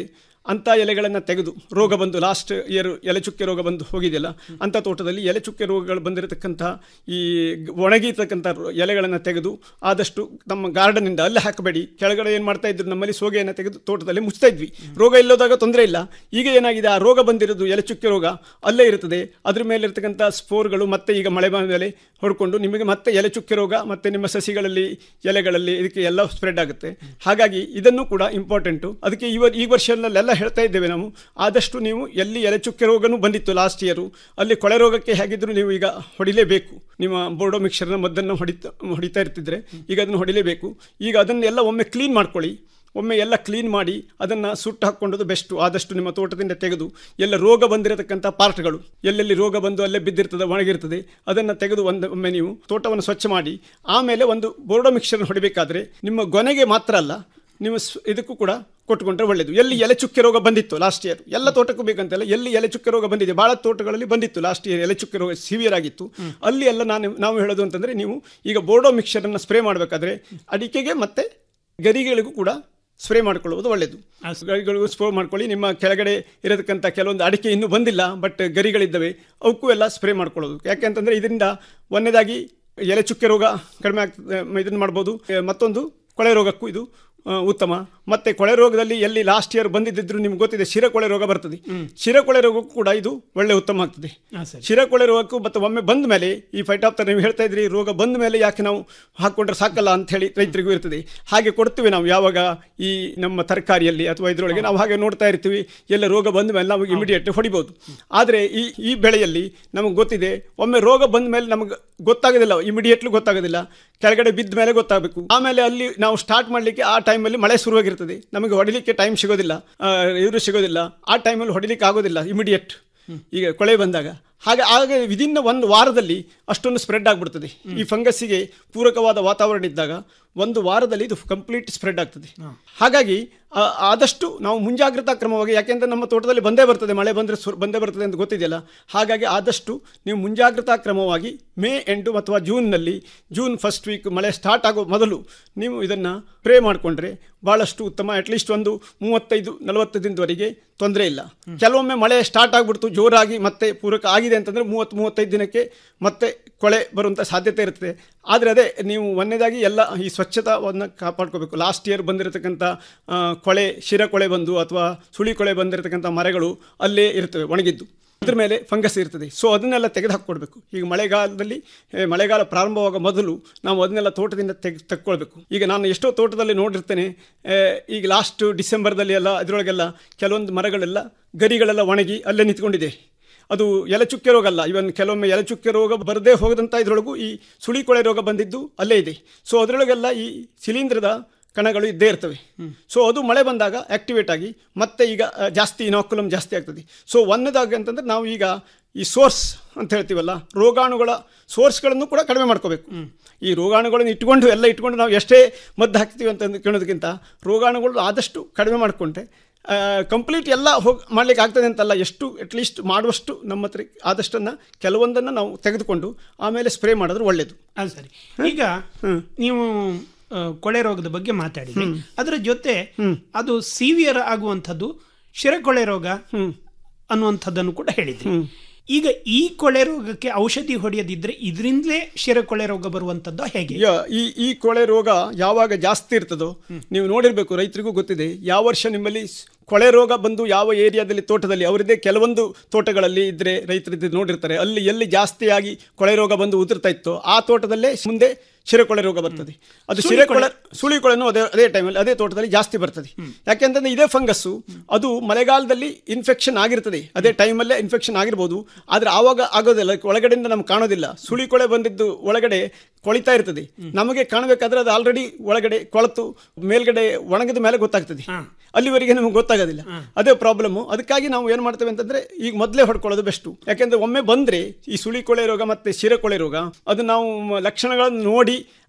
[SPEAKER 10] ಅಂಥ ಎಲೆಗಳನ್ನು ತೆಗೆದು ರೋಗ ಬಂದು ಲಾಸ್ಟ್ ಇಯರ್ ಎಲೆ ಚುಕ್ಕೆ ರೋಗ ಬಂದು ಹೋಗಿದೆಯಲ್ಲ ಅಂಥ ತೋಟದಲ್ಲಿ ಎಲೆ ಚುಕ್ಕೆ ರೋಗಗಳು ಬಂದಿರತಕ್ಕಂಥ ಈ ಗ್- ಒಣಗಿರ್ತಕ್ಕಂಥ ರೋ- ಎಲೆಗಳನ್ನು ತೆಗೆದು ಆದಷ್ಟು ನಮ್ಮ ಗಾರ್ಡನಿಂದ ಅಲ್ಲೇ ಹಾಕಬೇಡಿ ಕೆಳಗಡೆ ಏನು ಮಾಡ್ತಾ ಇದ್ರು ನಮ್ಮಲ್ಲಿ ಸೋಗೆಯನ್ನು ತೆಗೆದು ತೋಟದಲ್ಲಿ ಮುಚ್ತಾ ಇದ್ವಿ ರೋಗ ಇಲ್ಲೋದಾಗ ತೊಂದರೆ ಇಲ್ಲ ಈಗ ಏನಾಗಿದೆ ಆ ರೋಗ ಬಂದಿರೋದು ಎಲೆ ಚುಕ್ಕೆ ರೋಗ ಅಲ್ಲೇ ಇರ್ತದೆ ಅದ್ರ ಮೇಲೆ ಇರ್ತಕ್ಕಂಥ ಸ್ಪೋರ್ಗಳು ಮತ್ತೆ ಈಗ ಮಳೆ ಬಂದ ಮೇಲೆ ಹೊಡ್ಕೊಂಡು ನಿಮಗೆ ಮತ್ತೆ ಎಲೆ ಚುಕ್ಕೆ ರೋಗ ಮತ್ತೆ ನಿಮ್ಮ ಸಸಿಗಳಲ್ಲಿ ಎಲೆಗಳಲ್ಲಿ ಇದಕ್ಕೆ ಎಲ್ಲ ಸ್ಪ್ರೆಡ್ ಆಗುತ್ತೆ ಹಾಗಾಗಿ ಇದನ್ನು ಕೂಡ ಇಂಪಾರ್ಟೆಂಟು ಅದಕ್ಕೆ ಇವ ಈ ವರ್ಷದಲ್ಲೆಲ್ಲ ಹೇಳ್ತಾ ಇದ್ದೇವೆ ನಾವು ಆದಷ್ಟು ನೀವು ಎಲ್ಲಿ ಎಲೆ ಚುಕ್ಕೆ ರೋಗನೂ ಬಂದಿತ್ತು ಲಾಸ್ಟ್ ಇಯರು ಅಲ್ಲಿ ಕೊಳೆ ರೋಗಕ್ಕೆ ಹೇಗಿದ್ರು ನೀವು ಈಗ ಹೊಡಿಲೇಬೇಕು ನಿಮ್ಮ ಬೋರ್ಡೋ ಮಿಕ್ಸರ್ನ ಮದ್ದನ್ನು ಹೊಡಿತಾ ಹೊಡಿತಾ ಇರ್ತಿದ್ರೆ ಈಗ ಅದನ್ನು ಹೊಡಿಲೇಬೇಕು ಈಗ ಅದನ್ನೆಲ್ಲ ಒಮ್ಮೆ ಕ್ಲೀನ್ ಮಾಡ್ಕೊಳ್ಳಿ ಒಮ್ಮೆ ಎಲ್ಲ ಕ್ಲೀನ್ ಮಾಡಿ ಅದನ್ನು ಸುಟ್ಟು ಹಾಕ್ಕೊಂಡದು ಬೆಸ್ಟು ಆದಷ್ಟು ನಿಮ್ಮ ತೋಟದಿಂದ ತೆಗೆದು ಎಲ್ಲ ರೋಗ ಬಂದಿರತಕ್ಕಂಥ ಪಾರ್ಟ್ಗಳು ಎಲ್ಲೆಲ್ಲಿ ರೋಗ ಬಂದು ಅಲ್ಲೇ ಬಿದ್ದಿರ್ತದೆ ಒಣಗಿರ್ತದೆ ಅದನ್ನು ತೆಗೆದು ಒಂದು ಒಮ್ಮೆ ನೀವು ತೋಟವನ್ನು ಸ್ವಚ್ಛ ಮಾಡಿ ಆಮೇಲೆ ಒಂದು ಬೋರ್ಡೋ ಮಿಕ್ಸರ್ ಹೊಡಿಬೇಕಾದ್ರೆ ನಿಮ್ಮ ಗೊನೆಗೆ ಮಾತ್ರ ಅಲ್ಲ ನೀವು ಸ್- ಇದಕ್ಕೂ ಕೂಡ ಕೊಟ್ಟುಕೊಂಡ್ರೆ ಒಳ್ಳೆಯದು ಎಲ್ಲಿ ಎಲೆ ಚುಕ್ಕೆ ರೋಗ ಬಂದಿತ್ತು ಲಾಸ್ಟ್ ಇಯರ್ ಎಲ್ಲ ತೋಟಕ್ಕೂ ಬೇಕಂತಲ್ಲ ಎಲ್ಲಿ ಎಲೆ ಚುಕ್ಕೆ ರೋಗ ಬಂದಿದೆ ಭಾಳ ತೋಟಗಳಲ್ಲಿ ಬಂದಿತ್ತು ಲಾಸ್ಟ್ ಇಯರ್ ಎಲೆ ಚುಕ್ಕೆ ರೋಗ ಸಿವಿಯರ್ ಆಗಿತ್ತು ಅಲ್ಲಿ ಎಲ್ಲ ನಾನು ನಾವು ಹೇಳೋದು ಅಂತಂದರೆ ನೀವು ಈಗ ಬೋರ್ಡೋ ಮಿಕ್ಸರನ್ನು ಸ್ಪ್ರೇ ಮಾಡಬೇಕಾದ್ರೆ ಅಡಿಕೆಗೆ ಮತ್ತು ಗರಿಗಳಿಗೂ ಕೂಡ ಸ್ಪ್ರೇ ಮಾಡ್ಕೊಳ್ಳುವುದು ಒಳ್ಳೆಯದು ಗರಿಗಳಿಗೂ ಸ್ಪ್ರೇ ಮಾಡ್ಕೊಳ್ಳಿ ನಿಮ್ಮ ಕೆಳಗಡೆ ಇರತಕ್ಕಂಥ ಕೆಲವೊಂದು ಅಡಿಕೆ ಇನ್ನೂ ಬಂದಿಲ್ಲ ಬಟ್ ಗರಿಗಳಿದ್ದಾವೆ ಅವಕ್ಕೂ ಎಲ್ಲ ಸ್ಪ್ರೇ ಮಾಡ್ಕೊಳ್ಳೋದು ಯಾಕೆಂತಂದರೆ ಇದರಿಂದ ಒಂದನೇದಾಗಿ ಎಲೆ ಚುಕ್ಕೆ ರೋಗ ಕಡಿಮೆ ಆಗ್ತದೆ ಇದನ್ನು ಮಾಡ್ಬೋದು ಎ, ಮತ್ತೊಂದು ಕೊಳೆ ರೋಗಕ್ಕೂ ಇದು ಆ, ಉತ್ತಮ ಮತ್ತೆ ಕೊಳೆ ರೋಗದಲ್ಲಿ ಎಲ್ಲಿ ಲಾಸ್ಟ್ ಇಯರ್ ಬಂದಿದ್ದಿದ್ರು ನಿಮ್ಗೆ ಗೊತ್ತಿದೆ ಶಿರಕೊಳೆ ರೋಗ ಬರ್ತದೆ ಶಿರಕೊಳೆ ರೋಗಕ್ಕೂ ಕೂಡ ಇದು ಒಳ್ಳೆ ಉತ್ತಮ ಆಗ್ತದೆ ಶಿರಕೊಳೆ ರೋಗಕ್ಕೂ ಮತ್ತು ಒಮ್ಮೆ ಬಂದ ಮೇಲೆ ಈ ಫೈಟ್ ಆಫ್ ನೀವು ಹೇಳ್ತಾ ಇದ್ರಿ ರೋಗ ಬಂದ ಮೇಲೆ ಯಾಕೆ ನಾವು ಹಾಕ್ಕೊಂಡ್ರೆ ಸಾಕಲ್ಲ ಅಂತ ಹೇಳಿ ರೈತರಿಗೂ ಇರ್ತದೆ ಹಾಗೆ ಕೊಡ್ತೀವಿ ನಾವು ಯಾವಾಗ ಈ ನಮ್ಮ ತರಕಾರಿಯಲ್ಲಿ ಅಥವಾ ಇದರೊಳಗೆ ನಾವು ಹಾಗೆ ನೋಡ್ತಾ ಇರ್ತೀವಿ ಎಲ್ಲ ರೋಗ ಬಂದ ಮೇಲೆ ನಾವು ಇಮಿಡಿಯೇಟ್ ಹೊಡಿಬೋದು ಆದರೆ ಈ ಈ ಬೆಳೆಯಲ್ಲಿ ನಮಗೆ ಗೊತ್ತಿದೆ ಒಮ್ಮೆ ರೋಗ ಬಂದ ಮೇಲೆ ನಮಗೆ ಗೊತ್ತಾಗೋದಿಲ್ಲ ಇಮಿಡಿಯೇಟ್ಲಿ ಗೊತ್ತಾಗೋದಿಲ್ಲ ಕೆಳಗಡೆ ಬಿದ್ದ ಮೇಲೆ ಗೊತ್ತಾಗಬೇಕು ಆಮೇಲೆ ಅಲ್ಲಿ ನಾವು ಸ್ಟಾರ್ಟ್ ಮಾಡಲಿಕ್ಕೆ ಆ ಟೈಮಲ್ಲಿ ಮಳೆ ಶುರುವಾಗಿರ್ತದೆ ನಮಗೆ ಹೊಡಿಲಿಕ್ಕೆ ಟೈಮ್ ಸಿಗೋದಿಲ್ಲ ಇವರು ಸಿಗೋದಿಲ್ಲ ಆ ಟೈಮಲ್ಲಿ ಹೊಡಿಲಿಕ್ಕೆ ಆಗೋದಿಲ್ಲ ಇಮಿಡಿಯೇಟ್ ಈಗ ಕೊಳೆ ಬಂದಾಗ ಹಾಗೆ ಆಗ ವಿದಿನ್ನ ಒಂದು ವಾರದಲ್ಲಿ ಅಷ್ಟೊಂದು ಸ್ಪ್ರೆಡ್ ಆಗಿಬಿಡ್ತದೆ ಈ ಫಂಗಸ್ಸಿಗೆ ಪೂರಕವಾದ ವಾತಾವರಣ ಇದ್ದಾಗ ಒಂದು ವಾರದಲ್ಲಿ ಇದು ಕಂಪ್ಲೀಟ್ ಸ್ಪ್ರೆಡ್ ಆಗ್ತದೆ ಹಾಗಾಗಿ ಆ, ಆದಷ್ಟು ನಾವು ಮುಂಜಾಗ್ರತಾ ಕ್ರಮವಾಗಿ ಯಾಕೆಂದರೆ ನಮ್ಮ ತೋಟದಲ್ಲಿ ಬಂದೇ ಬರ್ತದೆ ಮಳೆ ಬಂದರೆ ಸು ಬಂದೇ ಬರ್ತದೆ ಅಂತ ಗೊತ್ತಿದೆಯಲ್ಲ ಹಾಗಾಗಿ ಆದಷ್ಟು ನೀವು ಮುಂಜಾಗ್ರತಾ ಕ್ರಮವಾಗಿ ಮೇ ಎಂಟು ಅಥವಾ ಜೂನ್ನಲ್ಲಿ ಜೂನ್ ಫಸ್ಟ್ ವೀಕ್ ಮಳೆ ಸ್ಟಾರ್ಟ್ ಆಗೋ ಮೊದಲು ನೀವು ಇದನ್ನು ಪ್ರೇ ಮಾಡಿಕೊಂಡ್ರೆ ಭಾಳಷ್ಟು ಉತ್ತಮ ಅಟ್ಲೀಸ್ಟ್ ಒಂದು ಮೂವತ್ತೈದು ನಲವತ್ತು ದಿನದವರೆಗೆ ತೊಂದರೆ ಇಲ್ಲ ಕೆಲವೊಮ್ಮೆ ಮಳೆ ಸ್ಟಾರ್ಟ್ ಆಗಿಬಿಡ್ತು ಜೋರಾಗಿ ಮತ್ತೆ ಪೂರಕ ಆಗಿದೆ ಅಂತಂದರೆ ಮೂವತ್ತು ಮೂವತ್ತೈದು ದಿನಕ್ಕೆ ಮತ್ತೆ ಕೊಳೆ ಬರುವಂಥ ಸಾಧ್ಯತೆ ಇರ್ತದೆ ಆದರೆ ಅದೇ ನೀವು ಒಂದನೇದಾಗಿ ಎಲ್ಲ ಈ ಸ್ವಚ್ಛತಾವನ್ನು ಕಾಪಾಡ್ಕೋಬೇಕು ಲಾಸ್ಟ್ ಇಯರ್ ಬಂದಿರತಕ್ಕಂಥ ಆ, ಕೊಳೆ ಶಿರಕೊಳೆ ಬಂದು ಅಥವಾ ಸುಳಿ ಕೊಳೆ ಬಂದಿರತಕ್ಕಂಥ ಮರಗಳು ಅಲ್ಲೇ ಇರ್ತವೆ ಒಣಗಿದ್ದು ಅದ್ರ ಮೇಲೆ ಫಂಗಸ್ ಇರ್ತದೆ ಸೊ ಅದನ್ನೆಲ್ಲ ತೆಗೆದು ಹಾಕ್ಕೊಡ್ಬೇಕು ಈಗ ಮಳೆಗಾಲದಲ್ಲಿ ಏ, ಮಳೆಗಾಲ ಪ್ರಾರಂಭವಾಗ ಮೊದಲು ನಾವು ಅದನ್ನೆಲ್ಲ ತೋಟದಿಂದ ತೆಗೆ ತಕ್ಕೊಳ್ಬೇಕು ಈಗ ನಾನು ಎಷ್ಟೋ ತೋಟದಲ್ಲಿ ನೋಡಿರ್ತೇನೆ ಏ, ಈಗ ಲಾಸ್ಟ್ ಡಿಸೆಂಬರ್ದಲ್ಲಿ ಎಲ್ಲ ಅದರೊಳಗೆಲ್ಲ ಕೆಲವೊಂದು ಮರಗಳೆಲ್ಲ ಗರಿಗಳೆಲ್ಲ ಒಣಗಿ ಅಲ್ಲೇ ನಿಂತ್ಕೊಂಡಿದೆ ಅದು ಎಲೆಚುಕ್ಕೆ ರೋಗ ಅಲ್ಲ ಇವನ್ ಕೆಲವೊಮ್ಮೆ ಎಲೆಚುಕ್ಕೆ ರೋಗ ಬರದೇ ಹೋಗದಂಥ ಇದರೊಳಗೂ ಈ ಸುಳಿಕೊಳೆ ರೋಗ ಬಂದಿದ್ದು ಅಲ್ಲೇ ಇದೆ ಸೊ ಅದರೊಳಗೆಲ್ಲ ಈ ಶಿಲೀಂಧ್ರದ ಕಣಗಳು ಇದ್ದೇ ಇರ್ತವೆ ಸೊ ಅದು ಮಳೆ ಬಂದಾಗ ಆಕ್ಟಿವೇಟ್ ಆಗಿ ಮತ್ತೆ ಈಗ ಆ, ಜಾಸ್ತಿ ಇನಾಕ್ಯುಲಮ್ ಜಾಸ್ತಿ ಆಗ್ತದೆ ಸೊ ಒಂದನೇದಾಗಿ ಅಂತಂದ್ರೆ ನಾವು ಈಗ ಈ ಸೋರ್ಸ್ ಅಂತ ಹೇಳ್ತೀವಲ್ಲ ರೋಗಾಣುಗಳ ಸೋರ್ಸ್ಗಳನ್ನು ಕೂಡ ಕಡಿಮೆ ಮಾಡ್ಕೋಬೇಕು ಈ ರೋಗಾಣುಗಳನ್ನು ಇಟ್ಕೊಂಡು ಎಲ್ಲ ಇಟ್ಕೊಂಡು ನಾವು ಎಷ್ಟೇ ಮದ್ದು ಹಾಕ್ತೀವಿ ಅಂತ ಕೇಳೋದಕ್ಕಿಂತ ರೋಗಾಣುಗಳು ಆದಷ್ಟು ಕಡಿಮೆ ಮಾಡಿಕೊಂಡ್ರೆ ಕಂಪ್ಲೀಟ್ ಎಲ್ಲ ಹೋಗಿ ಮಾಡ್ಲಿಕ್ಕೆ ಆಗ್ತದೆ ಅಂತಲ್ಲ ಎಷ್ಟು ಅಟ್ಲೀಸ್ಟ್ ಮಾಡುವಷ್ಟು ನಮ್ಮ ಹತ್ರ ಆದಷ್ಟನ್ನು ಕೆಲವೊಂದನ್ನು ನಾವು ತೆಗೆದುಕೊಂಡು ಆಮೇಲೆ ಸ್ಪ್ರೇ ಮಾಡಿದ್ರೆ ಒಳ್ಳೆಯದು
[SPEAKER 9] ಅದು ಸರಿ ಈಗ ನೀವು ಆ, ಕೊಳೆ ರೋಗದ ಬಗ್ಗೆ ಮಾತಾಡಿದ್ರಿ ಅದರ ಜೊತೆ ಅದು ಸಿವಿಯರ್ ಆಗುವಂಥದ್ದು ಶಿರಕೊಳೆ ರೋಗ ಅನ್ನುವಂಥದ್ದನ್ನು ಕೂಡ ಹೇಳಿದ್ರಿ ಈಗ ಈ ಕೊಳೆ ರೋಗಕ್ಕೆ ಔಷಧಿ ಹೊಡೆಯದಿದ್ರೆ ಇದರಿಂದಲೇ ಶಿರಕೊಳೆ ರೋಗ ಬರುವಂಥದ್ದು ಹೇಗೆ
[SPEAKER 10] ಯಾ ಈ ಈ ಕೊಳೆ ರೋಗ ಯಾವಾಗ ಜಾಸ್ತಿ ಇರ್ತದೋ ನೀವು ನೋಡಿರಬೇಕು ರೈತರಿಗೂ ಗೊತ್ತಿದೆ ಯಾವ ವರ್ಷ ನಿಮ್ಮಲ್ಲಿ ಸ್- ಕೊಳೆ ರೋಗ ಬಂದು ಯಾವ ಏರಿಯಾದಲ್ಲಿ ತೋಟದಲ್ಲಿ ಅವರದೇ ಕೆಲವೊಂದು ತೋಟಗಳಲ್ಲಿ ಇದ್ರೆ ರೈತರಿದ್ದು ನೋಡಿರ್ತಾರೆ ಅಲ್ಲಿ ಎಲ್ಲಿ ಜಾಸ್ತಿಯಾಗಿ ಕೊಳೆ ರೋಗ ಬಂದು ಉದುರ್ತಾ ಇತ್ತೋ ಆ ತೋಟದಲ್ಲೇ ಮುಂದೆ ಶಿರಕೊಳೆ ರೋಗ ಬರ್ತದೆ ಅದು ಶಿರಕೊಳೆ ಸುಳಿಕೊಳೆನೂ ಅದೇ ಅದೇ ಟೈಮಲ್ಲಿ ಅದೇ ತೋಟದಲ್ಲಿ ಜಾಸ್ತಿ ಬರ್ತದೆ ಯಾಕೆಂತಂದ್ರೆ ಇದೇ ಫಂಗಸ್ಸು ಅದು ಮಳೆಗಾಲದಲ್ಲಿ ಇನ್ಫೆಕ್ಷನ್ ಆಗಿರ್ತದೆ ಅದೇ ಟೈಮಲ್ಲೇ ಇನ್ಫೆಕ್ಷನ್ ಆಗಿರ್ಬೋದು ಆದರೆ ಆವಾಗ ಆಗೋದಿಲ್ಲ ಒಳಗಡೆಯಿಂದ ನಮ್ಗೆ ಕಾಣೋದಿಲ್ಲ ಸುಳಿಕೊಳೆ ಬಂದಿದ್ದು ಒಳಗಡೆ ಕೊಳಿತಾ ಇರ್ತದೆ ನಮಗೆ ಕಾಣಬೇಕಾದ್ರೆ ಅದು ಆಲ್ರೆಡಿ ಒಳಗಡೆ ಕೊಳತು ಮೇಲ್ಗಡೆ ಒಣಗಿದ ಮೇಲೆ ಗೊತ್ತಾಗ್ತದೆ ಅಲ್ಲಿವರೆಗೆ ನಮಗೆ ಗೊತ್ತಾಗೋದಿಲ್ಲ ಅದೇ ಪ್ರಾಬ್ಲಮ್ಮು ಅದಕ್ಕಾಗಿ ನಾವು ಏನು ಮಾಡ್ತೇವೆ ಅಂತಂದ್ರೆ ಈಗ ಮೊದಲೇ ಹೊಡ್ಕೊಳ್ಳೋದು ಬೆಸ್ಟು ಯಾಕೆಂದ್ರೆ ಒಮ್ಮೆ ಬಂದ್ರೆ ಈ ಸುಳಿಕೊಳೆ ರೋಗ ಮತ್ತೆ ಶಿರಕೊಳೆ ರೋಗ ಅದು ನಾವು ಮ- ಲಕ್ಷಣಗಳನ್ನು ನೋಡಿ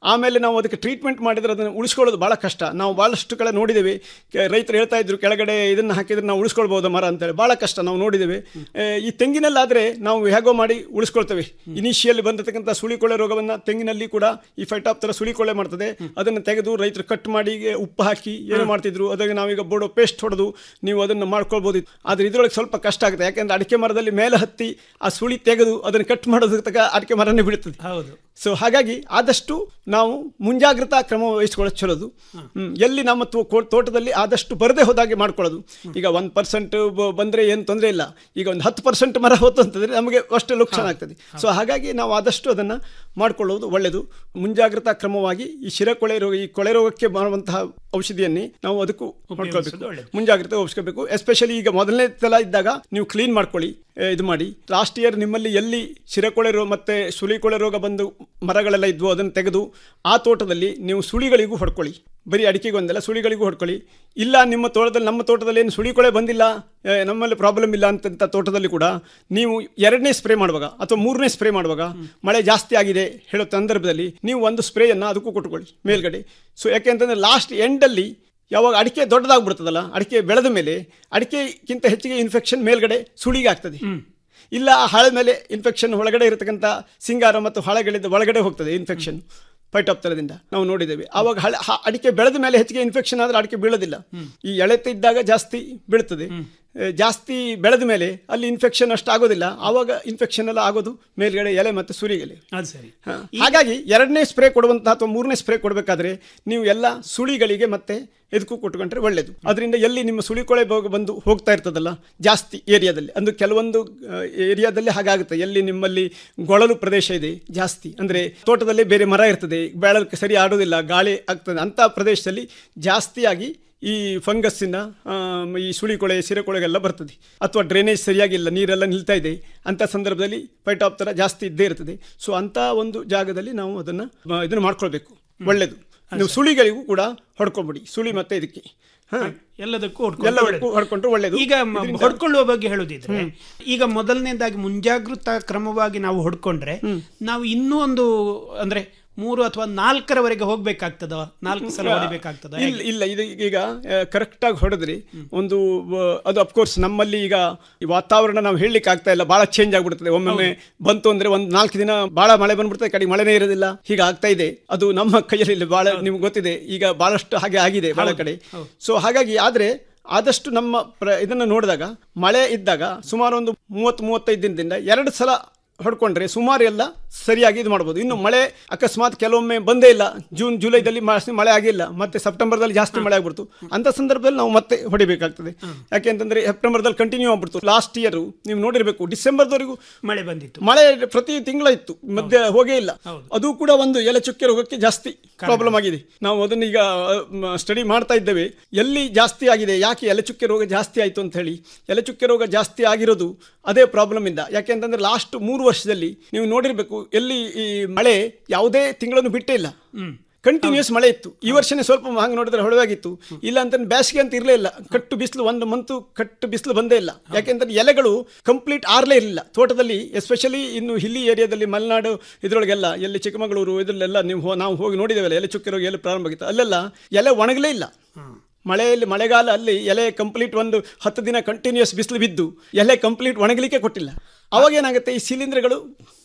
[SPEAKER 10] ಆಮೇಲೆ ನಾವು ಅದಕ್ಕೆ ಟ್ರೀಟ್ಮೆಂಟ್ ಮಾಡಿದ್ರೆ ಅದನ್ನು ಉಳಿಸ್ಕೊಳ್ಳೋದು ಭಾಳ ಕಷ್ಟ ನಾವು ಭಾಳಷ್ಟು ಕಡೆ ನೋಡಿದ್ದೇವೆ ಕೆ- ರೈತರು ಹೇಳ್ತಾ ಇದ್ರು ಕೆಳಗಡೆ ಇದನ್ನು ಹಾಕಿದ್ರೆ ನಾವು ಉಳಿಸ್ಕೊಳ್ಬೋದು ಮರ ಅಂತೇಳಿ ಭಾಳ ಕಷ್ಟ ನಾವು ನೋಡಿದ್ದೇವೆ ಆ, ಈ ತೆಂಗಿನಲ್ಲಾದರೆ ನಾವು ಹೇಗೋ ಮಾಡಿ ಉಳಿಸ್ಕೊಳ್ತೇವೆ ಇನಿಷಿಯಲ್ ಬಂದಿರತಕ್ಕಂಥ ಸುಳಿಕೊಳೆ ರೋಗವನ್ನು ತೆಂಗಿನಲ್ಲಿ ಕೂಡ ಈ ಫೈಟಾಪ್ತರ ಸುಳಿಕೊಳೆ ಮಾಡ್ತದೆ ಅದನ್ನು ತೆಗೆದು ರೈತರು ಕಟ್ ಮಾಡಿ ಉಪ್ಪು ಹಾಕಿ ಏನು ಮಾಡ್ತಿದ್ರು ಅದಕ್ಕೆ ನಾವೀಗ ಬೋಡೋ ಪೇಸ್ಟ್ ಹೊಡೆದು ನೀವು ಅದನ್ನು ಮಾಡ್ಕೊಳ್ಬೋದು ಆದರೆ ಇದರೊಳಗೆ ಸ್ವಲ್ಪ ಕಷ್ಟ ಆಗುತ್ತೆ ಯಾಕೆಂದ್ರೆ ಅಡಿಕೆ ಮರದಲ್ಲಿ ಮೇಲೆ ಹತ್ತಿ ಆ ಸುಳಿ ತೆಗೆದು ಅದನ್ನು ಕಟ್ ಮಾಡೋದಕ್ಕೆ ತಕ್ಕ ಅಡಿಕೆ ಮರನೇ ಬಿಡುತ್ತದೆ
[SPEAKER 9] ಹೌದು
[SPEAKER 10] ಸೊ ಹಾಗಾಗಿ ಆದಷ್ಟು ನಾವು ಮುಂಜಾಗ್ರತಾ ಕ್ರಮ ವಹಿಸ್ಕೊಳ್ಳೋದು ಚಲೋದು ಹ್ಮ್. ಎಲ್ಲಿ ನಮ್ಮ ತೋ- ಕೋ- ತೋಟದಲ್ಲಿ ಆದಷ್ಟು ಬರದೇ ಹೋದಾಗೆ ಮಾಡ್ಕೊಳ್ಳೋದು ಈಗ ಒಂದು ಪರ್ಸೆಂಟ್ ಬಂದರೆ ಏನು ತೊಂದರೆ ಇಲ್ಲ ಈಗ ಒಂದು ಹತ್ತು ಪರ್ಸೆಂಟ್ ಮರ ಹೋತು ಅಂತಂದರೆ ನಮಗೆ ಅಷ್ಟು ಲಕ್ಷಣ ಆಗ್ತದೆ ಸೊ ಹಾಗಾಗಿ ನಾವು ಆದಷ್ಟು ಅದನ್ನು ಮಾಡ್ಕೊಳ್ಳೋದು ಒಳ್ಳೆಯದು ಮುಂಜಾಗ್ರತಾ ಕ್ರಮವಾಗಿ ಈ ಶಿರಕೊಳೆ ರೋಗ ಈ ಕೊಳೆ ರೋಗಕ್ಕೆ ಮಾಡುವಂತಹ ಔಷಧಿಯನ್ನೇ ನಾವು ಅದಕ್ಕೂ ಮಾಡ್ಕೊಳ್ಬೇಕು
[SPEAKER 9] ಒಳ್ಳೆದು.
[SPEAKER 10] ಮುಂಜಾಗ್ರತೆ ವಹಿಸ್ಕೋಬೇಕು ಎಸ್ಪೆಷಲಿ ಈಗ ಮೊದಲನೇ ಸಲ ಇದ್ದಾಗ ನೀವು ಕ್ಲೀನ್ ಮಾಡ್ಕೊಳ್ಳಿ ಆ, ಇದು ಮಾಡಿ ಲಾಸ್ಟ್ ಇಯರ್ ನಿಮ್ಮಲ್ಲಿ ಎಲ್ಲಿ ಶಿರಕೊಳೆ ರೋಗ ಮತ್ತು ಸುಳಿಕೊಳೆ ರೋಗ ಬಂದು ಮರಗಳೆಲ್ಲ ಇದ್ವು ಅದನ್ನು ತೆಗೆದು ಆ ತೋಟದಲ್ಲಿ ನೀವು ಸುಳಿಗಳಿಗೂ ಹೊಡ್ಕೊಳ್ಳಿ ಬರೀ ಅಡಿಕೆಗೆ ಒಂದಲ್ಲ ಸುಳಿಗಳಿಗೂ ಹೊಡ್ಕೊಳ್ಳಿ ಇಲ್ಲ ನಿಮ್ಮ ತೋಟದಲ್ಲಿ ನಮ್ಮ ತೋಟದಲ್ಲಿ ಏನು ಸುಳಿಕೊಳೆ ಬಂದಿಲ್ಲ ಆ, ನಮ್ಮಲ್ಲಿ ಪ್ರಾಬ್ಲಮ್ ಇಲ್ಲ ಅಂತಂತ ತೋಟದಲ್ಲಿ ಕೂಡ ನೀವು ಎರಡನೇ ಸ್ಪ್ರೇ ಮಾಡುವಾಗ ಅಥವಾ ಮೂರನೇ ಸ್ಪ್ರೇ ಮಾಡುವಾಗ ಮಳೆ ಜಾಸ್ತಿ ಆಗಿದೆ ಹೇಳೋ ಸಂದರ್ಭದಲ್ಲಿ ನೀವು ಒಂದು ಸ್ಪ್ರೇಯನ್ನು ಅದಕ್ಕೂ ಕೊಟ್ಕೊಳ್ಳಿ ಮೇಲ್ಗಡೆ ಸೊ ಯಾಕೆ ಅಂತಂದರೆ ಲಾಸ್ಟ್ ಎಂಡಲ್ಲಿ ಯಾವಾಗ ಅಡಿಕೆ ದೊಡ್ಡದಾಗ್ಬಿಡ್ತದಲ್ಲ ಅಡಿಕೆ ಬೆಳೆದ ಮೇಲೆ ಅಡಿಕೆಗಿಂತ ಹೆಚ್ಚಿಗೆ ಇನ್ಫೆಕ್ಷನ್ ಮೇಲ್ಗಡೆ ಸುಳಿಗೆ ಆಗ್ತದೆ ಇಲ್ಲ ಆ ಹಾಳೆ ಮೇಲೆ ಇನ್ಫೆಕ್ಷನ್ ಒಳಗಡೆ ಇರತಕ್ಕಂಥ ಸಿಂಗಾರ ಮತ್ತು ಹಾಳೆಗಳಿಂದ ಒಳಗಡೆ ಹೋಗ್ತದೆ ಇನ್ಫೆಕ್ಷನ್ ಪೈಟಾಪ್ತರದಿಂದ ನಾವು ನೋಡಿದ್ದೇವೆ ಆವಾಗ ಹಳೆ ಹ- ಅಡಿಕೆ ಬೆಳೆದ ಮೇಲೆ ಹೆಚ್ಚಿಗೆ ಇನ್ಫೆಕ್ಷನ್ ಆದರೆ ಅಡಿಕೆ ಬೀಳೋದಿಲ್ಲ ಈ ಎಳೆತ ಇದ್ದಾಗ ಜಾಸ್ತಿ ಬೀಳ್ತದೆ ಆ, ಜಾಸ್ತಿ ಬೆಳೆದ ಮೇಲೆ ಅಲ್ಲಿ ಇನ್ಫೆಕ್ಷನ್ ಅಷ್ಟು ಆಗೋದಿಲ್ಲ ಆವಾಗ ಇನ್ಫೆಕ್ಷನ್ ಎಲ್ಲ ಆಗೋದು ಮೇಲ್ಗಡೆ ಎಲೆ ಮತ್ತು ಸುರಿಗೆಲೆ
[SPEAKER 9] ಅದು ಸರಿ
[SPEAKER 10] ಹ. ಹಾಗಾಗಿ ಎರಡನೇ ಸ್ಪ್ರೇ ಕೊಡುವಂತಹ ಅಥವಾ ಮೂರನೇ ಸ್ಪ್ರೇ ಕೊಡಬೇಕಾದ್ರೆ ನೀವು ಎಲ್ಲ ಸುಳಿಗಳಿಗೆ ಮತ್ತೆ ಎದಕ್ಕೂ ಕೊಟ್ಕೊಂಡ್ರೆ ಒಳ್ಳೆಯದು ಅದರಿಂದ ಎಲ್ಲಿ ನಿಮ್ಮ ಸುಳಿಕೊಳೆ ಬೋಗ ಬಂದು ಹೋಗ್ತಾ ಇರ್ತದಲ್ಲ ಜಾಸ್ತಿ ಏರಿಯಾದಲ್ಲಿ ಅಂದು ಕೆಲವೊಂದು ಆ, ಏರಿಯಾದಲ್ಲಿ ಹಾಗಾಗುತ್ತೆ ಎಲ್ಲಿ ನಿಮ್ಮಲ್ಲಿ ಗೊಳಲು ಪ್ರದೇಶ ಇದೆ ಜಾಸ್ತಿ ಅಂದರೆ ತೋಟದಲ್ಲಿ ಬೇರೆ ಮರ ಇರ್ತದೆ ಬೆಳಕ್ಕೆ ಸರಿ ಆಡೋದಿಲ್ಲ ಗಾಳಿ ಆಗ್ತದೆ ಅಂಥ ಪ್ರದೇಶದಲ್ಲಿ ಜಾಸ್ತಿಯಾಗಿ ಈ ಫಂಗಸ್ಸಿನ ಆಮ್, ಈ ಸುಳಿಕೊಳೆ ಸಿರೆಕೊಳೆಗೆಲ್ಲ ಬರ್ತದೆ ಅಥವಾ ಡ್ರೈನೇಜ್ ಸರಿಯಾಗಿಲ್ಲ ನೀರೆಲ್ಲ ನಿಲ್ತಾ ಇದೆ ಅಂಥ ಸಂದರ್ಭದಲ್ಲಿ ಪೈಟಾಪ್ತರ ಜಾಸ್ತಿ ಇದ್ದೇ ಇರ್ತದೆ ಸೊ ಅಂಥ ಒಂದು ಜಾಗದಲ್ಲಿ ನಾವು ಅದನ್ನು ಇದನ್ನು ಮಾಡ್ಕೊಳ್ಬೇಕು ಒಳ್ಳೆಯದು ನೀವು ಸುಳಿಗಳಿಗೂ ಕೂಡ ಹೊಡ್ಕೊಬಿಡಿ ಸುಳಿ ಮತ್ತೆ ಇದಕ್ಕೆ ಹಾ
[SPEAKER 9] ಎಲ್ಲದಕ್ಕೂ
[SPEAKER 10] ಎಲ್ಲದಕ್ಕೂ ಹೊಡ್ಕೊಂಡ್ರೆ ಒಳ್ಳೆಯದು
[SPEAKER 9] ಈಗ ಮ-
[SPEAKER 10] ಇದರಿಂದ-
[SPEAKER 9] ಹೊಡ್ಕೊಳ್ಳುವ ಬಗ್ಗೆ ಹೇಳುದಿದ್ರೆ ಈಗ ಮೊದಲನೇದಾಗಿ ಮುಂಜಾಗೃತಾ ಕ್ರಮವಾಗಿ ನಾವು ಹೊಡ್ಕೊಂಡ್ರೆ ನಾವು ಇನ್ನೂ ಒಂದು ಅಂದ್ರೆ ಮೂರು ಅಥವಾ ನಾಲ್ಕರವರೆಗೆ ಹೋಗ್ಬೇಕಾಗ್ತದ ನಾಲ್ಕು ಸಲ ಹೊಡಿಬೇಕಾಗ್ತದ
[SPEAKER 10] ಇಲ್ಲ ಇಲ್ಲ ಇದು ಈಗ ಕರೆಕ್ಟಾಗಿ ಹೊಡೆದ್ರಿ ಒಂದು ವ- ಅದು ಅಫ್ಕೋರ್ಸ್ ನಮ್ಮಲ್ಲಿ ಈಗ ಈ ವಾತಾವರಣ ನಾವು ಹೇಳಲಿಕ್ಕೆ ಆಗ್ತಾ ಇಲ್ಲ ಭಾಳ ಚೇಂಜ್ ಆಗ್ಬಿಡ್ತದೆ ಒಮ್ಮೊಮ್ಮೆ ಬಂತು ಅಂದ್ರೆ ಒಂದು ನಾಲ್ಕು ದಿನ ಭಾಳ ಮಳೆ ಬಂದ್ಬಿಡ್ತದೆ ಕಡೆ ಮಳೆನೇ ಇರೋದಿಲ್ಲ ಹೀಗೆ ಆಗ್ತಾ ಇದೆ ಅದು ನಮ್ಮ ಕೈಯಲ್ಲಿ ಇಲ್ಲ ಭಾಳ ನಿಮ್ಗೆ ಗೊತ್ತಿದೆ ಈಗ ಭಾಳಷ್ಟು ಹಾಗೆ ಆಗಿದೆ ಭಾಳ ಕಡೆ ಸೊ ಹಾಗಾಗಿ ಆದರೆ ಆದಷ್ಟು ನಮ್ಮ ಪ್ರ ಇದನ್ನು ನೋಡಿದಾಗ ಮಳೆ ಇದ್ದಾಗ ಸುಮಾರು ಒಂದು ಮೂವತ್ತು ಮೂವತ್ತೈದು ದಿನದಿಂದ ಎರಡು ಸಲ ಹೊಡ್ಕೊಂಡ್ರೆ ಸುಮಾರು ಎಲ್ಲ ಸರಿಯಾಗಿ ಇದು ಮಾಡ್ಬೋದು ಇನ್ನು ಮಳೆ ಅಕಸ್ಮಾತ್ ಕೆಲವೊಮ್ಮೆ ಬಂದೇ ಇಲ್ಲ ಜೂನ್ ಜುಲೈದಲ್ಲಿ ಜಾಸ್ತಿ ಮಳೆ ಆಗಿಲ್ಲ ಮತ್ತೆ ಸೆಪ್ಟೆಂಬರ್ದಲ್ಲಿ ಜಾಸ್ತಿ ಮಳೆ ಆಗ್ಬಿಡ್ತು ಅಂತ ಸಂದರ್ಭದಲ್ಲಿ ನಾವು ಮತ್ತೆ ಹೊಡಿಬೇಕಾಗ್ತದೆ ಯಾಕೆ ಅಂತಂದ್ರೆ ಸೆಪ್ಟೆಂಬರ್ದಲ್ಲಿ ಕಂಟಿನ್ಯೂ ಆಗ್ಬಿಡ್ತು ಲಾಸ್ಟ್ ಇಯರ್ ನೀವು ನೋಡಿರಬೇಕು ಡಿಸೆಂಬರ್ದವರೆಗೂ
[SPEAKER 9] ಮಳೆ ಬಂದಿತ್ತು
[SPEAKER 10] ಮಳೆ ಪ್ರತಿ ತಿಂಗಳ ಇತ್ತು ಮಧ್ಯೆ ಹೋಗೇ ಇಲ್ಲ ಅದು ಕೂಡ ಒಂದು ಎಲೆ ಚುಕ್ಕೆ ರೋಗಕ್ಕೆ ಜಾಸ್ತಿ ಪ್ರಾಬ್ಲಮ್ ಆಗಿದೆ ನಾವು ಅದನ್ನ ಈಗ ಸ್ಟಡಿ ಮಾಡ್ತಾ ಇದ್ದೇವೆ ಎಲ್ಲಿ ಜಾಸ್ತಿ ಆಗಿದೆ ಯಾಕೆ ಎಲೆ ಚುಕ್ಕೆ ರೋಗ ಜಾಸ್ತಿ ಆಯಿತು ಅಂತ ಹೇಳಿ ಎಲೆ ಚುಕ್ಕೆ ರೋಗ ಜಾಸ್ತಿ ಆಗಿರೋದು ಅದೇ ಪ್ರಾಬ್ಲಮ್ ಇಂದ ಯಾಕೆ ಅಂತಂದ್ರೆ ಲಾಸ್ಟ್ ಮೂರು ವರ್ಷದಲ್ಲಿ ನೀವು ನೋಡಿರ್ಬೇಕು ಎಲ್ಲಿ ಈ ಮಳೆ ಯಾವುದೇ ತಿಂಗಳನ್ನು ಬಿಟ್ಟೇ ಇಲ್ಲ ಕಂಟಿನ್ಯೂಸ್ ಮಳೆ ಇತ್ತು ಈ ವರ್ಷನೇ ಸ್ವಲ್ಪ ಹಂಗೆ ನೋಡಿದ್ರೆ ಹೊಳವಾಗಿತ್ತು ಇಲ್ಲ ಅಂತ ಬೇಸಿಗೆ ಅಂತ ಇರಲೇ ಇಲ್ಲ ಕಟ್ಟು ಬಿಸಿಲು ಒಂದು ಮಂತು ಕಟ್ಟು ಬಿಸಿಲು ಬಂದೇ ಇಲ್ಲ ಯಾಕೆಂದ್ರೆ ಎಲೆಗಳು ಕಂಪ್ಲೀಟ್ ಆರ್ಲೇ ಇರಲಿಲ್ಲ ತೋಟದಲ್ಲಿ ಎಸ್ಪೆಷಲಿ ಇನ್ನು ಹಿಲ್ಲಿ ಏರಿಯಾದಲ್ಲಿ ಮಲೆನಾಡು ಇದರೊಳಗೆಲ್ಲ ಎಲ್ಲಿ ಚಿಕ್ಕಮಗಳೂರು ಇದರಲ್ಲೆಲ್ಲ ನೀವು ಹೋ- ನಾವು ಹೋಗಿ ನೋಡಿದ್ದೇವಲ್ಲ ಎಲೆ ಚುಕ್ಕೆ ರೋಗ ಎಲ್ಲಿ ಪ್ರಾರಂಭ ಆಗಿತ್ತು ಅಲ್ಲೆಲ್ಲ ಎಲೆ ಒಣಗಲೇ ಇಲ್ಲ ಮಳೆಯಲ್ಲಿ ಮಳೆಗಾಲ ಅಲ್ಲಿ ಎಲೆ ಕಂಪ್ಲೀಟ್ ಒಂದು ಹತ್ತು ದಿನ ಕಂಟಿನ್ಯೂಸ್ ಬಿಸಿಲು ಬಿದ್ದು ಎಲೆ ಕಂಪ್ಲೀಟ್ ಒಣಗಲಿಕ್ಕೆ ಕೊಟ್ಟಿಲ್ಲ ಅವಾಗ ಏನಾಗುತ್ತೆ ಈ ಶಿಲೀಂಧ್ರಗಳು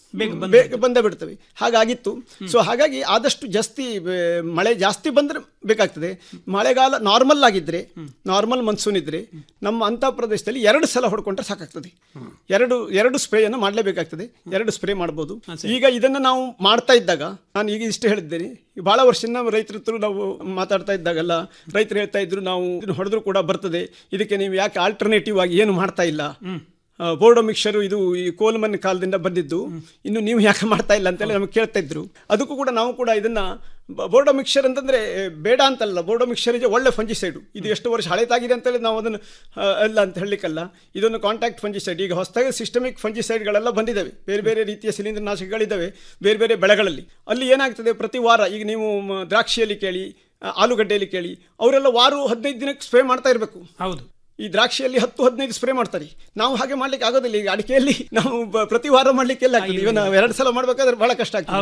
[SPEAKER 10] ಬೇಗ ಬಂದೇ ಬಿಡ್ತವೆ ಹಾಗಾಗಿತ್ತು ಸೊ ಹಾಗಾಗಿ ಆದಷ್ಟು ಜಾಸ್ತಿ ಬೆ- ಮಳೆ ಜಾಸ್ತಿ ಬಂದರೆ ಬೇಕಾಗ್ತದೆ ಮಳೆಗಾಲ ನಾರ್ಮಲ್ ಆಗಿದ್ರೆ ನಾರ್ಮಲ್ ಮನ್ಸೂನ್ ಇದ್ರೆ ನಮ್ಮ ಅಂಥ ಪ್ರದೇಶದಲ್ಲಿ ಎರಡು ಸಲ ಹೊಡ್ಕೊಂಡ್ರೆ ಸಾಕಾಗ್ತದೆ ಎರಡು ಎರಡು ಸ್ಪ್ರೇಯನ್ನು ಮಾಡಲೇಬೇಕಾಗ್ತದೆ ಎರಡು ಸ್ಪ್ರೇ ಮಾಡ್ಬೋದು ಈಗ ಇದನ್ನು ನಾವು ಮಾಡ್ತಾ ಇದ್ದಾಗ ನಾನು ಈಗ ಇಷ್ಟು ಹೇಳಿದ್ದೇನೆ ಬಹಳ ವರ್ಷದಿಂದ ನಾವು ರೈತರ ಹತ್ರ ನಾವು ಮಾತಾಡ್ತಾ ಇದ್ದಾಗೆಲ್ಲ ರೈತರು ಹೇಳ್ತಾ ಇದ್ರು ನಾವು ಇದನ್ನು ಹೊಡೆದ್ರು ಕೂಡ ಬರ್ತದೆ ಇದಕ್ಕೆ ನೀವು ಯಾಕೆ ಆಲ್ಟರ್ನೇಟಿವ್ ಆಗಿ ಏನು ಮಾಡ್ತಾ ಇಲ್ಲ ಆ, ಬೋರ್ಡೋ ಮಿಕ್ಸರು ಇದು ಈ ಕೋಲ್ಮನ್ ಕಾಲದಿಂದ ಬಂದಿದ್ದು ಇನ್ನು ನೀವು ಯಾಕೆ ಮಾಡ್ತಾ ಇಲ್ಲ ಅಂತೇಳಿ ನಮಗೆ ಕೇಳ್ತಾ ಇದ್ರು ಅದಕ್ಕೂ ಕೂಡ ನಾವು ಕೂಡ ಇದನ್ನ ಬ- ಬೋರ್ಡೋ ಮಿಕ್ಸರ್ ಅಂತಂದ್ರೆ ಏ, ಬೇಡ ಅಂತಲ್ಲ ಬೋರ್ಡೋ ಮಿಕ್ಸರ್ ಇದೆ ಒಳ್ಳೆ ಫಂಜಿಸೈಡು ಇದು ಎಷ್ಟು ವರ್ಷ ಹಳೇದಾಗಿದೆ ಅಂತೇಳಿ ನಾವು ಅದನ್ನು ಆ, ಅಲ್ಲ ಅಂತ ಹೇಳಲಿಕ್ಕಲ್ಲ ಇದೊಂದು ಕಾಂಟ್ಯಾಕ್ಟ್ ಫಂಜಿಸೈಡ್ ಈಗ ಹೊಸದಾಗಿ ಸಿಸ್ಟಮಿಕ್ ಫಂಜಿಸೈಡ್ಗಳೆಲ್ಲ ಬಂದಿದ್ದಾವೆ ಬೇರೆ ಬೇರೆ ರೀತಿಯ ಶಿಲೀಂಧ್ರ ನಾಶಕಗಳಿದ್ದಾವೆ ಬೇರೆ ಬೇರೆ ಬೆಳೆಗಳಲ್ಲಿ ಅಲ್ಲಿ ಏನಾಗ್ತದೆ ಪ್ರತಿ ವಾರ ಈಗ ನೀವು ಮ, ದ್ರಾಕ್ಷಿಯಲ್ಲಿ ಕೇಳಿ ಆ, ಆಲೂಗಡ್ಡೆಯಲ್ಲಿ ಕೇಳಿ ಅವರೆಲ್ಲ ವಾರ ಹದಿನೈದು ದಿನಕ್ಕೆ ಸ್ಪ್ರೇ ಮಾಡ್ತಾ ಇರಬೇಕು
[SPEAKER 9] ಹೌದು
[SPEAKER 10] ಈ ದ್ರಾಕ್ಷಿಯಲ್ಲಿ ಹತ್ತು ಹದಿನೈದು ಸ್ಪ್ರೇ ಮಾಡ್ತಾರೆ ನಾವು ಹಾಗೆ ಮಾಡ್ಲಿಕ್ಕೆ ಆಗೋದಿಲ್ಲ ಈಗ ಅಡಿಕೆಯಲ್ಲಿ ನಾವು ಬ- ಪ್ರತಿ ವಾರ ಮಾಡ್ಲಿಕ್ಕೆ ಎಲ್ಲ ಆಗ್ತದೆ ಇವನ್ ಎರಡು ಸಲ ಮಾಡ್ಬೇಕಾದ್ರೆ ಬಹಳ ಕಷ್ಟ ಆಗ್ತದೆ
[SPEAKER 9] ಹೌದು.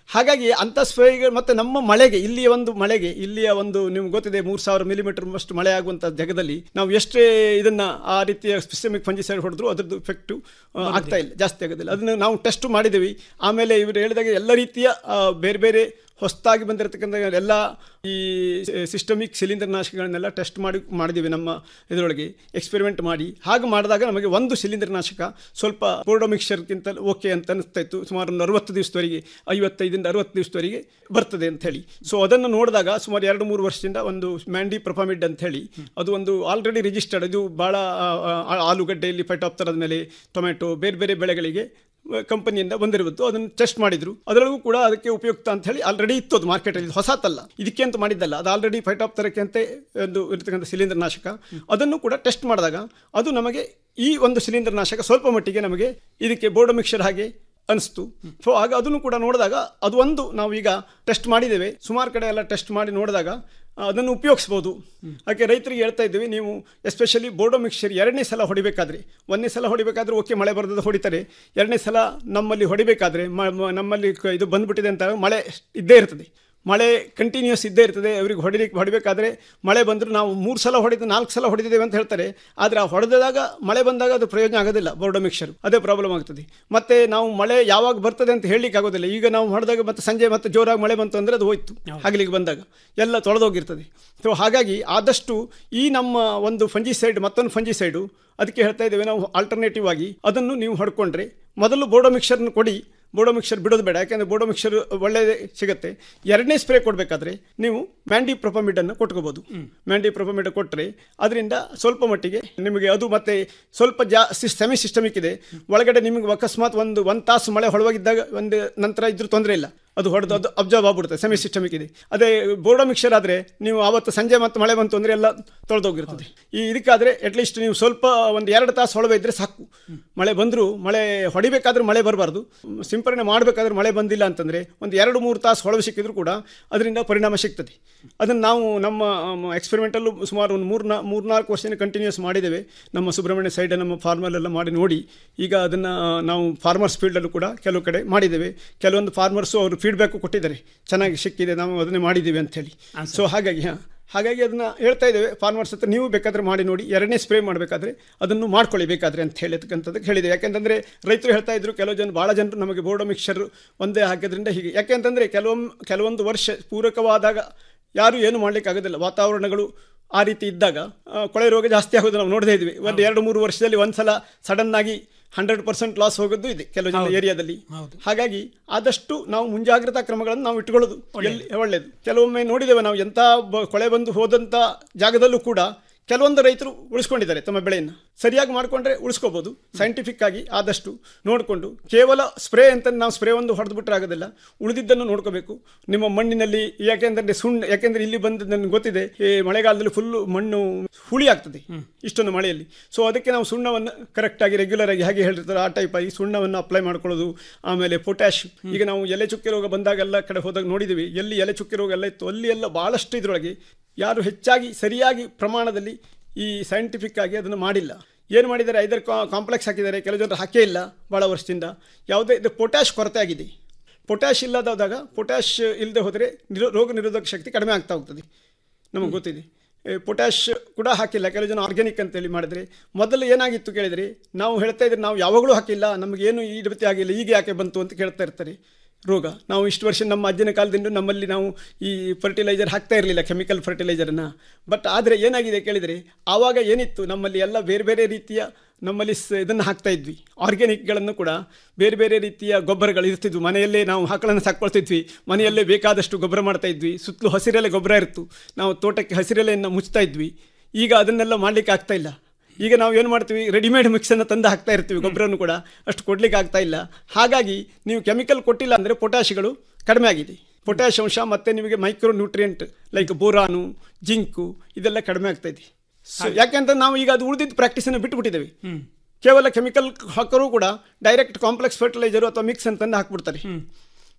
[SPEAKER 10] ಹಾಗಾಗಿ ಅಂಥ ಸ್ಪ್ರೇಗಳು ಮತ್ತು ನಮ್ಮ ಮಳೆಗೆ ಇಲ್ಲಿಯ ಒಂದು ಮಳೆಗೆ ಇಲ್ಲಿಯ ಒಂದು ನಿಮ್ಗೆ ಗೊತ್ತಿದೆ ಮೂರು ಸಾವಿರ ಮಿಲಿಮೀಟರ್ ಅಷ್ಟು ಮಳೆ ಆಗುವಂಥ ಜಾಗದಲ್ಲಿ ನಾವು ಎಷ್ಟೇ ಇದನ್ನ ಆ ರೀತಿಯ ಸ್ಪೆಸಿಮಿಕ್ ಫಂಜಿಸೈಡ್ ಹೊಡೆದ್ರು ಅದ್ರದ್ದು ಎಫೆಕ್ಟು ಆಗ್ತಾ ಇಲ್ಲ ಜಾಸ್ತಿ ಆಗೋದಿಲ್ಲ ಅದನ್ನು ನಾವು ಟೆಸ್ಟ್ ಮಾಡಿದ್ದೀವಿ ಆಮೇಲೆ ಇವರು ಹೇಳಿದಾಗ ಎಲ್ಲ ರೀತಿಯ ಆ, ಬೇರೆ ಬೇರೆ ಹೊಸದಾಗಿ ಬಂದಿರತಕ್ಕಂಥ ಎಲ್ಲ ಈ ಸಿಸ್ಟಮಿಕ್ ಸಿಲಿಂಡರ್ ನಾಶಕಗಳನ್ನೆಲ್ಲ ಟೆಸ್ಟ್ ಮಾಡಿ ಮಾಡಿದ್ದೀವಿ ನಮ್ಮ ಇದರೊಳಗೆ ಎಕ್ಸ್ಪೆರಿಮೆಂಟ್ ಮಾಡಿ ಹಾಗೆ ಮಾಡಿದಾಗ ನಮಗೆ ಒಂದು ಸಿಲಿಂಡರ್ ನಾಶಕ ಸ್ವಲ್ಪ ಬೋರ್ಡೋ ಮಿಕ್ಸ್ಚರ್ಗಿಂತ ಓಕೆ ಅಂತ ಅನಿಸ್ತಾ ಇತ್ತು ಸುಮಾರು ಒಂದು ಅರವತ್ತು ದಿವಸದವರೆಗೆ ಐವತ್ತೈದಿಂದ ಅರವತ್ತು ದಿವಸದವರೆಗೆ ಬರ್ತದೆ ಅಂತ ಹೇಳಿ ಸೊ ಅದನ್ನು ನೋಡಿದಾಗ ಸುಮಾರು ಎರಡು ಮೂರು ವರ್ಷದಿಂದ ಒಂದು ಮ್ಯಾಂಡಿ ಪ್ರೊಫಾಮಿಡ್ ಅಂತ ಹೇಳಿ ಅದು ಒಂದು ಆಲ್ರೆಡಿ ರಿಜಿಸ್ಟರ್ಡ್ ಇದು ಭಾಳ ಆ, ಆ, ಆಲೂಗಡ್ಡೆಯಲ್ಲಿ ಫೈಟಾಪ್ತರದ ಮೇಲೆ ಟೊಮೆಟೊ ಬೇರೆ ಬೇರೆ ಬೆಳೆಗಳಿಗೆ ಕಂಪನಿಯಿಂದ ಬಂದಿರುವುದು ಅದನ್ನು ಟೆಸ್ಟ್ ಮಾಡಿದ್ರು ಅದರೊಳಗೂ ಕೂಡ ಅದಕ್ಕೆ ಉಪಯುಕ್ತ ಅಂತ ಹೇಳಿ ಆಲ್ರೆಡಿ ಇತ್ತು ಅದು ಮಾರ್ಕೆಟಲ್ಲಿ ಹೊಸತಲ್ಲ ಇದಕ್ಕೆ ಅಂತ ಮಾಡಿದ್ದಲ್ಲ ಅದು ಆಲ್ರೆಡಿ ಫೈಟಾಪ್ತರಕ್ಕೆ ಅಂತ ಒಂದು ಇರ್ತಕ್ಕಂಥ ಸಿಲಿಂಡರ್ ನಾಶಕ ಅದನ್ನು ಕೂಡ ಟೆಸ್ಟ್ ಮಾಡಿದಾಗ ಅದು ನಮಗೆ ಈ ಒಂದು ಸಿಲಿಂಡರ್ ನಾಶಕ ಸ್ವಲ್ಪ ಮಟ್ಟಿಗೆ ನಮಗೆ ಇದಕ್ಕೆ ಬೋರ್ಡೋ ಮಿಕ್ಸರ್ ಹಾಗೆ ಅನಿಸ್ತು ಸೊ ಆಗ ಅದನ್ನು ಕೂಡ ನೋಡಿದಾಗ ಅದು ಒಂದು ನಾವು ಈಗ ಟೆಸ್ಟ್ ಮಾಡಿದ್ದೇವೆ ಸುಮಾರು ಕಡೆ ಎಲ್ಲ ಟೆಸ್ಟ್ ಮಾಡಿ ನೋಡಿದಾಗ ಆ, ಅದನ್ನು ಉಪಯೋಗಿಸ್ಬೋದು ಅದಕ್ಕೆ ರೈತರಿಗೆ ಹೇಳ್ತಾ ಇದ್ದೀವಿ ನೀವು ಎಸ್ಪೆಷಲಿ ಬೋರ್ಡೋ ಮಿಕ್ಸ್ಚರ್ ಎರಡನೇ ಸಲ ಹೊಡಿಬೇಕಾದ್ರೆ ಒಂದನೇ ಸಲ ಹೊಡಿಬೇಕಾದ್ರೆ ಓಕೆ ಮಳೆ ಬರ್ತದೆ ಹೊಡಿತಾರೆ ಎರಡನೇ ಸಲ ನಮ್ಮಲ್ಲಿ ಹೊಡಿಬೇಕಾದ್ರೆ ಮ- ಮ- ನಮ್ಮಲ್ಲಿ ಕ- ಇದು ಬಂದ್ಬಿಟ್ಟಿದೆ ಅಂತ ಮಳೆ ಇದ್ದೇ ಇರ್ತದೆ ಮಳೆ ಕಂಟಿನ್ಯೂಸ್ ಇದ್ದೇ ಇರ್ತದೆ ಅವ್ರಿಗೆ ಹೊಡಿಲಿಕ್ಕೆ ಹೊಡಿಬೇಕಾದ್ರೆ ಮಳೆ ಬಂದರೂ ನಾವು ಮೂರು ಸಲ ಹೊಡೆದು ನಾಲ್ಕು ಸಲ ಹೊಡೆದಿದ್ದೇವೆ ಅಂತ ಹೇಳ್ತಾರೆ ಆದರೆ ಆ ಹೊಡೆದಾಗ ಮಳೆ ಬಂದಾಗ ಅದು ಪ್ರಯೋಜನ ಆಗೋದಿಲ್ಲ ಬೋರ್ಡೋ ಮಿಕ್ಸರ್ ಅದೇ ಪ್ರಾಬ್ಲಮ್ ಆಗ್ತದೆ ಮತ್ತು ನಾವು ಮಳೆ ಯಾವಾಗ ಬರ್ತದೆ ಅಂತ ಹೇಳಲಿಕ್ಕೆ ಆಗೋದಿಲ್ಲ ಈಗ ನಾವು ಹೊಡೆದಾಗ ಮತ್ತೆ ಸಂಜೆ ಮತ್ತೆ ಜೋರಾಗಿ ಮಳೆ ಬಂತು ಅಂದರೆ ಅದು ಹೋಯ್ತು ಹಗಲಿಗೆ ಬಂದಾಗ ಎಲ್ಲ ತೊಳೆದೋಗಿರ್ತದೆ ಸೊ ಹಾಗಾಗಿ ಆದಷ್ಟು ಈ ನಮ್ಮ ಒಂದು ಫಂಜಿಸೈಡ್ ಮತ್ತೊಂದು ಫಂಜಿಸೈಡು ಅದಕ್ಕೆ ಹೇಳ್ತಾ ಇದ್ದೇವೆ ನಾವು ಆಲ್ಟರ್ನೇಟಿವ್ ಆಗಿ ಅದನ್ನು ನೀವು ಹೊಡ್ಕೊಂಡ್ರೆ ಮೊದಲು ಬೋರ್ಡೋ ಮಿಕ್ಸರ್ನ ಕೊಡಿ ಬೋರ್ಡೋ ಮಿಕ್ಸರ್ ಬಿಡೋದು ಬೇಡ ಯಾಕೆಂದರೆ ಬೋರ್ಡೋ ಮಿಕ್ಸರ್ ಒಳ್ಳೆಯದೇ ಸಿಗುತ್ತೆ ಎರಡನೇ ಸ್ಪ್ರೇ ಕೊಡಬೇಕಾದ್ರೆ ನೀವು ಮ್ಯಾಂಡಿ ಪ್ರೊಪಮಿಡನ್ನು ಕೊಟ್ಕೋಬೋದು ಮ್ಯಾಂಡಿ ಪ್ರೊಪಮಿಡ್ ಕೊಟ್ಟರೆ ಅದರಿಂದ ಸ್ವಲ್ಪ ಮಟ್ಟಿಗೆ ನಿಮಗೆ ಅದು ಮತ್ತೆ ಸ್ವಲ್ಪ ಜಾ ಸೆಮಿ ಸಿಸ್ಟಮಿಕ್ ಇದೆ ಒಳಗಡೆ ನಿಮಗೆ ಅಕಸ್ಮಾತ್ ಒಂದು ಒಂದು ತಾಸು ಮಳೆ ಹೊಳವಾಗಿದ್ದಾಗ ಒಂದು ನಂತರ ಇದ್ರೂ ತೊಂದರೆ ಇಲ್ಲ ಅದು ಹೊಡೆದು ಅದು ಅಬ್ಸರ್ವ್ ಆಗ್ಬಿಡುತ್ತೆ ಸೆಮಿ ಸಿಸ್ಟಮಿಕ್ ಇದೆ ಅದೇ ಬೋರ್ಡೋ ಮಿಕ್ಸರ್ ಆದರೆ ನೀವು ಆವತ್ತು ಸಂಜೆ ಮತ್ತು ಮಳೆ ಬಂತು ಅಂದರೆ ಎಲ್ಲ ತೊಳೆದೋಗಿರ್ತದೆ ಈ ಇದಕ್ಕಾದರೆ ಅಟ್ಲೀಸ್ಟ್ ನೀವು ಸ್ವಲ್ಪ ಒಂದು ಎರಡು ತಾಸು ಹೊಳವೆ ಇದ್ದರೆ ಸಾಕು ಮಳೆ ಬಂದರೂ ಮಳೆ ಹೊಡಿಬೇಕಾದ್ರೆ ಮಳೆ ಬರಬಾರ್ದು ಸಿಂಪರಣೆ ಮಾಡಬೇಕಾದ್ರೆ ಮಳೆ ಬಂದಿಲ್ಲ ಅಂತಂದರೆ ಒಂದು ಎರಡು ಮೂರು ತಾಸು ಹೊಳವೆ ಸಿಕ್ಕಿದ್ರು ಕೂಡ ಅದರಿಂದ ಪರಿಣಾಮ ಸಿಗ್ತದೆ ಅದನ್ನು ನಾವು ನಮ್ಮ ಎಕ್ಸ್ಪೆರಿಮೆಂಟಲ್ಲೂ ಸುಮಾರು ಒಂದು ಮೂರು ನಾ ಮೂರ್ನಾಲ್ಕು ವರ್ಷದಿಂದ ಕಂಟಿನ್ಯೂಸ್ ಮಾಡಿದ್ದೇವೆ ನಮ್ಮ ಸುಬ್ರಹ್ಮಣ್ಯ ಸೈಡ್ ನಮ್ಮ ಫಾರ್ಮಲ್ಲೆಲ್ಲ ಮಾಡಿ ನೋಡಿ ಈಗ ಅದನ್ನು ನಾವು ಫಾರ್ಮರ್ಸ್ ಫೀಲ್ಡಲ್ಲೂ ಕೂಡ ಕೆಲವು ಕಡೆ ಮಾಡಿದ್ದೇವೆ ಕೆಲವೊಂದು ಫಾರ್ಮರ್ಸು ಅವರು ಫೀಡ್ಬ್ಯಾಕು ಕೊಟ್ಟಿದ್ದಾರೆ ಚೆನ್ನಾಗಿ ಸಿಕ್ಕಿದೆ ನಾವು ಅದನ್ನೇ ಮಾಡಿದ್ದೀವಿ ಅಂಥೇಳಿ ಸೊ ಹಾಗಾಗಿ ಹಾಂ ಹಾಗಾಗಿ ಅದನ್ನು ಹೇಳ್ತಾ ಇದ್ದೇವೆ ಫಾರ್ಮರ್ಸ್ ಹತ್ರ ನೀವು ಬೇಕಾದರೆ ಮಾಡಿ ನೋಡಿ ಎರಡನೇ ಸ್ಪ್ರೇ ಮಾಡಬೇಕಾದ್ರೆ ಅದನ್ನು ಮಾಡ್ಕೊಳ್ಳಿ ಬೇಕಾದರೆ ಅಂತ ಹೇಳಿರ್ತಕ್ಕಂಥದ್ದಕ್ಕೆ ಹೇಳಿದೆ ಯಾಕೆಂತಂದರೆ ರೈತರು ಹೇಳ್ತಾ ಇದ್ರು ಕೆಲವು ಜನ ಭಾಳ ಜನರು ನಮಗೆ ಬೋರ್ಡೋ ಮಿಕ್ಸರ್ ಒಂದೇ ಹಾಕಿದ್ರಿಂದ ಹೀಗೆ ಯಾಕೆಂತಂದರೆ ಕೆಲವೊಮ್ಮೆ ಕೆಲವೊಂದು ವರ್ಷ ಪೂರಕವಾದಾಗ ಯಾರೂ ಏನು ಮಾಡಲಿಕ್ಕಾಗೋದಿಲ್ಲ ವಾತಾವರಣಗಳು ಆ ರೀತಿ ಇದ್ದಾಗ ಆ, ಕೊಳೆ ರೋಗ ಜಾಸ್ತಿ ಆಗೋದು ನಾವು ನೋಡದೇ ಇದ್ವಿ ಒಂದು ಎರಡು ಮೂರು ವರ್ಷದಲ್ಲಿ ಒಂದು ಸಲ ಸಡನ್ ಆಗಿ ಹಂಡ್ರೆಡ್ ಪರ್ಸೆಂಟ್ ಲಾಸ್ ಹೋಗೋದು ಇದೆ ಕೆಲವು ಜನ ಏರಿಯಾದಲ್ಲಿ ಹಾಗಾಗಿ ಆದಷ್ಟು ನಾವು ಮುಂಜಾಗ್ರತಾ ಕ್ರಮಗಳನ್ನು ನಾವು ಇಟ್ಕೊಳ್ಳೋದು ಎಲ್ಲಿ ಒಳ್ಳೆಯದು ಕೆಲವೊಮ್ಮೆ ನೋಡಿದ್ದೇವೆ ನಾವು ಎಂಥ ಬ- ಕೊಳೆ ಬಂದು ಹೋದಂಥ ಜಾಗದಲ್ಲೂ ಕೂಡ ಕೆಲವೊಂದು ರೈತರು ಉಳಿಸ್ಕೊಂಡಿದ್ದಾರೆ ತಮ್ಮ ಬೆಳೆಯನ್ನು ಸರಿಯಾಗಿ ಮಾಡಿಕೊಂಡ್ರೆ ಉಳಿಸ್ಕೋಬೋದು ಸೈಂಟಿಫಿಕ್ ಆಗಿ ಆದಷ್ಟು ನೋಡಿಕೊಂಡು ಕೇವಲ ಸ್ಪ್ರೇ ಅಂತ ನಾವು ಸ್ಪ್ರೇ ಒಂದು ಹೊಡೆದ್ಬಿಟ್ರೆ ಆಗೋದಿಲ್ಲ ಉಳಿದಿದ್ದನ್ನು ನೋಡ್ಕೋಬೇಕು ನಿಮ್ಮ ಮಣ್ಣಿನಲ್ಲಿ ಯಾಕೆಂದ್ರೆ ಸುಣ್ಣ ಯಾಕೆಂದ್ರೆ ಇಲ್ಲಿ ಬಂದು ನನಗೆ ಗೊತ್ತಿದೆ ಈ ಮಳೆಗಾಲದಲ್ಲಿ ಫುಲ್ಲು ಮಣ್ಣು ಹುಳಿ ಆಗ್ತದೆ ಇಷ್ಟೊಂದು ಮಳೆಯಲ್ಲಿ ಸೊ ಅದಕ್ಕೆ ನಾವು ಸುಣ್ಣವನ್ನು ಕರೆಕ್ಟಾಗಿ ರೆಗ್ಯುಲರ್ ಆಗಿ ಹಾಗೆ ಹೇಳಿರ್ತಾರೆ ಆ ಟೈಪ್ ಆಗಿ ಸುಣ್ಣವನ್ನು ಅಪ್ಲೈ ಮಾಡ್ಕೊಳ್ಳೋದು ಆಮೇಲೆ ಪೊಟ್ಯಾಶ್ ಈಗ ನಾವು ಎಲೆ ಚುಕ್ಕೆ ರೋಗ ಬಂದಾಗೆಲ್ಲ ಕಡೆ ಹೋದಾಗ ನೋಡಿದ್ದೀವಿ ಎಲ್ಲಿ ಎಲೆ ಚುಕ್ಕೆ ರೋಗ ಎಲ್ಲ ಇತ್ತು ಅಲ್ಲಿ ಎಲ್ಲ ಭಾಳಷ್ಟು ಇದರೊಳಗೆ ಯಾರು ಹೆಚ್ಚಾಗಿ ಸರಿಯಾಗಿ ಪ್ರಮಾಣದಲ್ಲಿ ಈ ಸೈಂಟಿಫಿಕ್ ಆಗಿ ಅದನ್ನು ಮಾಡಿಲ್ಲ ಏನು ಮಾಡಿದ್ದಾರೆ ಐದರ್ ಕಾಂಪ್ಲೆಕ್ಸ್ ಹಾಕಿದ್ದಾರೆ ಕೆಲವು ಜನರು ಹಾಕೇ ಇಲ್ಲ ಭಾಳ ವರ್ಷದಿಂದ ಯಾವುದೇ ಇದು ಪೊಟ್ಯಾಶ್ ಕೊರತೆ ಆಗಿದೆ ಪೊಟ್ಯಾಶ್ ಇಲ್ಲದಾದಾಗ ಪೊಟ್ಯಾಶ್ ಇಲ್ಲದೆ ಹೋದರೆ ನಿರೋ ರೋಗ ನಿರೋಧಕ ಶಕ್ತಿ ಕಡಿಮೆ ಆಗ್ತಾ ಹೋಗ್ತದೆ ನಮಗೆ ಗೊತ್ತಿದೆ ಏ, ಪೊಟ್ಯಾಶ್ ಕೂಡ ಹಾಕಿಲ್ಲ ಕೆಲವು ಜನ ಆರ್ಗ್ಯಾನಿಕ್ ಅಂತೇಳಿ ಮಾಡಿದ್ರೆ ಮೊದಲು ಏನಾಗಿತ್ತು ಕೇಳಿದರೆ ನಾವು ಹೇಳ್ತಾ ಇದ್ರೆ ನಾವು ಯಾವಾಗಲೂ ಹಾಕಿಲ್ಲ ನಮಗೇನು ಈ ರೀತಿ ಆಗಿಲ್ಲ ಈಗ ಯಾಕೆ ಬಂತು ಅಂತ ಕೇಳ್ತಾ ಇರ್ತಾರೆ ರೋಗ ನಾವು ಇಷ್ಟು ವರ್ಷ ನಮ್ಮ ಅಜ್ಜನ ಕಾಲದಿಂದ ನಮ್ಮಲ್ಲಿ ನಾವು ಈ ಫರ್ಟಿಲೈಸರ್ ಹಾಕ್ತಾ ಇರಲಿಲ್ಲ ಕೆಮಿಕಲ್ ಫರ್ಟಿಲೈಸರನ್ನು ಬಟ್ ಆದರೆ ಏನಾಗಿದೆ ಕೇಳಿದರೆ ಆವಾಗ ಏನಿತ್ತು ನಮ್ಮಲ್ಲಿ ಎಲ್ಲ ಬೇರೆ ಬೇರೆ ರೀತಿಯ ನಮ್ಮಲ್ಲಿ ಸ ಇದನ್ನು ಹಾಕ್ತಾ ಇದ್ವಿ ಆರ್ಗ್ಯಾನಿಕ್ಗಳನ್ನು ಕೂಡ ಬೇರೆ ಬೇರೆ ರೀತಿಯ ಗೊಬ್ಬರಗಳು ಇರ್ತಿದ್ವು ಮನೆಯಲ್ಲೇ ನಾವು ಆಕಳನ್ನು ಸಾಕ್ಕೊಳ್ತಿದ್ವಿ ಮನೆಯಲ್ಲೇ ಬೇಕಾದಷ್ಟು ಗೊಬ್ಬರ ಮಾಡ್ತಾ ಇದ್ವಿ ಸುತ್ತಲೂ ಹಸಿರೆಲೆ ಗೊಬ್ಬರ ಇರ್ತು ನಾವು ತೋಟಕ್ಕೆ ಹಸಿರೆಲೆಯನ್ನು ಮುಚ್ತಾ ಇದ್ವಿ ಈಗ ಅದನ್ನೆಲ್ಲ ಮಾಡಲಿಕ್ಕೆ ಆಗ್ತಾ ಇಲ್ಲ ಈಗ ನಾವು ಏನು ಮಾಡ್ತೀವಿ ರೆಡಿಮೇಡ್ ಮಿಕ್ಸನ್ನು ತಂದು ಹಾಕ್ತಾ ಇರ್ತೀವಿ ಗೊಬ್ಬರನ್ನು ಕೂಡ ಅಷ್ಟು ಕೊಡ್ಲಿಕ್ಕೆ ಆಗ್ತಾ ಇಲ್ಲ ಹಾಗಾಗಿ ನೀವು ಕೆಮಿಕಲ್ ಕೊಟ್ಟಿಲ್ಲ ಅಂದರೆ ಪೊಟ್ಯಾಶ್ಗಳು ಕಡಿಮೆ ಆಗಿದೆ ಪೊಟ್ಯಾಶ್ ಅಂಶ ಮತ್ತು ನಿಮಗೆ micro nutrient like boron zinc ಇದೆಲ್ಲ ಕಡಿಮೆ ಆಗ್ತಾ ಇದೆ ಸೊ ಯಾಕೆಂತ ನಾವು ಈಗ ಅದು ಉಳಿದಿದ್ದ ಪ್ರಾಕ್ಟೀಸನ್ನು ಬಿಟ್ಟುಬಿಟ್ಟಿದ್ದೇವೆ ಕೇವಲ ಕೆಮಿಕಲ್ ಹಾಕರೂ ಕೂಡ ಡೈರೆಕ್ಟ್ ಕಾಂಪ್ಲೆಕ್ಸ್ ಫರ್ಟಿಲೈಸರು ಅಥವಾ ಮಿಕ್ಸ್ ಅಂತಂದು ಹಾಕ್ಬಿಡ್ತಾರೆ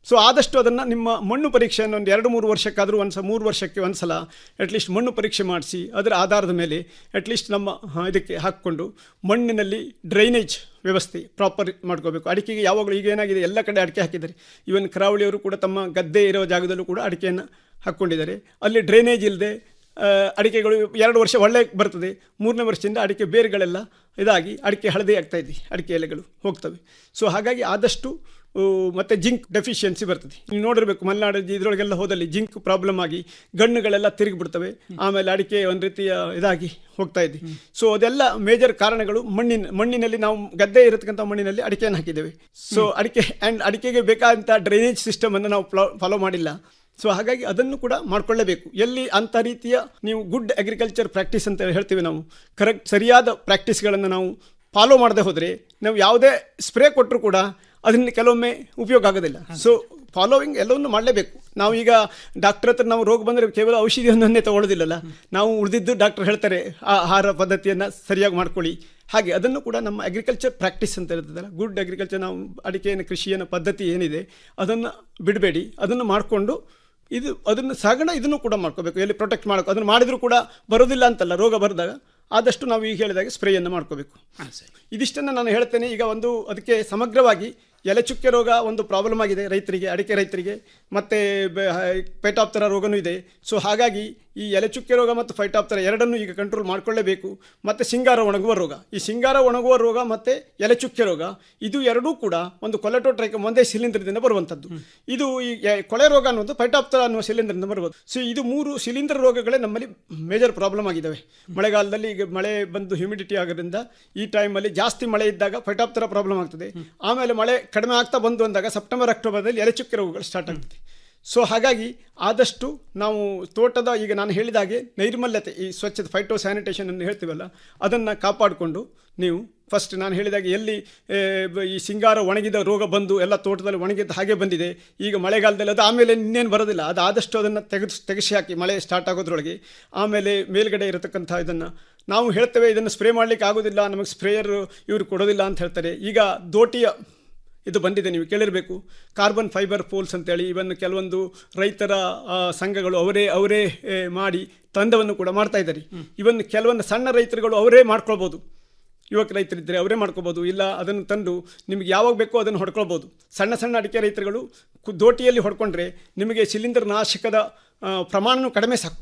[SPEAKER 10] ಸೊ ಆದಷ್ಟು ಅದನ್ನು ನಿಮ್ಮ ಮಣ್ಣು ಪರೀಕ್ಷೆಯನ್ನು ಒಂದು ಎರಡು ಮೂರು ವರ್ಷಕ್ಕಾದರೂ ಒಂದು ಸ ಮೂರು ವರ್ಷಕ್ಕೆ ಒಂದು ಸಲ ಅಟ್ಲೀಸ್ಟ್ ಮಣ್ಣು ಪರೀಕ್ಷೆ ಮಾಡಿಸಿ ಅದರ ಆಧಾರದ ಮೇಲೆ ಅಟ್ಲೀಸ್ಟ್ ನಮ್ಮ ಆ, ಇದಕ್ಕೆ ಹಾಕ್ಕೊಂಡು ಮಣ್ಣಿನಲ್ಲಿ ಡ್ರೈನೇಜ್ ವ್ಯವಸ್ಥೆ ಪ್ರಾಪರ್ ಮಾಡ್ಕೋಬೇಕು ಅಡಿಕೆಗೆ ಯಾವಾಗಲೂ ಈಗ ಏನಾಗಿದೆ ಎಲ್ಲ ಕಡೆ ಅಡಿಕೆ ಹಾಕಿದ್ದಾರೆ ಇವನ್ ಕರಾವಳಿಯವರು ಕೂಡ ತಮ್ಮ ಗದ್ದೆ ಇರೋ ಜಾಗದಲ್ಲೂ ಕೂಡ ಅಡಿಕೆಯನ್ನು ಹಾಕ್ಕೊಂಡಿದ್ದಾರೆ ಅಲ್ಲಿ ಡ್ರೈನೇಜ್ ಇಲ್ಲದೆ ಅಡಿಕೆಗಳು ಎರಡು ವರ್ಷ ಒಳ್ಳೆ ಬರ್ತದೆ ಮೂರನೇ ವರ್ಷದಿಂದ ಅಡಿಕೆ ಬೇರುಗಳೆಲ್ಲ ಇದಾಗಿ ಅಡಿಕೆ ಹಳದಿ ಆಗ್ತಾ ಇದೆ ಅಡಿಕೆ ಎಲೆಗಳು ಹೋಗ್ತವೆ ಸೊ ಹಾಗಾಗಿ ಆದಷ್ಟು ಆ, ಮತ್ತೆ ಜಿಂಕ್ ಡೆಫಿಷಿಯನ್ಸಿ ಬರ್ತದೆ ನೀವು ನೋಡಿರ್ಬೇಕು ಮಲೆನಾಡು ಇದರೊಳಗೆಲ್ಲ ಹೋದಲ್ಲಿ ಜಿಂಕ್ ಪ್ರಾಬ್ಲಮ್ ಆಗಿ ಗಣ್ಣುಗಳೆಲ್ಲ ತಿರುಗಿಬಿಡ್ತವೆ ಆಮೇಲೆ ಅಡಿಕೆ ಒಂದು ರೀತಿಯ ಇದಾಗಿ ಹೋಗ್ತಾ ಇದೆ ಸೊ ಅದೆಲ್ಲ ಮೇಜರ್ ಕಾರಣಗಳು ಮಣ್ಣಿನ ಮಣ್ಣಿನಲ್ಲಿ ನಾವು ಗದ್ದೆ ಇರತಕ್ಕಂಥ ಮಣ್ಣಿನಲ್ಲಿ ಅಡಿಕೆಯನ್ನು ಹಾಕಿದ್ದೇವೆ ಸೊ ಅಡಿಕೆ ಆ್ಯಂಡ್ ಅಡಿಕೆಗೆ ಬೇಕಾದಂಥ ಡ್ರೈನೇಜ್ ಸಿಸ್ಟಮನ್ನು ನಾವು ಫಾಲೋ ಮಾಡಿಲ್ಲ ಸೊ ಹಾಗಾಗಿ ಅದನ್ನು ಕೂಡ ಮಾಡ್ಕೊಳ್ಳೇಬೇಕು ಎಲ್ಲಿ ಅಂಥ ರೀತಿಯ ನೀವು ಗುಡ್ ಅಗ್ರಿಕಲ್ಚರ್ ಪ್ರಾಕ್ಟೀಸ್ ಅಂತ ಹೇಳ್ತೀವಿ ನಾವು ಕರೆಕ್ಟ್ ಸರಿಯಾದ ಪ್ರಾಕ್ಟೀಸ್ಗಳನ್ನು ನಾವು ಫಾಲೋ ಮಾಡದೆ ಹೋದರೆ ನಾವು ಯಾವುದೇ ಸ್ಪ್ರೇ ಕೊಟ್ಟರು ಕೂಡ ಅದನ್ನು ಕೆಲವೊಮ್ಮೆ ಉಪಯೋಗ ಆಗೋದಿಲ್ಲ ಸೊ ಫಾಲೋವಿಂಗ್ ಎಲ್ಲವನ್ನು ಮಾಡಲೇಬೇಕು ನಾವು ಈಗ ಡಾಕ್ಟರ್ ಹತ್ರ ನಾವು ರೋಗ ಬಂದರೆ ಕೇವಲ ಔಷಧಿಯೊಂದನ್ನೇ ತಗೊಳ್ಳೋದಿಲ್ಲಲ್ಲ ನಾವು ಉಳಿದಿದ್ದು ಡಾಕ್ಟರ್ ಹೇಳ್ತಾರೆ ಆ ಆಹಾರ ಪದ್ಧತಿಯನ್ನು ಸರಿಯಾಗಿ ಮಾಡ್ಕೊಳ್ಳಿ ಹಾಗೆ ಅದನ್ನು ಕೂಡ ನಮ್ಮ ಅಗ್ರಿಕಲ್ಚರ್ ಪ್ರಾಕ್ಟೀಸ್ ಅಂತ ಇರ್ತದಲ್ಲ ಗುಡ್ ಅಗ್ರಿಕಲ್ಚರ್ ನಾವು ಅಡಿಕೆಯನ್ನು ಕೃಷಿಯನ್ನು ಪದ್ಧತಿ ಏನಿದೆ ಅದನ್ನು ಬಿಡಬೇಡಿ ಅದನ್ನು ಮಾಡಿಕೊಂಡು ಇದು ಅದನ್ನು ಸಾಗಣ ಇದನ್ನು ಕೂಡ ಮಾಡ್ಕೋಬೇಕು ಎಲ್ಲಿ ಪ್ರೊಟೆಕ್ಟ್ ಮಾಡೋಕೆ ಅದನ್ನು ಮಾಡಿದರೂ ಕೂಡ ಬರೋದಿಲ್ಲ ಅಂತಲ್ಲ ರೋಗ ಬರೆದಾಗ ಆದಷ್ಟು ನಾವು ಈಗ ಹೇಳಿದಾಗ ಸ್ಪ್ರೇಯನ್ನು ಮಾಡ್ಕೋಬೇಕು ಇದಿಷ್ಟನ್ನು ನಾನು ಹೇಳ್ತೇನೆ ಈಗ ಒಂದು ಅದಕ್ಕೆ ಸಮಗ್ರವಾಗಿ ಎಲೆಚುಕ್ಕೆ ರೋಗ ಒಂದು ಪ್ರಾಬ್ಲಮ್ ಆಗಿದೆ ರೈತರಿಗೆ ಅಡಿಕೆ ರೈತರಿಗೆ ಮತ್ತು ಪೈಟಾಪ್ತರ ರೋಗನೂ ಇದೆ ಸೊ ಹಾಗಾಗಿ ಈ ಎಲೆಚುಕ್ಕೆ ರೋಗ ಮತ್ತು ಫೈಟಾಪ್ತರ ಎರಡನ್ನೂ ಈಗ ಕಂಟ್ರೋಲ್ ಮಾಡ್ಕೊಳ್ಳೇಬೇಕು ಮತ್ತು ಸಿಂಗಾರ ಒಣಗುವ ರೋಗ ಈ ಸಿಂಗಾರ ಒಣಗುವ ರೋಗ ಮತ್ತು ಎಲೆಚುಕ್ಕೆ ರೋಗ ಇದು ಎರಡೂ ಕೂಡ ಒಂದು ಕೊಲೆಟೋಟ್ರೈಕಮ್ ಒಂದೇ ಶಿಲೀಂಧ್ರದಿಂದ ಬರುವಂಥದ್ದು ಇದು ಈ ಎ- ಕೊಳೆ ರೋಗ ಅನ್ನೋದು ಫೈಟಾಪ್ತರ ಅನ್ನುವ ಶಿಲೀಂಧ್ರದಿಂದ ಬರ್ಬೋದು ಸೊ ಇದು ಮೂರು ಶಿಲೀಂಧ್ರ ರೋಗಗಳೇ ನಮ್ಮಲ್ಲಿ ಮೇಜರ್ ಪ್ರಾಬ್ಲಮ್ ಆಗಿದ್ದಾವೆ ಮಳೆಗಾಲದಲ್ಲಿ ಈಗ ಮಳೆ ಬಂದು ಹ್ಯೂಮಿಡಿಟಿ ಆಗೋದ್ರಿಂದ ಈ ಟೈಮಲ್ಲಿ ಜಾಸ್ತಿ ಮಳೆ ಇದ್ದಾಗ ಫೈಟಾಪ್ತರ ಪ್ರಾಬ್ಲಮ್ ಆಗ್ತದೆ ಆಮೇಲೆ ಮಳೆ ಕಡಿಮೆ ಆಗ್ತಾ ಬಂದು ಅಂದಾಗ ಸೆಪ್ಟೆಂಬರ್ ಅಕ್ಟೋಬರ್ದಲ್ಲಿ ಎಲೆಚುಕ್ಕೆ ರೋಗಗಳು ಸ್ಟಾರ್ಟ್ ಆಗ್ತದೆ ಸೊ ಹಾಗಾಗಿ ಆದಷ್ಟು ನಾವು ತೋಟದ ಈಗ ನಾನು ಹೇಳಿದ ಹಾಗೆ ನೈರ್ಮಲ್ಯತೆ ಈ ಸ್ವಚ್ಛತೆ ಫೈಟೋ ಸ್ಯಾನಿಟೇಷನ್ ಅನ್ನು ಹೇಳ್ತೀವಲ್ಲ ಅದನ್ನು ಕಾಪಾಡಿಕೊಂಡು ನೀವು ಫಸ್ಟ್ ನಾನು ಹೇಳಿದಾಗ ಎಲ್ಲಿ ಏ, ಬ- ಈ ಸಿಂಗಾರ ಒಣಗಿದ ರೋಗ ಬಂದು ಎಲ್ಲ ತೋಟದಲ್ಲಿ ಒಣಗಿದ ಹಾಗೆ ಬಂದಿದೆ ಈಗ ಮಳೆಗಾಲದಲ್ಲಿ ಅದು ಆಮೇಲೆ ಇನ್ನೇನು ಬರೋದಿಲ್ಲ ಅದು ಆದಷ್ಟು ಅದನ್ನು ತೆಗೆದು ತೆಗೆಸಿ ಹಾಕಿ ಮಳೆ ಸ್ಟಾರ್ಟ್ ಆಗೋದ್ರೊಳಗೆ ಆಮೇಲೆ ಮೇಲ್ಗಡೆ ಇರತಕ್ಕಂಥ ಇದನ್ನು ನಾವು ಹೇಳ್ತೇವೆ ಇದನ್ನು ಸ್ಪ್ರೇ ಮಾಡಲಿಕ್ಕೆ ಆಗೋದಿಲ್ಲ ನಮಗೆ ಸ್ಪ್ರೇಯರ್ ಇವರು ಕೊಡೋದಿಲ್ಲ ಅಂತ ಹೇಳ್ತಾರೆ ಈಗ ದೋಟಿಯ ಇದು ಬಂದಿದೆ ನೀವು ಕೇಳಿರಬೇಕು ಕಾರ್ಬನ್ ಫೈಬರ್ ಪೋಲ್ಸ್ ಅಂತೇಳಿ ಇವನ್ ಕೆಲವೊಂದು ರೈತರ ಆ, ಸಂಘಗಳು ಅವರೇ ಅವರೇ ಏ, ಮಾಡಿ ತಂದವನ್ನು ಕೂಡ ಮಾಡ್ತಾ ಇದ್ದಾರೆ ಇವನ್ ಕೆಲವೊಂದು ಸಣ್ಣ ರೈತರುಗಳು ಅವರೇ ಮಾಡ್ಕೊಳ್ಬೋದು ಯುವಕ ರೈತರಿದ್ದರೆ ಅವರೇ ಮಾಡ್ಕೋಬೋದು ಇಲ್ಲ ಅದನ್ನು ತಂದು ನಿಮಗೆ ಯಾವಾಗ ಬೇಕೋ ಅದನ್ನು ಹೊಡ್ಕೊಳ್ಬೋದು ಸಣ್ಣ ಸಣ್ಣ ಅಡಿಕೆ ರೈತರುಗಳು ಕು- ದೋಟಿಯಲ್ಲಿ ಹೊಡ್ಕೊಂಡ್ರೆ ನಿಮಗೆ ಶಿಲೀಂಧ್ರ ನಾಶಕದ ಆ, ಪ್ರಮಾಣನೂ ಕಡಿಮೆ ಸಾಕು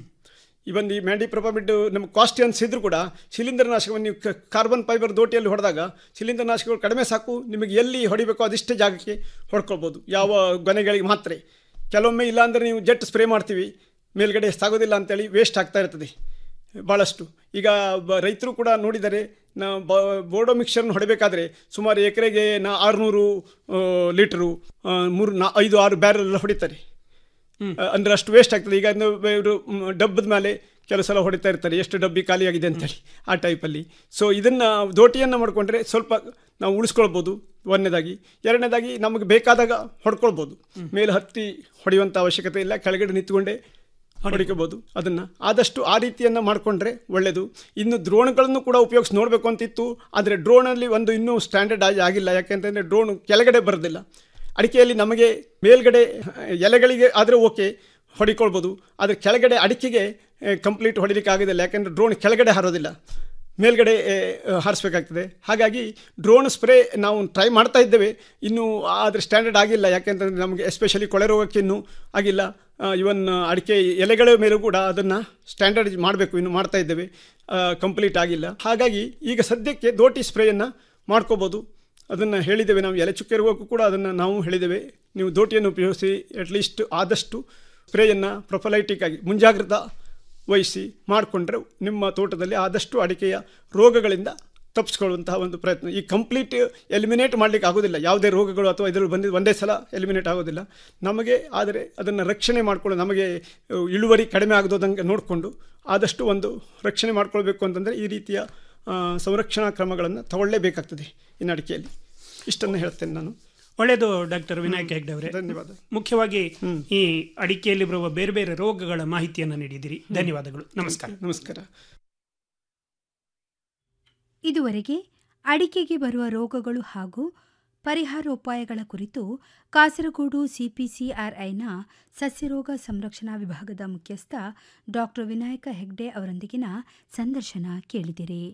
[SPEAKER 10] ಇವನ್ ಈ ಮ್ಯಾಂಡಿ ಪ್ರೊಪಾಬಿಡ್ ನಮ್ಗೆ ಕಾಸ್ಟ್ ಅನಿಸಿದ್ರು ಕೂಡ ಶಿಲೀಂಧ್ರನಾಶಕವನ್ನು ನೀವು ಕ- ಕಾರ್ಬನ್ ಫೈಬರ್ ದೋಟಿಯಲ್ಲಿ ಹೊಡೆದಾಗ ಶಿಲೀಂಧ್ರನಾಶಕಗಳು ಕಡಿಮೆ ಸಾಕು ನಿಮಗೆ ಎಲ್ಲಿ ಹೊಡಿಬೇಕೋ ಅದಿಷ್ಟೇ ಜಾಗಕ್ಕೆ ಹೊಡ್ಕೊಳ್ಬೋದು ಯಾವ ಗೊನೆಗಳಿಗೆ ಮಾತ್ರ ಕೆಲವೊಮ್ಮೆ ಇಲ್ಲಾಂದರೆ ನೀವು ಜೆಟ್ ಸ್ಪ್ರೇ ಮಾಡ್ತೀವಿ ಮೇಲ್ಗಡೆ ಸಾಗೋದಿಲ್ಲ ಅಂತೇಳಿ ವೇಸ್ಟ್ ಆಗ್ತಾ ಇರ್ತದೆ ಭಾಳಷ್ಟು ಈಗ ಬ ರೈತರು ಕೂಡ ನೋಡಿದರೆ ನಾ ಬ ಬೋರ್ಡೋ ಮಿಕ್ಸರ್ನ ಹೊಡಬೇಕಾದ್ರೆ ಸುಮಾರು ಎಕರೆಗೆ ನಾ ಆರುನೂರು ಲೀಟ್ರು ಆ, ಮೂರು ನಾ ಐದು ಆರು ಬ್ಯಾರಲ್ ಎಲ್ಲ ಹೊಡಿತಾರೆ ಅ- ಅಂದ್ರೆ ಅಷ್ಟು ವೇಸ್ಟ್ ಆಗ್ತದೆ ಈಗ ಒಂದು ಇವರು ಡಬ್ಬದ ಮೇಲೆ ಕೆಲವು ಸಲ ಹೊಡಿತಾ ಇರ್ತಾರೆ ಎಷ್ಟು ಡಬ್ಬಿ ಖಾಲಿಯಾಗಿದೆ ಅಂತೇಳಿ ಆ ಟೈಪಲ್ಲಿ ಸೊ ಇದನ್ನು ದೋಟಿಯನ್ನು ಮಾಡಿಕೊಂಡ್ರೆ ಸ್ವಲ್ಪ ನಾವು ಉಳಿಸ್ಕೊಳ್ಬೋದು ಒಂದನೇದಾಗಿ ಎರಡನೇದಾಗಿ ನಮಗೆ ಬೇಕಾದಾಗ ಹೊಡ್ಕೊಳ್ಬೋದು ಮೇಲೆ ಹತ್ತಿ ಹೊಡೆಯುವಂಥ ಅವಶ್ಯಕತೆ ಇಲ್ಲ ಕೆಳಗಡೆ ನಿಂತ್ಕೊಂಡೇ ಹೊಡಿಕೋಬೋದು ಅದನ್ನು ಆದಷ್ಟು ಆ ರೀತಿಯನ್ನು ಮಾಡಿಕೊಂಡ್ರೆ ಒಳ್ಳೆಯದು ಇನ್ನು ಡ್ರೋನ್ಗಳನ್ನು ಕೂಡ ಉಪಯೋಗಿಸಿ ನೋಡಬೇಕು ಅಂತಿತ್ತು ಆದರೆ ಡ್ರೋನಲ್ಲಿ ಒಂದು ಇನ್ನೂ ಸ್ಟ್ಯಾಂಡರ್ಡ್ ಆಗಿ ಆಗಿಲ್ಲ ಯಾಕೆಂತಂದರೆ ಡ್ರೋನ್ ಕೆಳಗಡೆ ಬರೋದಿಲ್ಲ ಅಡಿಕೆಯಲ್ಲಿ ನಮಗೆ ಮೇಲ್ಗಡೆ ಎಲೆಗಳಿಗೆ ಆದರೆ ಓಕೆ ಹೊಡಿಕೊಳ್ಬೋದು ಆದರೆ ಕೆಳಗಡೆ ಅಡಿಕೆಗೆ ಕಂಪ್ಲೀಟ್ ಹೊಡಿಲಿಕ್ಕೆ ಆಗೋದಿಲ್ಲ ಯಾಕೆಂದರೆ ಡ್ರೋನ್ ಕೆಳಗಡೆ ಹಾರೋದಿಲ್ಲ ಮೇಲ್ಗಡೆ ಆ, ಹಾರಿಸ್ಬೇಕಾಗ್ತದೆ ಹಾಗಾಗಿ ಡ್ರೋನ್ ಸ್ಪ್ರೇ ನಾವು ಟ್ರೈ ಮಾಡ್ತಾ ಇದ್ದೇವೆ ಇನ್ನೂ ಆದರೆ ಸ್ಟ್ಯಾಂಡರ್ಡ್ ಆಗಿಲ್ಲ ಯಾಕೆಂತಂದರೆ ನಮಗೆ ಎಸ್ಪೆಷಲಿ ಕೊಳೆ ರೋಗಕ್ಕೆ ಇನ್ನೂ ಆಗಿಲ್ಲ ಇವನ್ ಅಡಿಕೆ ಎಲೆಗಳ ಮೇಲೂ ಕೂಡ ಅದನ್ನು ಸ್ಟ್ಯಾಂಡರ್ಡ್ ಮಾಡಬೇಕು ಇನ್ನು ಮಾಡ್ತಾ ಇದ್ದೇವೆ ಕಂಪ್ಲೀಟ್ ಆಗಿಲ್ಲ ಹಾಗಾಗಿ ಈಗ ಸದ್ಯಕ್ಕೆ ದೋಟಿ ಸ್ಪ್ರೇಯನ್ನು ಮಾಡ್ಕೋಬೋದು ಅದನ್ನು ಹೇಳಿದ್ದೇವೆ ನಾವು ಎಲೆ ಚುಕ್ಕೆ ರೋಗಕ್ಕೂ ಕೂಡ ಅದನ್ನು ನಾವು ಹೇಳಿದ್ದೇವೆ ನೀವು ದೋಟಿಯನ್ನು ಉಪಯೋಗಿಸಿ ಅಟ್ಲೀಸ್ಟ್ ಆದಷ್ಟು ಸ್ಪ್ರೇಯನ್ನು ಪ್ರೊಫಲೈಟಿಕ್ ಆಗಿ ಮುಂಜಾಗ್ರತಾ ವಹಿಸಿ ಮಾಡಿಕೊಂಡ್ರೆ ನಿಮ್ಮ ತೋಟದಲ್ಲಿ ಆದಷ್ಟು ಅಡಿಕೆಯ ರೋಗಗಳಿಂದ ತಪ್ಪಿಸ್ಕೊಳ್ಳುವಂತಹ ಒಂದು ಪ್ರಯತ್ನ ಈ ಕಂಪ್ಲೀಟ್ ಎಲಿಮಿನೇಟ್ ಮಾಡಲಿಕ್ಕೆ ಆಗೋದಿಲ್ಲ ಯಾವುದೇ ರೋಗಗಳು ಅಥವಾ ಇದರಲ್ಲಿ ಬಂದಿದ್ದು ಒಂದೇ ಸಲ ಎಲಿಮಿನೇಟ್ ಆಗೋದಿಲ್ಲ ನಮಗೆ ಆದರೆ ಅದನ್ನು ರಕ್ಷಣೆ ಮಾಡಿಕೊಂಡು ನಮಗೆ ಅ, ಇಳುವರಿ ಕಡಿಮೆ ಆಗದೋದಂಗೆ ನೋಡಿಕೊಂಡು ಆದಷ್ಟು ಒಂದು ರಕ್ಷಣೆ ಮಾಡ್ಕೊಳ್ಬೇಕು ಅಂತಂದರೆ ಈ ರೀತಿಯ ಆ, ಸಂರಕ್ಷಣಾ ಕ್ರಮಗಳನ್ನು ತಗೊಳ್ಳೇಬೇಕಾಗ್ತದೆ ಇನ್ನು ಅಡಿಕೆಯಲ್ಲಿ ಇಷ್ಟನ್ನು ಹೇಳ್ತೇನೆ ನಾನು
[SPEAKER 9] ಒಳ್ಳೆಯದು ಡಾಕ್ಟರ್ ವಿನಾಯಕ್ ಹೆಗ್ಡೆ ಅವರೇ
[SPEAKER 10] ಧನ್ಯವಾದ
[SPEAKER 9] ಮುಖ್ಯವಾಗಿ ಈ ಅಡಿಕೆಯಲ್ಲಿ ಬರುವ ಬೇರೆ ಬೇರೆ ರೋಗಗಳ ಮಾಹಿತಿಯನ್ನು ನೀಡಿದಿರಿ ಧನ್ಯವಾದಗಳು ನಮಸ್ಕಾರ
[SPEAKER 10] ನಮಸ್ಕಾರ
[SPEAKER 2] ಇದುವರೆಗೆ ಅಡಿಕೆಗೆ ಬರುವ ರೋಗಗಳು ಹಾಗೂ ಪರಿಹಾರೋಪಾಯಗಳ ಕುರಿತು ಕಾಸರಗೋಡು ಸಿಪಿಸಿಆರ್ಐನ ಸಸ್ಯರೋಗ ಸಂರಕ್ಷಣಾ ವಿಭಾಗದ ಮುಖ್ಯಸ್ಥ ಡಾ ವಿನಾಯಕ ಹೆಗ್ಡೆ ಅವರೊಂದಿಗಿನ ಸಂದರ್ಶನ ಕೇಳಿದಿರಿ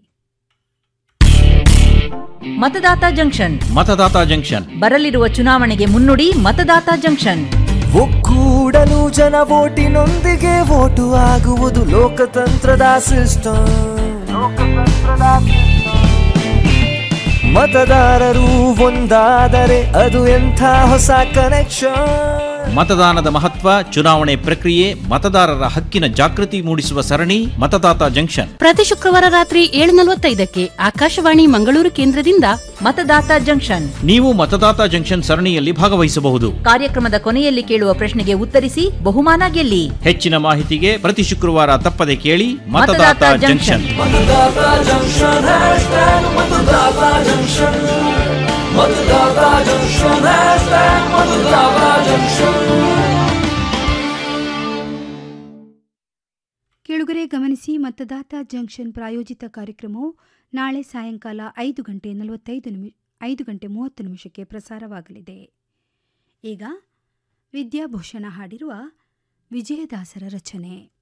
[SPEAKER 6] ಮತದಾತ ಜಂಕ್ಷನ್
[SPEAKER 11] ಮತದಾತ ಜಂಕ್ಷನ್
[SPEAKER 6] ಬರಲಿರುವ ಚುನಾವಣೆಗೆ ಮುನ್ನುಡಿ ಮತದಾತ ಜಂಕ್ಷನ್
[SPEAKER 12] ಒಕ್ಕೂಡಲು ಜನ ವೋಟಿನೊಂದಿಗೆ ವೋಟು ಆಗುವುದು ಲೋಕತಂತ್ರದ ಸಿಸ್ಟಮ್ ಮತದಾರರು ಒಂದಾದರೆ ಅದು ಎಂಥ ಹೊಸ ಕನೆಕ್ಷನ್
[SPEAKER 11] ಮತದಾನದ ಮಹತ್ವ ಚುನಾವಣೆ ಪ್ರಕ್ರಿಯೆ ಮತದಾರರ ಹಕ್ಕಿನ ಜಾಗೃತಿ ಮೂಡಿಸುವ ಸರಣಿ ಮತದಾತ ಜಂಕ್ಷನ್
[SPEAKER 8] ಪ್ರತಿ ಶುಕ್ರವಾರ ರಾತ್ರಿ ಏಳು ನಲವತ್ತೈದಕ್ಕೆ ಆಕಾಶವಾಣಿ ಮಂಗಳೂರು ಕೇಂದ್ರದಿಂದ
[SPEAKER 6] ಮತದಾತ ಜಂಕ್ಷನ್
[SPEAKER 11] ನೀವು ಮತದಾತ ಜಂಕ್ಷನ್ ಸರಣಿಯಲ್ಲಿ ಭಾಗವಹಿಸಬಹುದು
[SPEAKER 6] ಕಾರ್ಯಕ್ರಮದ ಕೊನೆಯಲ್ಲಿ ಕೇಳುವ ಪ್ರಶ್ನೆಗೆ ಉತ್ತರಿಸಿ ಬಹುಮಾನ ಗೆಲ್ಲಿ
[SPEAKER 11] ಹೆಚ್ಚಿನ ಮಾಹಿತಿಗೆ ಪ್ರತಿ ಶುಕ್ರವಾರ ತಪ್ಪದೆ ಕೇಳಿ Matadata
[SPEAKER 6] Matadata
[SPEAKER 11] junction
[SPEAKER 6] junction.
[SPEAKER 12] Matadata junction hashtag Matadata junction Matadata junction hashtag Matadata junction
[SPEAKER 2] ಕೇಳುಗರೆ ಗಮನಿಸಿ ಮತದಾತ ಜಂಕ್ಷನ್ ಪ್ರಾಯೋಜಿತ ಕಾರ್ಯಕ್ರಮವು ನಾಳೆ ಸಾಯಂಕಾಲ ಐದು ಗಂಟೆ ನಲವತ್ತೈದು ನಿಮಿ ಐದು ಗಂಟೆ ಮೂವತ್ತು ನಿಮಿಷಕ್ಕೆ ಪ್ರಸಾರವಾಗಲಿದೆ ಈಗ ವಿದ್ಯಾಭೂಷಣ ಹಾಡಿರುವ ವಿಜಯದಾಸರ ರಚನೆ